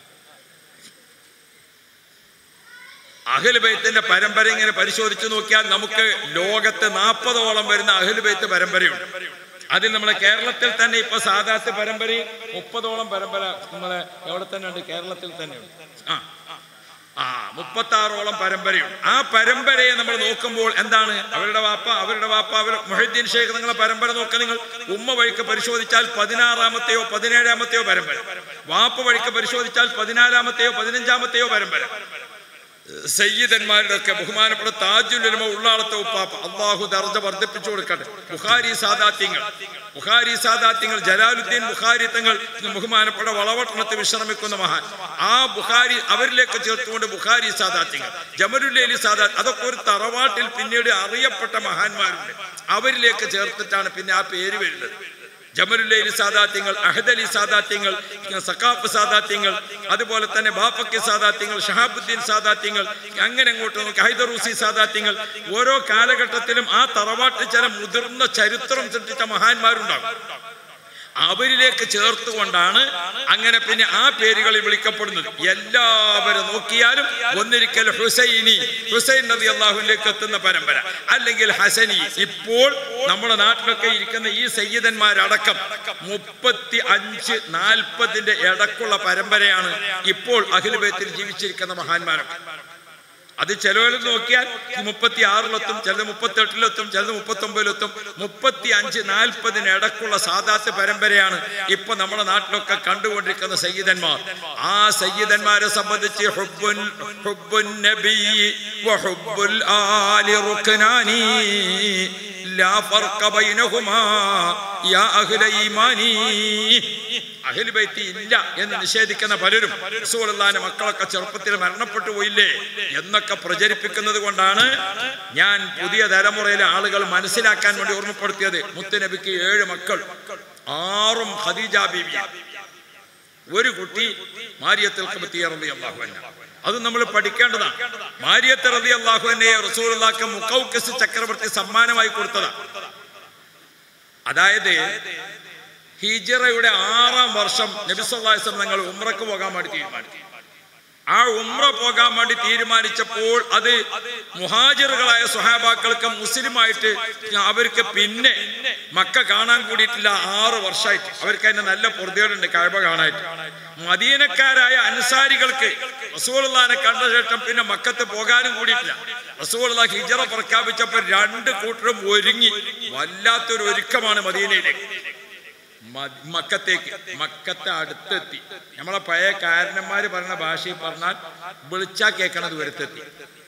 അഖിൽബൈത്തിന്റെ പരമ്പര ഇങ്ങനെ പരിശോധിച്ചു നോക്കിയാൽ നമുക്ക് ലോകത്ത് നാൽപ്പതോളം വരുന്ന അഖിൽബൈത്ത് പരമ്പരയുണ്ട് അതിൽ നമ്മളെ കേരളത്തിൽ തന്നെ ഇപ്പൊ സാധാത്ത് പരമ്പരയും മുപ്പതോളം പരമ്പര നമ്മളെ എവിടെ തന്നെ ഉണ്ട് കേരളത്തിൽ തന്നെയുണ്ട് ആ ആ മുപ്പത്തി ആറോളം പരമ്പരയുണ്ട് ആ പരമ്പരയെ നമ്മൾ നോക്കുമ്പോൾ എന്താണ് അവരുടെ വാപ്പ അവരുടെ വാപ്പ അവർ മൊഹദ്ദീൻ ഷേഖ് നിങ്ങളെ പരമ്പര നോക്കുക നിങ്ങൾ ഉമ്മ വഴിക്ക് പരിശോധിച്ചാൽ പതിനാറാമത്തെയോ പതിനേഴാമത്തെയോ പരമ്പര വാപ്പ വഴിക്ക് പരിശോധിച്ചാൽ പതിനാലാമത്തെയോ പതിനഞ്ചാമത്തെയോ പരമ്പര സയ്യിദന്മാരുടെ ഒക്കെ ബഹുമാനപ്പെട്ട താജുലുലമ ഉള്ളാളത്തെ ഉപ്പാപ്പ അള്ളാഹു ദർജ വർദ്ധിപ്പിച്ചു കൊടുക്കട്ടെ ബുഖാരി സാദാത്യങ്ങൾ ബുഖാരി സാദാത്യങ്ങൾ ജലാലുദ്ദീൻ ബുഖാരി തങ്ങൾ ബഹുമാനപ്പെട്ട വളവട്ടണത്ത് വിശ്രമിക്കുന്ന മഹാൻ ആ ബുഖാരി അവരിലേക്ക് ചേർത്തുകൊണ്ട് ബുഖാരി സാദാത്യങ്ങൾ ജമലുല്ലേലി സാദാ അതൊക്കെ ഒരു തറവാട്ടിൽ പിന്നീട് അറിയപ്പെട്ട മഹാന്മാരുണ്ട് അവരിലേക്ക് ചേർത്തിട്ടാണ് പിന്നെ ആ പേര് വരുന്നത് ജമലുല്ലൈലി സാദാത്യങ്ങൾ അഹദലി സാദാത്യങ്ങൾ സക്കാഫ് സാദാത്യങ്ങൾ അതുപോലെ തന്നെ ബാപ്പക്കി സാദാത്യങ്ങൾ ഷഹാബുദ്ദീൻ സാദാത്യങ്ങൾ അങ്ങനെ അങ്ങോട്ട് നോക്കി ഹൈദറൂസി സാദാത്യങ്ങൾ ഓരോ കാലഘട്ടത്തിലും ആ തറവാട്ടിൽ ചില മുതിർന്ന ചരിത്രം സൃഷ്ടിച്ച മഹാന്മാരുണ്ടാകും അവരിലേക്ക് ചേർത്തുകൊണ്ടാണ് അങ്ങനെ പിന്നെ ആ പേരുകളിൽ വിളിക്കപ്പെടുന്നത് എല്ലാവരും നോക്കിയാലും ഒന്നിരിക്കൽ ഹുസൈനി ഹുസൈൻ നബി അള്ളാഹുവിലേക്ക് എത്തുന്ന പരമ്പര അല്ലെങ്കിൽ ഹസനി ഇപ്പോൾ നമ്മുടെ നാട്ടിലൊക്കെ ഇരിക്കുന്ന ഈ സയ്യിദന്മാരടക്കം മുപ്പത്തി അഞ്ച് നാൽപ്പതിന്റെ ഇടക്കുള്ള പരമ്പരയാണ് ഇപ്പോൾ അഖിലുബേത്തിൽ ജീവിച്ചിരിക്കുന്ന മഹാന്മാരൊക്കെ അത് ചിലവർ നോക്കിയാൽ മുപ്പത്തി ആറിലെത്തും ചിലത് മുപ്പത്തി എട്ടിലെത്തും ചിലത് മുപ്പത്തി ഒമ്പതിലെത്തും മുപ്പത്തി അഞ്ച് നാൽപ്പതിന് ഇടക്കുള്ള സാധാത്ത് പരമ്പരയാണ് ഇപ്പൊ നമ്മുടെ നാട്ടിലൊക്കെ കണ്ടുകൊണ്ടിരിക്കുന്ന സയ്യിദന്മാർ ആ സയ്യിദന്മാരെ സംബന്ധിച്ച് ഹുബ്ബുൻ ഹുബ്ബുൻ നബി വഹുബ്ബുൽ ആലി റുക്നാനി ലാ ഫർഖ ബൈനഹുമാ യാ അഹ്ല ഈമാനി അഹ്ലു ബൈത്തി ഇല്ല എന്ന് നിഷേധിക്കുന്ന പലരും റസൂലുള്ളാഹിന്റെ മക്കളൊക്കെ ചെറുപ്പത്തിൽ മരണപ്പെട്ടു പോയില്ലേ എന്നൊക്കെ പ്രചരിപ്പിക്കുന്നത് കൊണ്ടാണ് ഞാൻ പുതിയ തലമുറയിലെ ആളുകൾ മനസ്സിലാക്കാൻ വേണ്ടി ഓർമ്മപ്പെടുത്തിയത് മുത്തുനബിക്ക് ഏഴ് മക്കൾ ആറും ഖദീജ ബീബി ഒരു കുട്ടി മാരിയത്തിൽ അള്ളാഹു അത് നമ്മൾ പഠിക്കേണ്ടതാണ് മാരിയത്ത് റബി അള്ളാഹുവിനെ റസൂലുള്ളാഹ്ക്ക് മുക്കൗക്കസ് ചക്രവർത്തി സമ്മാനമായി കൊടുത്തതാണ് അതായത് ഹിജറയുടെ ആറാം വർഷം നബിസ്വല്ലാസം നിങ്ങൾ ഉമ്രക്ക് പോകാൻ വേണ്ടി തീരുമാനിച്ചു ആ ഉമ്ര പോകാൻ വേണ്ടി തീരുമാനിച്ചപ്പോൾ അത് മുഹാജിറുകളായ സുഹാബാക്കൾക്ക് മുസ്ലിമായിട്ട് അവർക്ക് പിന്നെ മക്ക കാണാൻ കൂടിയിട്ടില്ല ആറ് വർഷമായിട്ട് അവർക്ക് അതിന്റെ നല്ല പൊറുതികളുണ്ട് കഴവ കാണാനായിട്ട് മദീനക്കാരായ അൻസാരികൾക്ക് റസൂലുള്ളാനെ കണ്ട ശേഷം പിന്നെ മക്കത്ത് പോകാനും കൂടിയിട്ടില്ല റസൂലുള്ള ഹിജറ പ്രഖ്യാപിച്ചപ്പോൾ രണ്ട് കൂട്ടരും ഒരുങ്ങി വല്ലാത്തൊരു ഒരുക്കമാണ് മദീനയിലേക്ക് മ- മക്കത്തേക്ക് മക്കത്തെ അടുത്തെത്തി നമ്മളെ പഴയ കാരണന്മാര് പറയുന്ന ഭാഷയിൽ പറഞ്ഞാൽ വിളിച്ചാ കേൾക്കണത് വരുത്തെത്തി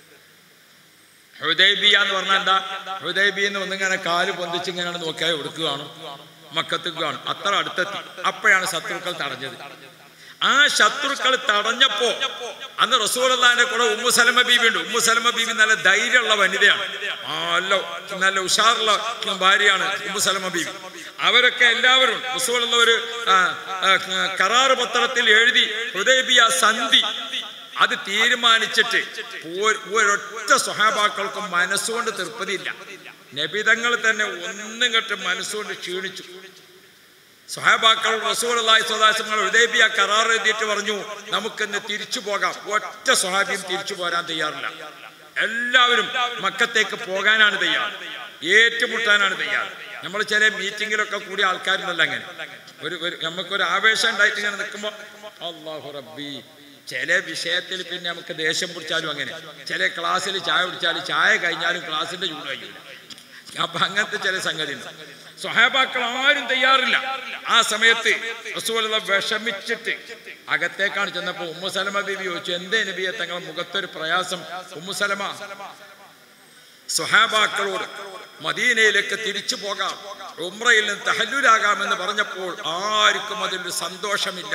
ഹൃദയബിയ എന്ന് പറഞ്ഞാൽ എന്താ ഹൃദയബി എന്ന് ഒന്നിങ്ങനെ കാല് പൊന്തിച്ച് ഇങ്ങനെ നോക്കിയാൽ എടുക്കുകയാണ് മക്കത്തേക്ക് കാണും അത്ര അടുത്തെത്തി അപ്പോഴാണ് ശത്രുക്കൾ തടഞ്ഞത് ആ ശത്രുക്കൾ തടഞ്ഞപ്പോ അന്ന് റസൂലുള്ളാന്റെ കൂടെ ഉമ്മു സലമ ബീവി ഉണ്ട് ഉമ്മു സലമ ബീവി നല്ല ധൈര്യമുള്ള വനിതയാണ് നല്ല നല്ല ഉഷാറുള്ള ഭാര്യയാണ് ഉമ്മു സലമ ബീവി അവരൊക്കെ എല്ലാവരും റസൂലുള്ള ഒരു ആ, ആ, കരാറ് പത്രത്തിൽ എഴുതി ഹൃദയബിയ സന്ധി അത് തീരുമാനിച്ചിട്ട് ഒരു- ഒരൊറ്റ സ്വഹാബാക്കൾക്കും മനസ്സുകൊണ്ട് തൃപ്തിയില്ല നബിതങ്ങൾ തന്നെ ഒന്നും കെട്ട് മനസ്സുകൊണ്ട് ക്ഷീണിച്ചു സഹാബാക്കൾ റസൂലുള്ളാഹി സ്വല്ലല്ലാഹി അലൈഹി വസല്ലം ഹുദൈബിയ കരാർ എഴുതിയിട്ട് പറഞ്ഞു നമുക്കിന്ന് തിരിച്ചു പോകാം ഒറ്റ സ്വഹാബിയും തിരിച്ചു പോരാൻ തയ്യാറില്ല എല്ലാവരും മക്കത്തേക്ക് പോകാനാണ് തയ്യാർ ഏറ്റുമുട്ടാനാണ് തയ്യാർ നമ്മൾ ചില മീറ്റിങ്ങിലൊക്കെ കൂടിയ ആൾക്കാരുണ്ടല്ലോ അങ്ങനെ ഒരു ഒരു നമുക്കൊരു ആവേശം ഉണ്ടായിട്ട് ഇങ്ങനെ നിൽക്കുമ്പോൾ അള്ളാഹു റബ്ബി ചില വിഷയത്തിൽ പിന്നെ നമുക്ക് ദേഷ്യം പിടിച്ചാലും അങ്ങനെ ചില ക്ലാസ്സിൽ ചായ കുടിച്ചാലും ചായ കഴിഞ്ഞാലും ക്ലാസ്സിന്റെ ചൂട് കഴിയില്ല അപ്പൊ അങ്ങനത്തെ ചില സംഗതി ഉണ്ട് സ്വഹാബാക്കൾ ആരും തയ്യാറില്ല ആ സമയത്ത് റസൂലുള്ള വിഷമിച്ചിട്ട് അകത്തേക്കാണ് ചെന്നപ്പോ ഉമ്മു സലമ ബീവി ചോദിച്ചു എന്തേ നബിയെ തങ്ങളുടെ മുഖത്തൊരു പ്രയാസം ഉമ്മു സലമ സ്വഹാബാക്കളോട് മദീനയിലേക്ക് തിരിച്ചു പോകാം ഉമ്രയിൽ നിന്ന് തഹല്ലുലാകാമെന്ന് പറഞ്ഞപ്പോൾ ആർക്കും അതിലൊരു സന്തോഷമില്ല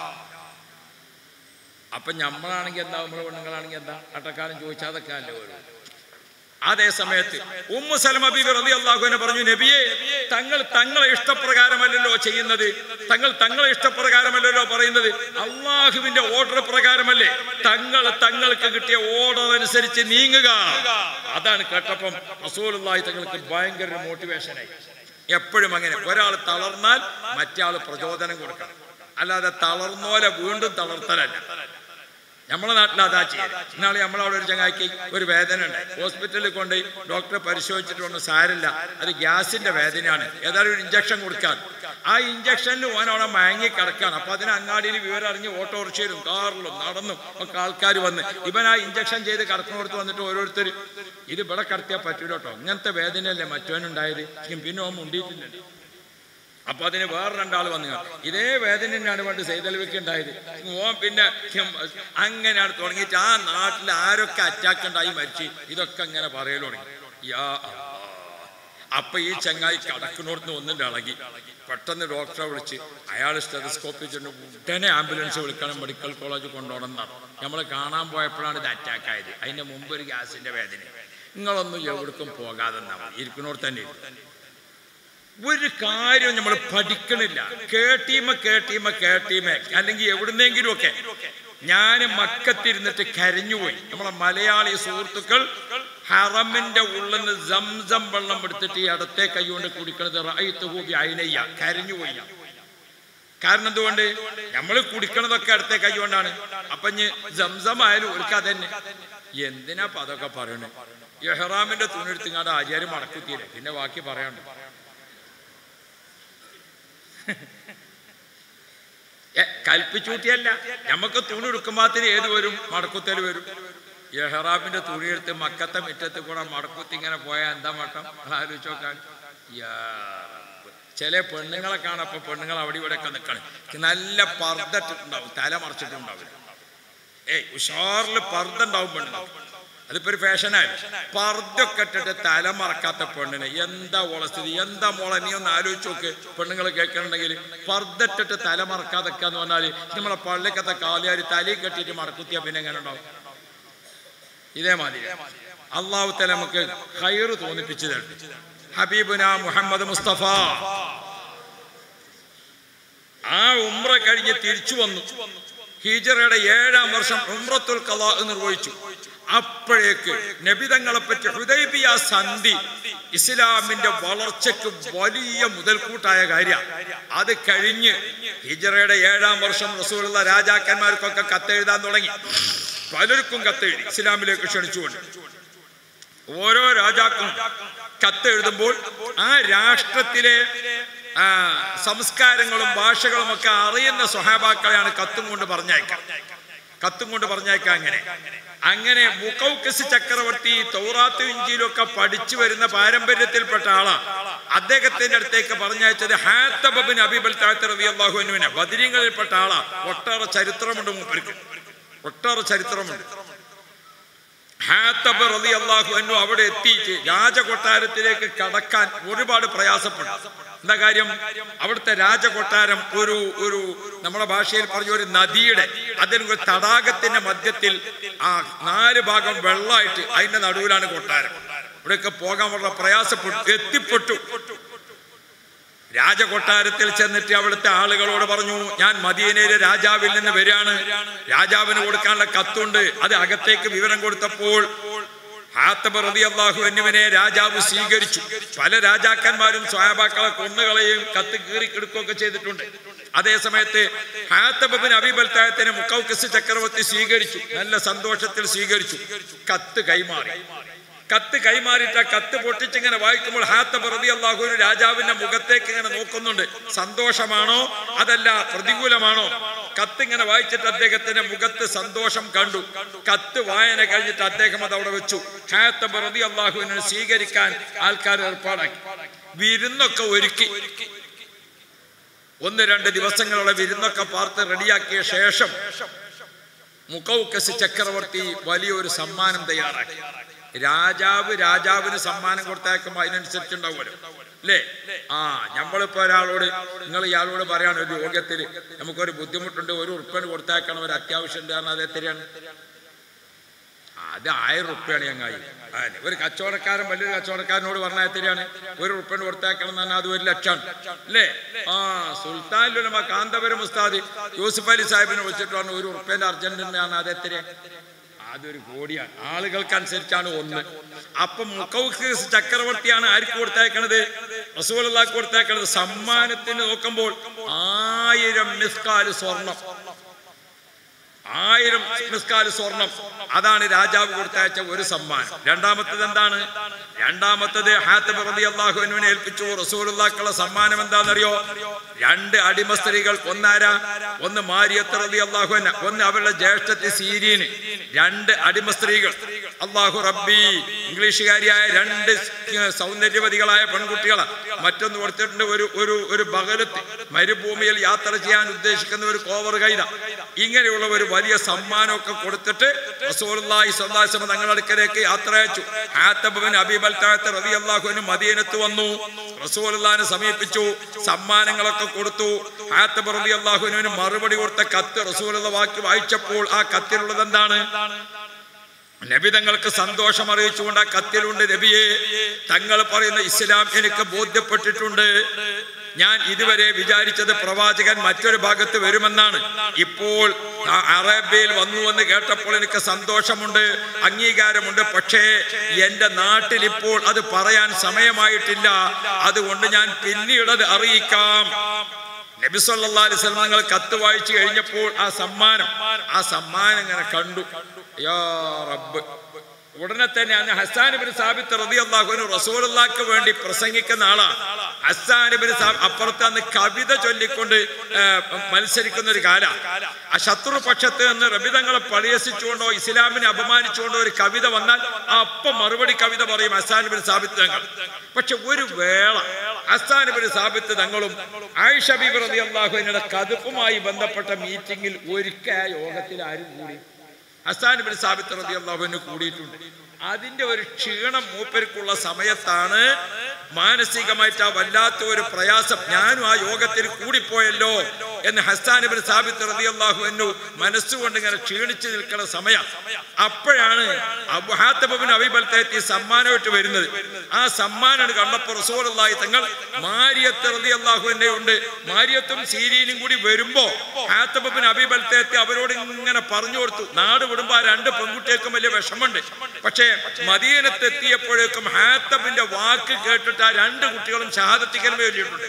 അപ്പൊ നമ്മളാണെങ്കിൽ എന്താ നമ്മളെ പെണ്ണുങ്ങളാണെങ്കിൽ എന്താ അട്ടക്കാലം ചോദിച്ചാൽ അതൊക്കെ അല്ലേ വരും അതേ സമയത്ത് ഉമ്മു സലമ ബീബി റതി അള്ളാഹുവിനെ പറഞ്ഞു നബിയെ തങ്ങൾ തങ്ങളെ ഇഷ്ടപ്രകാരമല്ലല്ലോ ചെയ്യുന്നത് തങ്ങൾ തങ്ങളെ ഇഷ്ടപ്രകാരമല്ലല്ലോ പറയുന്നത് അള്ളാഹുവിന്റെ ഓർഡർ പ്രകാരമല്ലേ തങ്ങൾ തങ്ങൾക്ക് കിട്ടിയ ഓർഡർ അനുസരിച്ച് നീങ്ങുക അതാണ് കേട്ടപ്പം റസൂലുള്ളാഹി തങ്ങൾക്ക് ഭയങ്കര മോട്ടിവേഷനായി എപ്പോഴും അങ്ങനെ ഒരാൾ തളർന്നാൽ മറ്റേ ആൾ പ്രചോദനം കൊടുക്കണം അല്ലാതെ തളർന്നോലെ വീണ്ടും തളർത്തലല്ല നമ്മളെ നാട്ടിൽ അതാ ചെയ്യുന്നത് ഇന്നാളെ നമ്മളവിടെ ഒരു ചങ്ങായിക്ക് ഒരു വേദന ഉണ്ട് ഹോസ്പിറ്റലിൽ കൊണ്ടുപോയി ഡോക്ടറെ പരിശോധിച്ചിട്ട് ഒന്നും സാരില്ല അത് ഗ്യാസിന്റെ വേദനയാണ് ഏതായാലും ഒരു ഇഞ്ചക്ഷൻ കൊടുക്കാൻ ആ ഇഞ്ചക്ഷനിൽ ഓൻ അവിടെ മയങ്ങി കിടക്കാണ് അപ്പൊ അതിന് അങ്ങാടിയിൽ വിവരം അറിഞ്ഞ് ഓട്ടോറിക്ഷയിലും കാറിലും നടന്നും ഒക്കെ ആൾക്കാർ വന്ന് ഇവൻ ആ ഇഞ്ചക്ഷൻ ചെയ്ത് കിടക്കുന്നിടത്ത് വന്നിട്ട് ഓരോരുത്തർ ഇത് ഇവിടെ കിടത്തിയാൽ പറ്റൂല കേട്ടോ ഇങ്ങനത്തെ വേദനയല്ലേ മറ്റവനുണ്ടായത് പിന്നെ ഓൻ മുണ്ടിയിട്ടില്ലല്ലോ അപ്പൊ അതിന് വേറെ രണ്ടാൾ വന്നു കാണും. ഇതേ വേദന തന്നെയാണ് പണ്ട് സൈതലവിക്ക് ഉണ്ടായത് ഓൻ പിന്നെ ഹും, അങ്ങനെയാണ് തുടങ്ങിയിട്ട് ആ നാട്ടിൽ ആരൊക്കെ അറ്റാക്ക് ഉണ്ടായി മരിച്ചു ഇതൊക്കെ അങ്ങനെ പറയൽ തുടങ്ങി യാ അല്ലാ. അപ്പൊ ഈ ചങ്ങായി കടക്കിനോടത്ത് ഒന്നിന്റെ ഇളകി പെട്ടെന്ന് ഡോക്ടറെ വിളിച്ച് അയാൾ സ്റ്റെതസ്കോപ്പ് വെച്ചിട്ട് ഉടനെ ആംബുലൻസ് വിളിക്കണം മെഡിക്കൽ കോളേജ് കൊണ്ടുപോകണം എന്നാണ് നമ്മൾ കാണാൻ പോയപ്പോഴാണ് ഇത് അറ്റാക്ക് ആയത് അതിന്റെ മുമ്പ് ഒരു ഗ്യാസിന്റെ വേദന നിങ്ങളൊന്നും എവിടേക്കും പോകാതെ മതി ഇരിക്കുന്നോട് തന്നെ ഇരിക്കും. ഒരു കാര്യം നമ്മൾ പഠിക്കണില്ല കേട്ടീമ കേട്ടീമ കേട്ടീമ അല്ലെങ്കിൽ എവിടുന്നെങ്കിലും ഒക്കെ ഞാൻ മക്കത്തിരുന്നിട്ട് കരഞ്ഞുപോയി നമ്മളെ മലയാളി സുഹൃത്തുക്കൾ ഹറമിന്റെ ഉള്ളിൽ നിന്ന് സംസം വെള്ളം എടുത്തിട്ട് ഈ ഇടത്തെ കൈ കൊണ്ട് കുടിക്കണത് റൈത്ത് ഹൂബി അയിനയ്യ കരഞ്ഞുപോയി ഞാൻ. കാരണം എന്തുകൊണ്ട് നമ്മൾ കുടിക്കണതൊക്കെ അടുത്ത കൈ കൊണ്ടാണ് അപ്പൊ ഇനി സംസം ആയാലും ഒരു കഥ തന്നെ എന്തിനാ അപ്പൊ അതൊക്കെ പറയണേ യഹ്റാമിന്റെ തുണി എടുത്തിങ്ങാണ്ട് ആചാര്യം മടക്കുത്തിയില്ല പിന്നെ ബാക്കി പറയാണ്ട് ഏ, കൽപ്പിച്ചൂട്ടിയല്ല നമുക്ക് തുണി എടുക്കുമ്പോത്തിന് ഏത് വരും മടക്കുത്തൽ വരും യഹ്റാബിന്റെ തുണി എടുത്ത് മക്കത്തെ മുറ്റത്ത് കൂടെ മടക്കുത്തി ഇങ്ങനെ പോയാൽ എന്താ മട്ടം ആലോചിച്ച് നോക്കാൻ യാ റബ്ബ്. ചില പെണ്ണുങ്ങളെ കാണപ്പോ പെണ്ണുങ്ങൾ അവിടെ ഇവിടെ ഒക്കെ നിൽക്കണം നല്ല പർദ്ദട്ടിട്ടുണ്ടാവും തല മറച്ചിട്ടുണ്ടാവും ഏയ് ഉഷാറിൽ പർദ്ദ ഉണ്ടാവും പെണ്ണുങ്ങൾ അതിപ്പോ ഒരു ഫാഷനായി പർദ്ദൊക്കെ ഇട്ടിട്ട് തല മറക്കാത്ത പെണ്ണിന് എന്താ ഓളെ സ്ഥിതി എന്താ മോളെ നീ ഒന്ന് ആലോചിച്ച് നോക്ക് പെണ്ണുങ്ങൾ കേൾക്കണമെങ്കിൽ പർദ്ദ ഇട്ടിട്ട് തല മറക്കാതൊക്കെ എന്ന് പറഞ്ഞാല് നമ്മളെ പള്ളിക്കത്തെ കാലിയാരി തലയിൽ കെട്ടിയിട്ട് മടക്കുത്തിയാ പിന്നെ എങ്ങനെ ഉണ്ടാവും ഇതേമാതിരി അള്ളാഹു തല നമുക്ക് ഹൈറ് തോന്നിപ്പിച്ചു തരട്ടെ ഹബീബുന മുഹമ്മദ് മുസ്തഫ ആ ഉംറ കഴിഞ്ഞ് തിരിച്ചു വന്നു ഹിജറയുടെ ഏഴാം വർഷം ഉംറത്തുൽ കലാ നിർവഹിച്ചു അപ്പോഴേക്ക് നബിതങ്ങളെ പറ്റി ഹുദൈബിയ സന്ധി ഇസ്ലാമിന്റെ വളർച്ചയ്ക്ക് വലിയ മുതൽക്കൂട്ടായ കാര്യം അത് കഴിഞ്ഞ് ഹിജറയുടെ ഏഴാം വർഷം റസൂലുള്ള രാജാക്കന്മാർക്കൊക്കെ കത്തെഴുതാൻ തുടങ്ങി പലർക്കും കത്തെഴുതി ഇസ്ലാമിലേക്ക് ക്ഷണിച്ചുകൊണ്ട് ഓരോ രാജാക്കളും കത്തെഴുതുമ്പോൾ ആ രാഷ്ട്രത്തിലെ ആ, സംസ്കാരങ്ങളും ഭാഷകളും ഒക്കെ അറിയുന്ന സ്വഹാബാക്കളെയാണ് കത്തും കൊണ്ട് പറഞ്ഞയക്കാം കത്തും കൊണ്ട് പറഞ്ഞയക്കാം അങ്ങനെ അങ്ങനെ മുക്കൗക്കസ് ചക്രവർത്തി തൗറാത്ത് ഇഞ്ചിയിലൊക്കെ പഠിച്ചു വരുന്ന പാരമ്പര്യത്തിൽപ്പെട്ട ആളാ അദ്ദേഹത്തിന്റെ അടുത്തേക്ക് പറഞ്ഞയച്ചത് ഹാത്തബിൻ അബിബൽ റബി അള്ളാഹുവിനെ ബദിരിങ്ങളിൽപ്പെട്ട ആളാ ഒട്ടേറെ ചരിത്രമുണ്ട് മൂപ്പർക്ക് ഒട്ടേറെ ചരിത്രമുണ്ട് ഹാത്തബ് റളി അള്ളാഹു അന്നു അവിടെ എത്തിയിട്ട് രാജകൊട്ടാരത്തിലേക്ക് കടക്കാൻ ഒരുപാട് പ്രയാസപ്പെട്ടു എന്താ കാര്യം അവിടുത്തെ രാജകൊട്ടാരം ഒരു ഒരു നമ്മുടെ ഭാഷയിൽ പറഞ്ഞ ഒരു നദിയുടെ അതിന് ഒരു തടാകത്തിന്റെ മധ്യത്തിൽ ആ നാല് ഭാഗം വെള്ളമായിട്ട് അതിന്റെ നടുവിലാണ് കൊട്ടാരം ഇവിടെയൊക്കെ പോകാൻ വളരെ പ്രയാസപ്പെട്ടു എത്തിപ്പെട്ടു രാജകൊട്ടാരത്തിൽ ചെന്നിട്ട് അവിടുത്തെ ആളുകളോട് പറഞ്ഞു ഞാൻ മദീനയിലെ രാജാവിൽ നിന്ന് വരികയാണ് രാജാവിന് കൊടുക്കാനുള്ള കത്തുണ്ട് അത് അകത്തേക്ക് വിവരം കൊടുത്തപ്പോൾ ഹാത്തബ് റളിയല്ലാഹു അൻഹുവിനെ രാജാവ് സ്വീകരിച്ചു പല രാജാക്കന്മാരും സ്വയാബാക്കളെ കൊന്നുകളെയും കത്ത് കീറിക്കെടുക്കുകയൊക്കെ ചെയ്തിട്ടുണ്ട് അതേ സമയത്ത് ഹാത്തബിൻ അബിബൽത്തായത്തിനെ മുക്കൗക്കസ് ചക്രവർത്തി സ്വീകരിച്ചു നല്ല സന്തോഷത്തിൽ സ്വീകരിച്ചു കത്ത് കൈമാറി കത്ത് കൈമാറിയിട്ട് ആ കത്ത് പൊട്ടിച്ചിങ്ങനെ വായിക്കുമ്പോൾ ഹാത്തബ് റളിയല്ലാഹു അൻഹു രാജാവിന്റെ മുഖത്തേക്ക് ഇങ്ങനെ നോക്കുന്നുണ്ട് സന്തോഷമാണോ അതല്ല പ്രതികൂലമാണോ കത്ത് ഇങ്ങനെ വായിച്ചിട്ട് അദ്ദേഹത്തിന്റെ മുഖത്ത് സന്തോഷം കണ്ടു കത്ത് വായന കഴിഞ്ഞിട്ട് അദ്ദേഹം അത് അവിടെ വെച്ചു ഹാത്തബ് റളിയല്ലാഹുവിനെ സ്വീകരിക്കാൻ ആൾക്കാർ ഏർപ്പാടാക്കി വിരുന്നൊക്കെ ഒരുക്കി ഒന്ന് രണ്ട് ദിവസങ്ങളുടെ വിരുന്നൊക്കെ പാർത്ത് റെഡിയാക്കിയ ശേഷം മുക്കൗക്കസ് ചക്രവർത്തി വലിയൊരു സമ്മാനം തയ്യാറാക്കി രാജാവ് രാജാവിന് സമ്മാനം കൊടുത്തേക്കുമ്പോ അതിനനുസരിച്ചുണ്ടാവുമല്ലോ അല്ലേ ആ നമ്മളിപ്പോ ഒരാളോട് നിങ്ങൾ ഇയാളോട് പറയാണ് ഒരു രോഗത്തിൽ നമുക്കൊരു ബുദ്ധിമുട്ടുണ്ട് ഒരു ഉറുപ്പന് കൊടുത്തേക്കണം ഒരു അത്യാവശ്യം ഉണ്ട് കാരണം അത് എത്രയാണ് അത് ആയിരം ഉറുപ്പ്യാണ് ഞങ്ങായി അതെ ഒരു കച്ചവടക്കാരൻ വലിയൊരു കച്ചവടക്കാരനോട് പറഞ്ഞാൽ എത്രയാണ് ഒരു ഉറുപ്പ്യന് കൊടുത്തേക്കണം എന്ന് പറഞ്ഞാൽ അത് ഒരു ലക്ഷമാണ് അല്ലേ ആ സുൽത്താനുലമ കാന്തപുരം ഉസ്താദ് യൂസുഫ് അലി സാഹിബിനെ വിളിച്ചിട്ട് പറഞ്ഞു ഒരു ഉറുപ്പ്യന്റെ അർജന്റ് ആണ് അത് എത്രയാണ് അതൊരു കോടിയാണ് ആളുകൾക്കനുസരിച്ചാണ് ഒന്ന് അപ്പം മുക്കൗഖീസ് ചക്രവർത്തിയാണ് ആർക്ക് കൊടുത്തേക്കണത് റസൂലുള്ളാഹിക്ക് കൊടുത്തേക്കണത് സമ്മാനത്തിന് നോക്കുമ്പോൾ ആയിരം മിസ്കാല് സ്വർണം ആയിരം മിസ്കാല് സ്വർണം അതാണ് രാജാവ് കൊടുത്തയച്ച ഒരു സമ്മാനം രണ്ടാമത്തത് എന്താണ് രണ്ടാമത്തത് ഹാത്തബ് റബി അള്ളാഹുവിനെ ഏൽപ്പിച്ചു റസൂലുള്ളാക്കുള്ള സമ്മാനം എന്താണെന്നറിയോ രണ്ട് അടിമ സ്ത്രീകൾ ഒന്നാരാ ഒന്ന് മാരിയത്ത് റബി അള്ളാഹുവിന് ഒന്ന് അവരുടെ ജ്യേഷ്ഠത്തി സീരീന് രണ്ട് അടിമ സ്ത്രീകൾ അള്ളാഹു റബ്ബി ഇംഗ്ലീഷുകാരിയായ രണ്ട് സൗന്ദര്യവതികളായ പെൺകുട്ടികളെ മറ്റൊന്ന് കൊടുത്തിട്ടുണ്ട് ഒരു ഒരു ഒരു ബകലത്ത് മരുഭൂമിയിൽ യാത്ര ചെയ്യാൻ ഉദ്ദേശിക്കുന്ന ഒരു കോവർ കൈത ഇങ്ങനെയുള്ള ഒരു വലിയ സമ്മാനമൊക്കെ കൊടുത്തിട്ട് റസൂലുള്ളാഹി സ്വല്ലല്ലാഹി അലൈഹി വസല്ലം തങ്ങളുടെ അടുക്കലേക്ക് യാത്ര അയച്ചു ഹാത്തബിൻ അബീബൽ താഴത്ത് റളിയല്ലാഹുവിന് മദീനത്ത് വന്നു റസൂലുള്ളാഹിനെ സമീപിച്ചു സമ്മാനങ്ങളൊക്കെ കൊടുത്തു ഹാത്തബ് റളിയല്ലാഹുവിന് മറുപടി കൊടുത്ത കത്ത് റസൂലുള്ള വാക്ക് വായിച്ചപ്പോൾ ആ കത്തിലുള്ളത് എന്താണ് നബി തങ്ങൾക്ക് സന്തോഷം അറിയിച്ചുകൊണ്ട് ആ കത്തിലുണ്ട് നബിയെ തങ്ങൾ പറയുന്ന ഇസ്ലാം എനിക്ക് ബോധ്യപ്പെട്ടിട്ടുണ്ട് ഞാൻ ഇതുവരെ വിചാരിച്ചത് പ്രവാചകൻ മറ്റൊരു ഭാഗത്ത് വരുമെന്നാണ് ഇപ്പോൾ ആ അറേബ്യയിൽ വന്നു എന്ന് കേട്ടപ്പോൾ എനിക്ക് സന്തോഷമുണ്ട് അംഗീകാരമുണ്ട് പക്ഷേ എൻ്റെ നാട്ടിൽ ഇപ്പോൾ അത് പറയാൻ സമയമായിട്ടില്ല അതുകൊണ്ട് ഞാൻ പിന്നീട് അത് അറിയിക്കാം നബി സല്ലല്ലാഹു അലൈഹി വസല്ലം തങ്ങൾ കത്ത് വായിച്ചു കഴിഞ്ഞപ്പോൾ ആ സമ്മാനം ആ സമ്മാനം ഇങ്ങനെ കണ്ടു യാ റബ്ബ് ഉടനെ തന്നെ അന്ന് ഹസ്സാൻ ഇബ്നു സാബിത്ത് റളിയല്ലാഹു റസൂലുള്ളാഹിക്ക് വേണ്ടി പ്രസംഗിക്കുന്ന ആളാണ് ഹസ്സാൻ ഇബ്നു സാബിത്ത് അപ്പുറത്ത് അന്ന് കവിത ചൊല്ലിക്കൊണ്ട് ആ, മത്സരിക്കുന്ന ഒരു കാല ആ ശത്രുപക്ഷത്ത് നിന്ന് റബിതങ്ങളെ പരിഹസിച്ചുകൊണ്ടോ ഇസ്ലാമിനെ അപമാനിച്ചുകൊണ്ടോ ഒരു കവിത വന്നാൽ ആ അപ്പം മറുപടി കവിത പറയും ഹസ്സാൻ ഇബ്നു സാബിത്ത് തങ്ങൾ പക്ഷെ ഒരു വേള ഹസ്സാൻ ഇബ്നു സാബിത്ത് തങ്ങളും ആയിഷ ബീബി റളിയല്ലാഹുവിനുടെ കതുപ്പുമായി ബന്ധപ്പെട്ട മീറ്റിംഗിൽ ഒരിക്കൽ ആ യോഗത്തിൽ ആരും കൂടി ഹസാൻ ബിൻ സാബിത്ത് റളിയല്ലാഹുവിന് കൂടിയിട്ടുണ്ട് അതിന്റെ ഒരു ക്ഷീണം മൂപ്പർക്കുള്ള സമയത്താണ് മാനസികമായിട്ട് ആ വല്ലാത്ത ഒരു പ്രയാസം ഞാനും ആ യോഗത്തിൽ കൂടിപ്പോയല്ലോ എന്ന് ഹസാൻ ബിൻ സാബിത്ത് റളിയല്ലാഹുവിനു മനസ്സുകൊണ്ട് ഇങ്ങനെ ക്ഷീണിച്ചു നിൽക്കുന്ന സമയം അപ്പോഴാണ് അബുഹാത്തബിൻ അബിബൽത്തേത്തി സമ്മാനമായിട്ട് വരുന്നത് ആ സമ്മാനം കണ്ടപ്പോൾ റസൂലുള്ളാഹി തങ്ങൾ മാരിയത്ത് റളിയല്ലാഹുവിനെ ഉണ്ട് മാരിയത്തും സീരീനും കൂടി വരുമ്പോ ഹാത്തബിൻ അബിബൽത്തേത്തി അവരോട് ഇങ്ങനെ പറഞ്ഞു കൊടുത്തു നാട് വിടുമ്പോ ആ രണ്ട് പെൺകുട്ടികൾക്കും വലിയ വിഷമുണ്ട് പക്ഷേ മദീനത്ത് എത്തിയപ്പോഴേക്കും ഹാത്തബിന്റെ വാക്ക് കേട്ടിട്ട് ആ രണ്ട് കുട്ടികളും ഷഹാദത്തിക്കൽ വേണ്ടിയിട്ടുണ്ട്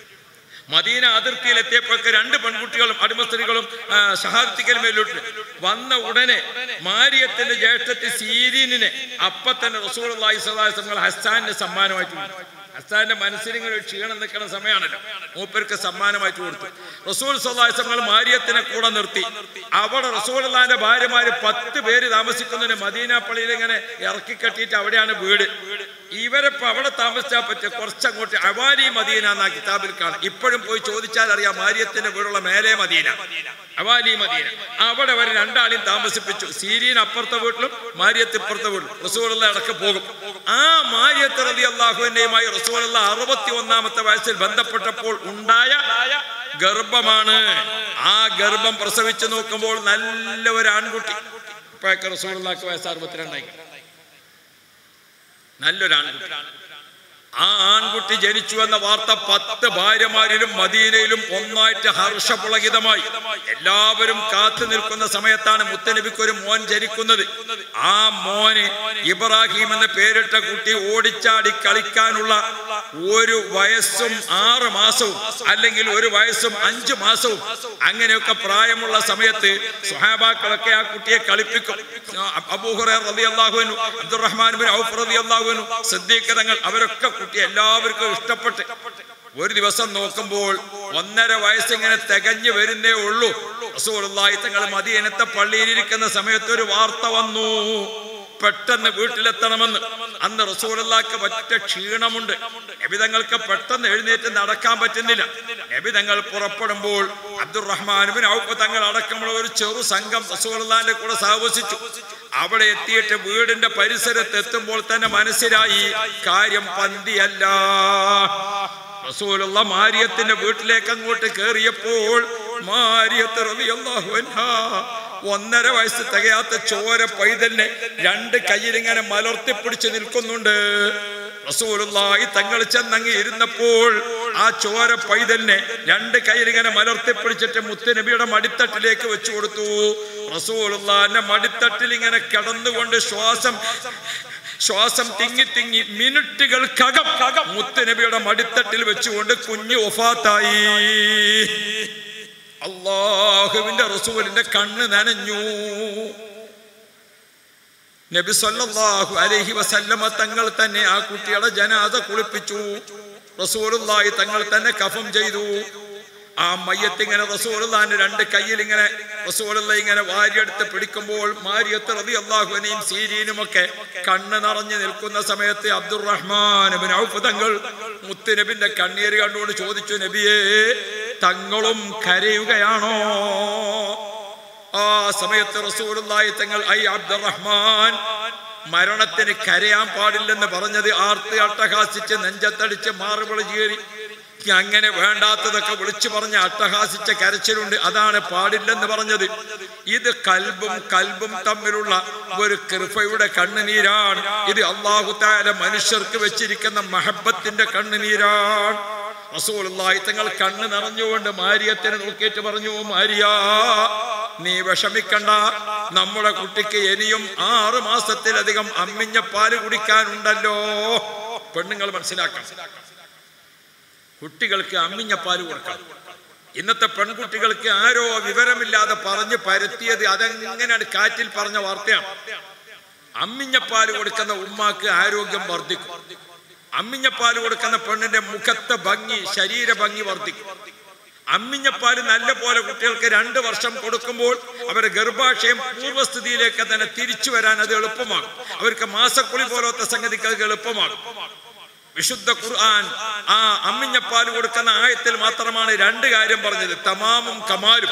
മദീന അതിർത്തിയിൽ എത്തിയപ്പോഴൊക്കെ രണ്ട് പെൺകുട്ടികളും അടിമ സ്ത്രീകളും ഷഹാദത്തിക്കൽ മേലോട്ട് വന്ന ഉടനെ മാരിയത്തിന്റെ ജ്യേഷ്ഠത്തി സീരീനിനെ അപ്പൊ തന്നെ റസൂൽ തങ്ങൾ ഹസ്സാന്റെ സമ്മാനമായിട്ട് കൊടുത്തു ഹസ്സാന്റെ മനസ്സിന് ഇങ്ങനെ ഒരു ക്ഷീണം നിൽക്കുന്ന സമയമാണല്ലോ മൂപ്പർക്ക് സമ്മാനമായിട്ട് കൊടുത്തു റസൂൽ സല്ലാസങ്ങൾ മാരിയത്തിനെ കൂടെ നിർത്തി അവിടെ റസൂൽ അള്ളാന്റെ ഭാര്യമാര് പത്ത് പേര് താമസിക്കുന്നതിന് മദീന പള്ളിയിൽ ഇങ്ങനെ ഇറക്കി കെട്ടിയിട്ട് അവിടെയാണ് വീട് ഇവരിപ്പോ അവിടെ താമസിച്ചാൽ പറ്റിയ കുറച്ചങ്ങോട്ട് അവാലി മദീന എന്ന കിതാബിൽ കാണാം ഇപ്പോഴും പോയി ചോദിച്ചാൽ അറിയാം മാരിയത്തിന്റെ വീടുള്ള മേലെ മദീന അവാലി മദീന അവിടെ അവർ രണ്ടാളെയും താമസിപ്പിച്ചു സീരീൻ അപ്പുറത്തെ വീട്ടിലും മാരിയത്ത് ഇപ്പുറത്തെ വീട്ടിലും റസൂലുള്ള ഇടക്ക് പോകും ആ മാരിയത്ത് റതി അള്ളാഹുവിന്റെയുമായി റസൂൽ റസൂലുള്ള അറുപത്തി ഒന്നാമത്തെ വയസ്സിൽ ബന്ധപ്പെട്ടപ്പോൾ ഉണ്ടായ ഗർഭമാണ് ആ ഗർഭം പ്രസവിച്ചു നോക്കുമ്പോൾ നല്ല ഒരു ആൺകുട്ടി ഇപ്പോഴൊക്കെ റസൂലുള്ളാക്ക് വയസ്സ് അറുപത്തിരണ്ടായി നല്ലൊരു ആൺകുട്ടി ആ ആൺകുട്ടി ജനിച്ചു എന്ന വാർത്ത പത്ത് ഭാര്യമാരിലും മദീനയിലും ഒന്നായിട്ട് ഹർഷപുളകിതമായി എല്ലാവരും കാത്തു നിൽക്കുന്ന സമയത്താണ് മുത്തനബിക്ക് ഒരു മോൻ ജനിക്കുന്നത് ആ മോന് ഇബ്രാഹിം എന്ന പേരിട്ട കുട്ടി ഓടിച്ചാടി കളിക്കാനുള്ള ഒരു വയസ്സും ആറ് മാസവും അല്ലെങ്കിൽ ഒരു വയസ്സും അഞ്ചു മാസവും അങ്ങനെയൊക്കെ പ്രായമുള്ള സമയത്ത് സുഹാബാക്കളൊക്കെ ആ കുട്ടിയെ കളിപ്പിക്കും അബൂഹുറ റളിയല്ലാഹുവിനു അബ്ദുറഹ്മാൻ ബിൻ ഔഫ് റളിയല്ലാഹുവിനു സിദ്ദീഖ് തങ്ങൾ അവരൊക്കെ കുട്ടി എല്ലാവർക്കും ഇഷ്ടപ്പെട്ട് ഒരു ദിവസം നോക്കുമ്പോൾ ഒന്നര വയസ്സിങ്ങനെ തികഞ്ഞു വരുന്നേ ഉള്ളൂ റസൂലുള്ളാഹി തങ്ങൾ മദീനത്തെ പള്ളിയിലിരിക്കുന്ന സമയത്ത് ഒരു വാർത്ത വന്നു പെട്ടെന്ന് വീട്ടിലെത്തണമെന്ന് അന്ന് റസൂലുള്ളാഹിക്ക് പറ്റ ക്ഷീണമുണ്ട് നബിതങ്ങൾക്ക് പെട്ടെന്ന് എഴുന്നേറ്റ് നടക്കാൻ പറ്റുന്നില്ല നബിതങ്ങൾ പുറപ്പെടുമ്പോൾ അബ്ദുറഹ്മാൻ ബിൻ ഔഫ് തങ്ങൾ അടക്കമുള്ള ഒരു ചെറു സംഘം റസൂലുള്ളാഹിന്റെ കൂടെ സാഹസിച്ചു അവിടെ എത്തിയിട്ട് വീടിന്റെ പരിസരത്ത് എത്തുമ്പോൾ തന്നെ മനസ്സിലായി കാര്യം പന്തിയല്ല റസൂലുള്ള മാരിയത്തിന്റെ വീട്ടിലേക്ക് അങ്ങോട്ട് കയറിയപ്പോൾ മാരിയത്ത് റളിയല്ലാഹു അൻഹാ ഒന്നര വയസ്സ് തികയാത്ത ചോര പൈതലിനെ രണ്ട് കയ്യിലിങ്ങനെ മലർത്തിപ്പിടിച്ച് നിൽക്കുന്നുണ്ട് റസൂലുള്ളാഹി തങ്ങൾ ചെന്നങ്ങ് ഇരുന്നപ്പോൾ ആ ചോര പൈതലിനെ രണ്ട് കയ്യിലിങ്ങനെ മലർത്തിപ്പിടിച്ചിട്ട് മുത്തുനബിയുടെ മടിത്തട്ടിലേക്ക് വെച്ചു കൊടുത്തു റസൂലുള്ളാഹിന്റെ മടിത്തട്ടിൽ ഇങ്ങനെ കിടന്നുകൊണ്ട് ശ്വാസം ശ്വാസം തിങ്ങി തിങ്ങി മിനിറ്റുകൾക്കകം മുത്തുനബിയുടെ മടിത്തട്ടിൽ വെച്ചുകൊണ്ട് കുഞ്ഞു ഒഫാത്തായി അള്ളാഹുവിന്റെ റസൂലിന്റെ കണ്ണ് നനഞ്ഞു നബി സല്ലല്ലാഹു അലൈഹി വസല്ലമ തങ്ങൾ തന്നെ ആ കുട്ടിയുടെ ജനാദ കുളിപ്പിച്ചു റസൂലുള്ളാഹി തങ്ങൾ തന്നെ കഫം ചെയ്തു ആ മയ്യത്ത് ഇങ്ങനെ റസൂലുള്ളാന്റെ രണ്ട് കയ്യിൽ ഇങ്ങനെ റസൂലുള്ള ഇങ്ങനെ വാരിയെടുത്ത് പിടിക്കുമ്പോൾ മാരിയത്ത് റബി അള്ളാഹുവിനെയും സീരീനും ഒക്കെ കണ്ണ് നിറഞ്ഞു നിൽക്കുന്ന സമയത്ത് അബ്ദുറഹ്മാൻ ഇബ്നു ഔഫ് തങ്ങൾ മുത്തുനബിന്റെ കണ്ണീര് കണ്ടുകൊണ്ട് ചോദിച്ചു നബിയേ തങ്ങളും കരയുകയാണോ ആ സമയത്ത് റസൂലുള്ളാഹി തങ്ങൾ ഐ അബ്ദുറഹ്മാൻ മരണത്തിന് കരയാൻ പാടില്ലെന്ന് പറഞ്ഞത് ആർത്ത് അട്ടഹാസിച്ച് നെഞ്ചത്തടിച്ച് മാറുപളി ചീറി അങ്ങനെ വേണ്ടാത്തതൊക്കെ വിളിച്ചു പറഞ്ഞ് അട്ടഹാസിച്ച കരച്ചിലുണ്ട് അതാണ് പാടില്ലെന്ന് പറഞ്ഞത് ഇത് കൽബും കൽബും തമ്മിലുള്ള ഒരു കൃപയുടെ കണ്ണുനീരാണ് ഇത് അള്ളാഹു താല മനുഷ്യർക്ക് വെച്ചിരിക്കുന്ന മഹബത്തിന്റെ കണ്ണുനീരാണ് റസൂലുള്ളാഹി തങ്ങൾ കണ്ണ് നിറഞ്ഞുകൊണ്ട് മാരിയത്തിനെ നോക്കിയിട്ട് പറഞ്ഞു മാരിയ നീ വിഷമിക്കണ്ട നമ്മുടെ കുട്ടിക്ക് ഇനിയും ആറ് മാസത്തിലധികം അമ്മിഞ്ഞ പാല് കുടിക്കാനുണ്ടല്ലോ പെണ്ണുങ്ങൾ മനസ്സിലാക്കാം കുട്ടികൾക്ക് അമ്മിഞ്ഞപ്പാല് കൊടുക്കണം ഇന്നത്തെ പെൺകുട്ടികൾക്ക് ആരോ വിവരമില്ലാതെ പറഞ്ഞ് പരത്തിയത് അതെങ്ങനെയാണ് കാറ്റിൽ പറഞ്ഞ വാർത്തയാണ് അമ്മിഞ്ഞപ്പാല് കൊടുക്കുന്ന ഉമ്മാക്ക് ആരോഗ്യം വർദ്ധിക്കും അമ്മിഞ്ഞപ്പാല് കൊടുക്കുന്ന പെണ്ണിന്റെ മുഖത്തെ ഭംഗി ശരീര ഭംഗി വർദ്ധിക്കും അമ്മിഞ്ഞപ്പാല് നല്ല പോലെ കുട്ടികൾക്ക് രണ്ട് വർഷം കൊടുക്കുമ്പോൾ അവരുടെ ഗർഭാശയം പൂർവ്വസ്ഥിതിയിലേക്ക് തന്നെ തിരിച്ചു വരാൻ അത് എളുപ്പമാകും അവർക്ക് മാസക്കുളി പോലത്തെ സംഗതിക്ക് അത് എളുപ്പമാകും വിശുദ്ധ ഖുർആൻ ആ അമ്മിഞ്ഞപ്പാല് കൊടുക്കുന്ന ആയത്തിൽ മാത്രമാണ് രണ്ട് കാര്യം പറഞ്ഞത് തമാമും കമാലും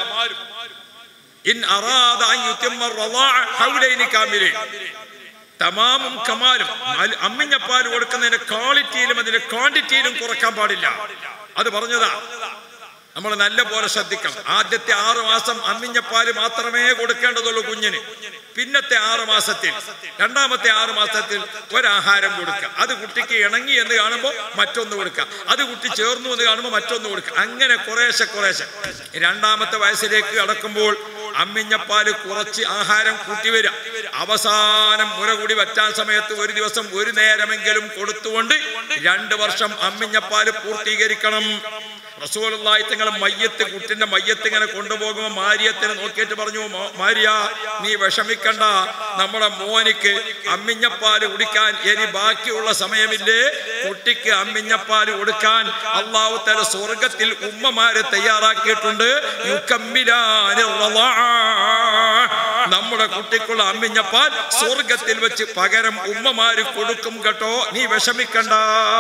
ഇൻ അറാദ അൻ യുതിമ്മ റളാഅ ഹൗലൈനി കാമിലൈൻ തമാമും കമാലും അൽ- അമ്മിഞ്ഞപ്പാല് കൊടുക്കുന്നതിന്റെ ക്വാളിറ്റിയിലും അതിന്റെ ക്വാണ്ടിറ്റിയിലും കുറക്കാൻ പാടില്ല അത് പറഞ്ഞതാ നമ്മൾ നല്ല പോലെ ശ്രദ്ധിക്കണം ആദ്യത്തെ ആറ് മാസം അമ്മിഞ്ഞപ്പാല് മാത്രമേ കൊടുക്കേണ്ടതുള്ളൂ കുഞ്ഞിന് പിന്നത്തെ ആറ് മാസത്തിൽ രണ്ടാമത്തെ ആറ് മാസത്തിൽ ഒരാഹാരം കൊടുക്കുക അത് കുട്ടിക്ക് ഇണങ്ങി എന്ന് കാണുമ്പോൾ മറ്റൊന്ന് കൊടുക്കുക അത് കുട്ടി ചേർന്നു എന്ന് കാണുമ്പോൾ മറ്റൊന്ന് കൊടുക്കുക അങ്ങനെ കുറേശ്ശെ കുറേശ്ശെ രണ്ടാമത്തെ വയസ്സിലേക്ക് കടക്കുമ്പോൾ അമ്മിഞ്ഞപ്പാല് കുറച്ച് ആഹാരം കൂട്ടി വരിക അവസാനം മുര കൂടി വറ്റാൻ സമയത്ത് ഒരു ദിവസം ഒരു നേരമെങ്കിലും കൊടുത്തുകൊണ്ട് രണ്ട് വർഷം അമ്മിഞ്ഞപ്പാല് പൂർത്തീകരിക്കണം റസൂലുള്ളാഹി തങ്ങൾ മയ്യത്ത് കുട്ടിന്റെ മയ്യത്ത് ഇങ്ങനെ കൊണ്ടുപോകുമ്പോൾ മാരിയത്തിനെ നോക്കിയിട്ട് പറഞ്ഞു "മോ- മാരിയ നീ വിഷമിക്കണ്ട നമ്മുടെ മോനിക്ക് അമ്മിഞ്ഞപ്പാല് കുടിക്കാൻ ഇനി ബാക്കിയുള്ള സമയമില്ലേ കുട്ടിക്ക് അമ്മിഞ്ഞപ്പാല് കൊടുക്കാൻ അള്ളാഹു തല സ്വർഗത്തിൽ ഉമ്മമാരെ തയ്യാറാക്കിയിട്ടുണ്ട് യുക്കമ്മിലാനി റളാഅ. നമ്മുടെ കുട്ടിക്കുള്ള അമ്മിഞ്ഞപ്പാൽ സ്വർഗത്തിൽ വെച്ച് പകരം ഉമ്മമാര് കൊടുക്കും കേട്ടോ നീ വിഷമിക്കണ്ട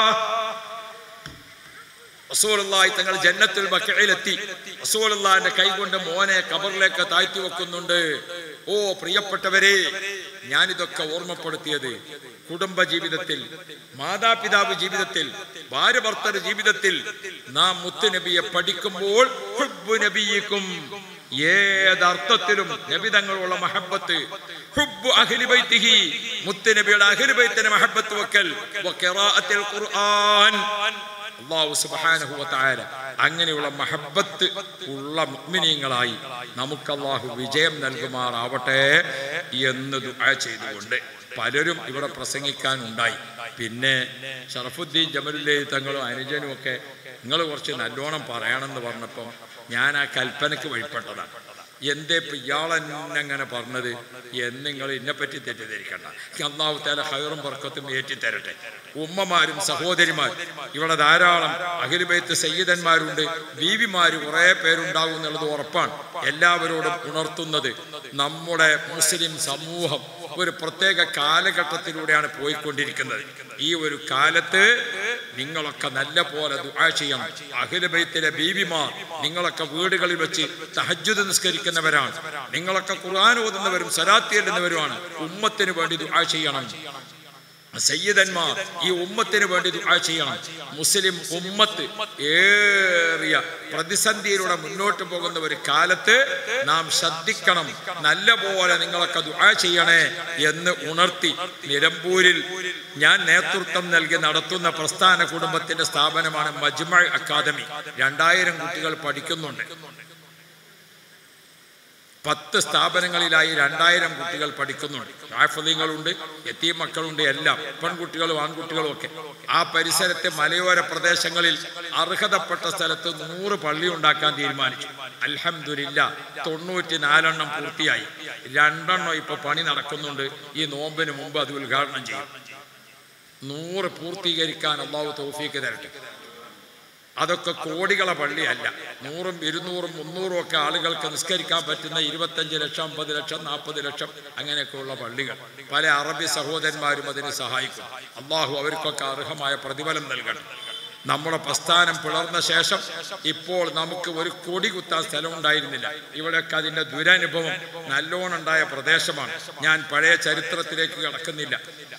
റസൂലുള്ളാഹി തങ്ങൾ ജന്നത്തുൽ ബക്കയിലെത്തി റസൂലുള്ളാഹിന്റെ കൈകൊണ്ട് മോനെ കബറിലേക്ക് താഴ്ത്തി വെക്കുന്നുണ്ട് ഓ പ്രിയപ്പെട്ടവരെ ഞാനിതൊക്കെ ഓർമ്മപ്പെടുത്തിയത് കുടുംബ ജീവിതത്തിൽ മാതാപിതാവ് ജീവിതത്തിൽ ഭാര്യ ഭർത്തൃ ജീവിതത്തിൽ നാം മുത്തുനബിയെ പഠിക്കുമ്പോൾ ഹുബ്ബു നബിയിക്കും ഏതർത്ഥത്തിലും നബിതങ്ങളുള്ള മഹബത്ത് ഹുബ്ബു അഹ്ലി ബൈത്തിഹി മുത്തുനബിയുടെ അഹ്ലി ബൈത്തിന്റെ മഹബത്ത് വക്കൽ വഖിറാഅത്തിൽ ഖുർആൻ അള്ളാഹു സുബ്ഹാനഹു വതആല അങ്ങനെയുള്ള മഹബത്ത് ഉള്ള മുഅ്മിനീങ്ങളായി നമുക്ക് അള്ളാഹു വിജയം നൽകുമാറാവട്ടെ എന്ന് ദുആ ചെയ്തുകൊണ്ട് പലരും ഇവിടെ പ്രസംഗിക്കാനുണ്ടായി പിന്നെ ഷറഫുദ്ദീൻ ജമലുല്ലേ തങ്ങളും അനുജനും ഒക്കെ നിങ്ങൾ കുറച്ച് നല്ലോണം പറയണമെന്ന് പറഞ്ഞപ്പോൾ ഞാൻ ആ കൽപ്പനക്ക് വഴിപ്പെട്ടതാണ് എന്തേ ഇപ്പൊ ഇയാളെന്നങ്ങനെ പറഞ്ഞത് എന്ന് നിങ്ങൾ എന്നെപ്പറ്റി തെറ്റിദ്ധരിക്കണ്ട അള്ളാഹു താല ഹൈറും പറക്കത്തും ഏറ്റി തരട്ടെ ഉമ്മമാരും സഹോദരിമാരും ഇവിടെ ധാരാളം അഖിലുബൈത്ത് സയ്യിദന്മാരുണ്ട് ബീവിമാര് കുറെ പേരുണ്ടാകും എന്നുള്ളത് ഉറപ്പാണ് എല്ലാവരോടും ഉണർത്തുന്നത് നമ്മുടെ മുസ്ലിം സമൂഹം ഒരു പ്രത്യേക കാലഘട്ടത്തിലൂടെയാണ് പോയിക്കൊണ്ടിരിക്കുന്നത് ഈ ഒരു കാലത്ത് നിങ്ങളൊക്കെ നല്ല പോലെ ദുആ ചെയ്യണം അഖിലബൈത്തിലെ ബീവിമാർ നിങ്ങളൊക്കെ വീടുകളിൽ വെച്ച് തഹജ്ജുദ് നിസ്കരിക്കുന്നവരാണ് നിങ്ങളൊക്കെ ഖുർആൻ ഓതുന്നവരും സലാത്തി എല്ലുന്നവരുമാണ് ഉമ്മത്തിന് വേണ്ടി ദുആ ചെയ്യണം സയ്യിദന്മാർ ഈ ഉമ്മത്തിന് വേണ്ടി ദുആ ചെയ്യണം മുസ്ലിം ഉമ്മത്ത് ഏറിയ പ്രതിസന്ധിയിലൂടെ മുന്നോട്ട് പോകുന്ന ഒരു കാലത്ത് നാം ശ്രദ്ധിക്കണം നല്ല പോലെ നിങ്ങളൊക്കെ ദുആ ചെയ്യണേ എന്ന് ഉണർത്തി നിലമ്പൂരിൽ ഞാൻ നേതൃത്വം നൽകി നടത്തുന്ന പ്രസ്ഥാന കുടുംബത്തിന്റെ സ്ഥാപനമാണ് മജ്മ അക്കാദമി രണ്ടായിരം കുട്ടികൾ പഠിക്കുന്നുണ്ട് പത്ത് സ്ഥാപനങ്ങളിലായി രണ്ടായിരം കുട്ടികൾ പഠിക്കുന്നുണ്ട് ഹാഫലിങ്ങളുണ്ട് എത്തിയ മക്കളുണ്ട് എല്ലാം പെൺകുട്ടികളും ആൺകുട്ടികളും ഒക്കെ ആ പരിസരത്തെ മലയോര പ്രദേശങ്ങളിൽ അർഹതപ്പെട്ട സ്ഥലത്ത് നൂറ് പള്ളി ഉണ്ടാക്കാൻ തീരുമാനിച്ചു അൽഹംദുലില്ല തൊണ്ണൂറ്റി നാലെണ്ണം പൂർത്തിയായി രണ്ടെണ്ണം ഇപ്പൊ പണി നടക്കുന്നുണ്ട് ഈ നോമ്പിന് മുമ്പ് അത് ഉദ്ഘാടനം ചെയ്യും നൂറ് പൂർത്തീകരിക്കാൻ അള്ളാഹു തൗഫീക്ക് തരട്ടെ അതൊക്കെ കോടികളെ പള്ളിയല്ല നൂറും ഇരുന്നൂറും മുന്നൂറും ഒക്കെ ആളുകൾക്ക് നിസ്കരിക്കാൻ പറ്റുന്ന ഇരുപത്തഞ്ച് ലക്ഷം അമ്പത് ലക്ഷം നാൽപ്പത് ലക്ഷം അങ്ങനെയൊക്കെയുള്ള പള്ളികൾ പല അറബി സഹോദരന്മാരും അതിന് സഹായിക്കും അള്ളാഹു അവർക്കൊക്കെ അർഹമായ പ്രതിഫലം നൽകണം നമ്മുടെ പ്രസ്ഥാനം പിളർന്ന ശേഷം ഇപ്പോൾ നമുക്ക് ഒരു കൊടി കുത്താൻ സ്ഥലം ഉണ്ടായിരുന്നില്ല ഇവിടെയൊക്കെ അതിന്റെ ദുരനുഭവം നല്ലോണം ഉണ്ടായ പ്രദേശമാണ് ഞാൻ പഴയ ചരിത്രത്തിലേക്ക് കടക്കുന്നില്ല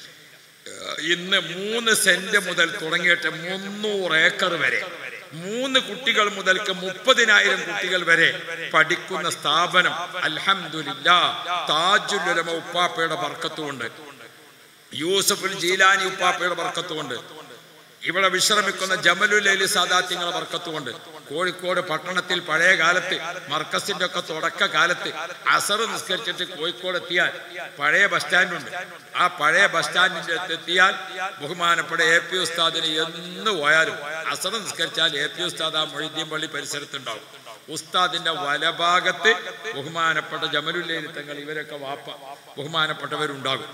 ഇന്ന് മൂന്ന് സെന്റ് മുതൽ തുടങ്ങിയിട്ട് മുന്നൂറ് ഏക്കർ വരെ മൂന്ന് കുട്ടികൾ മുതൽക്ക് മുപ്പതിനായിരം കുട്ടികൾ വരെ പഠിക്കുന്ന സ്ഥാപനം അൽഹംദുലില്ല താജുലുലമ ഉപ്പാപ്പയുടെ ബർക്കത്തുകൊണ്ട് യൂസഫുൽ ജീലാനി ഉപ്പാപ്പയുടെ ബർക്കത്തുകൊണ്ട് ഇവിടെ വിശ്രമിക്കുന്ന ജമലുൽ അലി സാദാത്യങ്ങളെ ബർക്കത്തുകൊണ്ട് കോഴിക്കോട് പട്ടണത്തിൽ പഴയ കാലത്ത് മർക്കസിന്റെ ഒക്കെ തുടക്ക കാലത്ത് അസർ നിസ്കരിച്ചിട്ട് കോഴിക്കോട് എത്തിയാൽ പഴയ ബസ് സ്റ്റാൻഡുണ്ട് ആ പഴയ ബസ് സ്റ്റാൻഡിന്റെ അടുത്ത് എത്തിയാൽ ബഹുമാനപ്പെട്ട എ പി ഉസ്താദിന് എന്ന് പോയാലും അസർ നിസ്കരിച്ചാൽ എ പി ഉസ്താദ് ആ മൊയ്തീൻ പള്ളി പരിസരത്തുണ്ടാവും ഉസ്താദിന്റെ വലഭാഗത്ത് ബഹുമാനപ്പെട്ട ജമലുല്ലേലി തങ്ങൾ ഇവരൊക്കെ വാപ്പ ബഹുമാനപ്പെട്ടവരുണ്ടാകും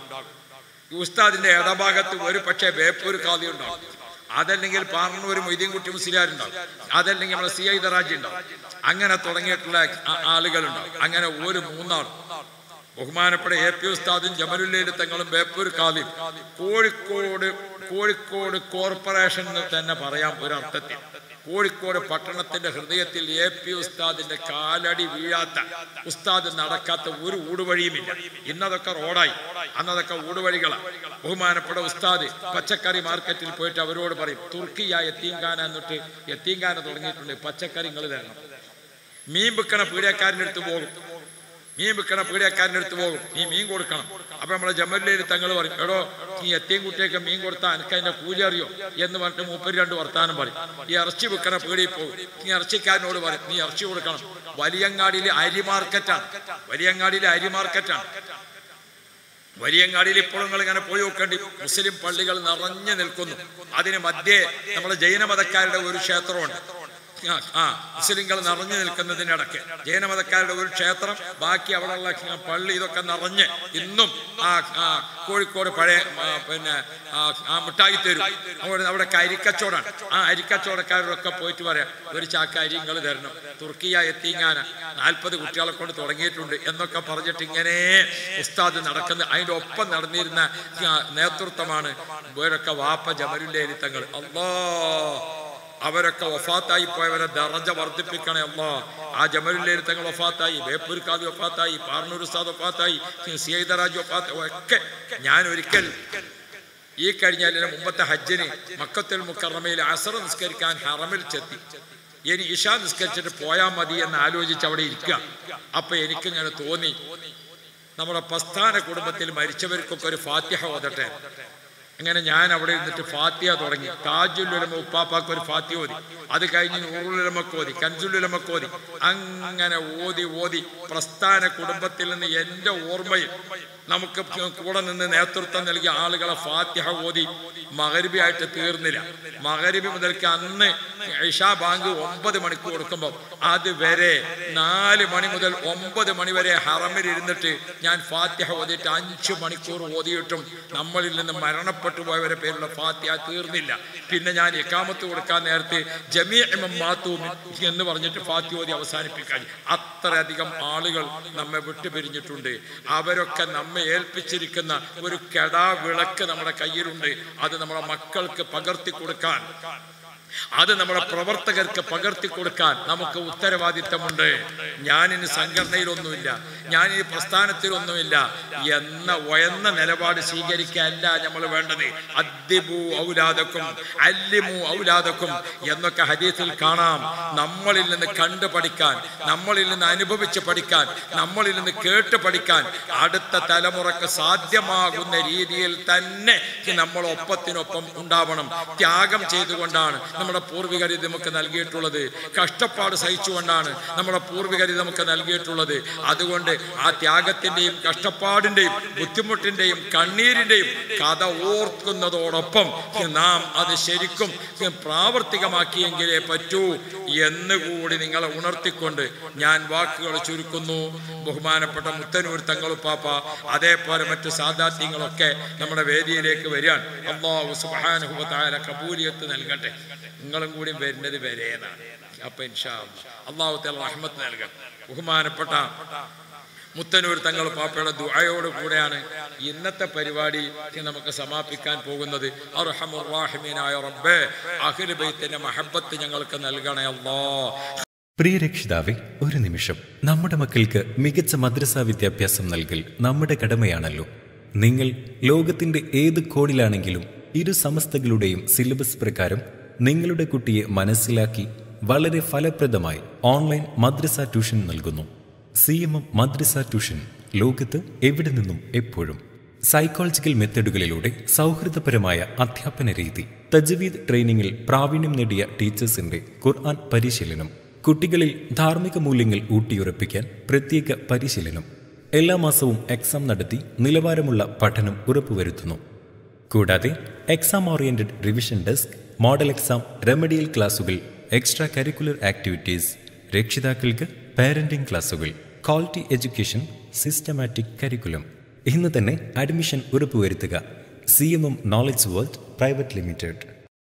ഈ ഉസ്താദിന്റെ ഇടഭാഗത്ത് ഒരു പക്ഷേ ബേപ്പൂർ കാതി ഉണ്ടാവും അതല്ലെങ്കിൽ പാർണൂർ മൊയ്തീൻകുട്ടി മുസ്ലിയാരുണ്ടാവും അതല്ലെങ്കിൽ നമ്മുടെ സി ഐ ദറാജി ഉണ്ടാവും അങ്ങനെ തുടങ്ങിയിട്ടുള്ള ആ- ആളുകളുണ്ടാവും അങ്ങനെ ഒരു മൂന്നാൾ ബഹുമാനപ്പെട്ട എ പി ഉസ്താദും ജമലുല്ലയിൽ തങ്ങളും ബേപ്പൂർ കാദിയും കോഴിക്കോട് കോഴിക്കോട് കോർപ്പറേഷൻ എന്ന് തന്നെ പറയാം ഒരർത്ഥത്തിൽ കോഴിക്കോട് പട്ടണത്തിന്റെ ഹൃദയത്തിൽ എ പി ഉസ്താദിന്റെ കാലടി വീഴാത്ത ഉസ്താദ് നടക്കാത്ത ഒരു ഊടുവഴിയുമില്ല ഇന്നതൊക്കെ റോഡായി അന്നതൊക്കെ ഊടുവഴികളാണ് ബഹുമാനപ്പെട്ട ഉസ്താദ് പച്ചക്കറി മാർക്കറ്റിൽ പോയിട്ട് അവരോട് പറയും തുർക്കിയ എത്തീങ്കാന എന്നിട്ട് എത്തീങ്കാന തുടങ്ങിയിട്ടുണ്ട് പച്ചക്കറി നിങ്ങൾ തരണം മീൻ വിൽക്കണ പീഡിയക്കാരൻ്റെ അടുത്ത് പോകും മീൻ വിൽക്കണ പീഡിയക്കാരൻ്റെ അടുത്ത് പോകും നീ മീൻ കൊടുക്കണം അപ്പൊ നമ്മളെ ജമലിൽ തങ്ങൾ പറയും എടോ നീ എത്തിയും കുട്ടിയൊക്കെ മീൻ കൊടുത്താൽ എനിക്ക് അതിന്റെ കൂലി അറിയോ എന്ന് പറഞ്ഞിട്ട് മൂപ്പര് രണ്ട് വർത്താനം പറയും ഈ ഇറച്ചി വിൽക്കണ പീടിയിൽ പോകും നീ ഇറച്ചിക്കാരനോട് പറയും നീ ഇറച്ചി കൊടുക്കണം വലിയങ്ങാടിയിലെ അരി മാർക്കറ്റാണ് വലിയങ്ങാടിയിലെ അരി മാർക്കറ്റാണ് വലിയങ്ങാടിയിൽ ഇപ്പോൾ നിങ്ങൾ ഇങ്ങനെ പോയി നോക്കേണ്ടി മുസ്ലിം പള്ളികൾ നിറഞ്ഞു നിൽക്കുന്നു അതിന് മധ്യേ നമ്മുടെ ജൈനമതക്കാരുടെ ഒരു ക്ഷേത്രമുണ്ട് ആ, ആ മുസ്ലിങ്ങൾ നിറഞ്ഞു നിൽക്കുന്നതിനിടയ്ക്ക് ജൈനമതക്കാരുടെ ഒരു ക്ഷേത്രം ബാക്കി അവിടെയുള്ള പള്ളി ഇതൊക്കെ നിറഞ്ഞ് ഇന്നും ആ ആ, കോഴിക്കോട് പഴയ ആ, പിന്നെ ആ, ആ മിഠായി തരും അവിടെ അവിടെ അരിക്കച്ചവടമാണ് ആ അരിക്കച്ചവടക്കാരൊക്കെ പോയിട്ട് പറയാം ഒരു ചാക്ക അരി നിങ്ങൾ തരണം തുർക്കിയ എത്തിങ്ങാന നാൽപ്പത് കുട്ടികളെ കൊണ്ട് തുടങ്ങിയിട്ടുണ്ട് എന്നൊക്കെ പറഞ്ഞിട്ട് ഇങ്ങനെ ഉസ്താദ് നടക്കുന്ന അതിൻ്റെ ഒപ്പം നടന്നിരുന്ന ആ, നേതൃത്വമാണ് ഇവരൊക്കെ വാപ്പ ജമലുല്ലേരിത്തങ്ങൾ അല്ലാ അവരൊക്കെ വഫാത്തായി പോയവരെ ദറജ വർദ്ധിപ്പിക്കണേ അല്ല ആ ജമലുല്ലേൽ തങ്ങൾ വഫാത്തായി ബേപ്പൂർ കാദി വഫാത്തായി പാർണൂർ ഉസ്താദ് വഫാത്തായി സിയദറാജ് വഫാത്തായി ഒക്കെ ഞാൻ ഒരിക്കൽ ഈ കഴിഞ്ഞാൽ മുമ്പത്തെ ഹജ്ജിന് മക്കത്തുൽ മുക്കറമയിൽ അസർ നിസ്കരിക്കാൻ ഹറമിൽ ചെത്തി ഇനി ഇഷ നിസ്കരിച്ചിട്ട് പോയാൽ മതി എന്ന് ആലോചിച്ച് അവിടെ ഇരിക്കുക അപ്പൊ എനിക്കിങ്ങനെ തോന്നി നമ്മുടെ പ്രസ്ഥാന കുടുംബത്തിൽ മരിച്ചവർക്കൊക്കെ ഒരു ഫാത്തിഹ ഓതട്ടെ അങ്ങനെ ഞാൻ അവിടെ ഇരുന്നിട്ട് ഫാത്തിഹ തുടങ്ങി താജുല്ലുലമ ഉപ്പാപ്പാക്ക് ഒരു ഫാത്തിഹ ഓതി അത് കഴിഞ്ഞ് നൂറുലുലമക്ക് ഓതി കൻസുല്ലുലമക്ക് ഓതി അങ്ങനെ ഓതി ഓതി പ്രസ്ഥാന കുടുംബത്തിൽ നിന്ന് എൻ്റെ ഓർമ്മയിൽ നമുക്ക് കൂടെ നിന്ന് നേതൃത്വം നൽകിയ ആളുകളെ ഫാത്തിഹ ഓതി മകരിബിയായിട്ട് തീർന്നില്ല മകരിബി മുതൽക്ക് അന്ന് ഇഷാ ബാങ്ക് ഒമ്പത് മണിക്ക് കൊടുക്കുമ്പോൾ അതുവരെ നാല് മണി മുതൽ ഒമ്പത് മണി വരെ ഹറമിൽ ഇരുന്നിട്ട് ഞാൻ ഫാത്തിഹ ഓതിയിട്ട് അഞ്ച് മണിക്കൂർ ഓതിയിട്ടും നമ്മളിൽ നിന്ന് മരണപ്പെട്ടു പോയവരെ പേരുള്ള ഫാത്തിഹ തീർന്നില്ല പിന്നെ ഞാൻ എക്കാമത്ത് കൊടുക്കാൻ നേരത്തെ ജമീ മാത്തൂം എന്ന് പറഞ്ഞിട്ട് ഫാത്തി ഓതി അവസാനിപ്പിക്കാൻ അത്രയധികം ആളുകൾ നമ്മെ വിട്ടുപിരിഞ്ഞിട്ടുണ്ട് അവരൊക്കെ നമ്മെ ഏൽപ്പിച്ചിരിക്കുന്ന ഒരു കെടാ വിളക്ക് നമ്മുടെ കയ്യിലുണ്ട് അത് നമ്മുടെ മക്കൾക്ക് പകർത്തി കൊടുക്കാൻ അത് നമ്മുടെ പ്രവർത്തകർക്ക് പകർത്തി കൊടുക്കാൻ നമുക്ക് ഉത്തരവാദിത്തമുണ്ട് ഞാനിനി സംഘടനയിലൊന്നുമില്ല ഞാനിനി പ്രസ്ഥാനത്തിലൊന്നുമില്ല എന്ന ഉയർന്ന നിലപാട് സ്വീകരിക്കല്ല നമ്മൾ വേണ്ടത് അദ്ദിബു ഔലാദക്കും അല്ലിമു ഔലാദക്കും എന്നൊക്കെ ഹദീസിൽ കാണാം നമ്മളിൽ നിന്ന് കണ്ടു പഠിക്കാൻ നമ്മളിൽ നിന്ന് അനുഭവിച്ച് പഠിക്കാൻ നമ്മളിൽ നിന്ന് കേട്ട് പഠിക്കാൻ അടുത്ത തലമുറക്ക് സാധ്യമാകുന്ന രീതിയിൽ തന്നെ നമ്മൾ ഒപ്പത്തിനൊപ്പം ഉണ്ടാവണം ത്യാഗം ചെയ്തുകൊണ്ടാണ് നമ്മുടെ പൂർവികർ ഇത് നമുക്ക് നൽകിയിട്ടുള്ളത് കഷ്ടപ്പാട് സഹിച്ചുകൊണ്ടാണ് നമ്മുടെ പൂർവികർ ഇത് നമുക്ക് നൽകിയിട്ടുള്ളത് അതുകൊണ്ട് ആ ത്യാഗത്തിൻ്റെയും കഷ്ടപ്പാടിൻ്റെയും ബുദ്ധിമുട്ടിൻ്റെയും കണ്ണീരിൻ്റെയും കഥ ഓർക്കുന്നതോടൊപ്പം നാം അത് ശരിക്കും പ്രാവർത്തികമാക്കിയെങ്കിലേ പറ്റൂ എന്നുകൂടി നിങ്ങളെ ഉണർത്തിക്കൊണ്ട് ഞാൻ വാക്കുകൾ ചുരുക്കുന്നു ബഹുമാനപ്പെട്ട മുത്തനൂർ തങ്ങളുപ്പാപ്പ അതേപോലെ മറ്റു സാധാത്യങ്ങളൊക്കെ നമ്മുടെ വേദിയിലേക്ക് വരികയാണ് അള്ളാഹു സുബാനുഭവത്തായ കബൂലിയത്ത് നൽകട്ടെ നിങ്ങളും കൂടി വരുന്നത് വരേന്നാണ് അപ്പൊ ഇൻഷാ അള്ളാഹു തല റഹ്മത്ത് നൽകട്ടെ ബഹുമാനപ്പെട്ട മുത്തനൂർ തങ്ങൾ പാപ്പയുടെ ദുആയോട് കൂടെയാണ് ഇന്നത്തെ പരിപാടി നമുക്ക് സമാപിക്കാൻ പോകുന്നത് അർഹമുറാഹിമീനായ റബ്ബേ അഖിൽ ബൈത്തിന്റെ മഹബത്ത് ഞങ്ങൾക്ക് നൽകണേ അല്ലാ പ്രിയ രക്ഷിതാവെ ഒരു നിമിഷം നമ്മുടെ മക്കൾക്ക് മികച്ച മദ്രസ വിദ്യാഭ്യാസം നൽകൽ നമ്മുടെ കടമയാണല്ലോ നിങ്ങൾ ലോകത്തിന്റെ ഏത് കോണിലാണെങ്കിലും ഇരു സമസ്തകളുടെയും സിലബസ് പ്രകാരം നിങ്ങളുടെ കുട്ടിയെ മനസ്സിലാക്കി വളരെ ഫലപ്രദമായി ഓൺലൈൻ മദ്രസ ട്യൂഷൻ നൽകുന്നു സി എം എം മദ്രസ ട്യൂഷൻ ലോകത്ത് എവിടെ നിന്നും എപ്പോഴും സൈക്കോളജിക്കൽ മെത്തഡുകളിലൂടെ സൗഹൃദപരമായ അധ്യാപന രീതി തജ്വീദ് ട്രെയിനിങ്ങിൽ പ്രാവീണ്യം നേടിയ ടീച്ചേഴ്സിന്റെ ഖുർആൻ പരിശീലനം കുട്ടികളിൽ ധാർമ്മിക മൂല്യങ്ങൾ ഊട്ടിയുറപ്പിക്കാൻ പ്രത്യേക പരിശീലനം എല്ലാ മാസവും എക്സാം നടത്തി നിലവാരമുള്ള പഠനം ഉറപ്പുവരുത്തുന്നു കൂടാതെ exam oriented revision desk model exam remedial ക്ലാസുകൾ എക്സ്ട്രാ കരിക്കുലർ ആക്ടിവിറ്റീസ് രക്ഷിതാക്കൾക്ക് പാരന്റിംഗ് ക്ലാസുകൾ ക്വാളിറ്റി എഡ്യൂക്കേഷൻ സിസ്റ്റമാറ്റിക് കരിക്കുലം ഇന്ന് തന്നെ അഡ്മിഷൻ ഉറപ്പുവരുത്തുക C M M knowledge world private limited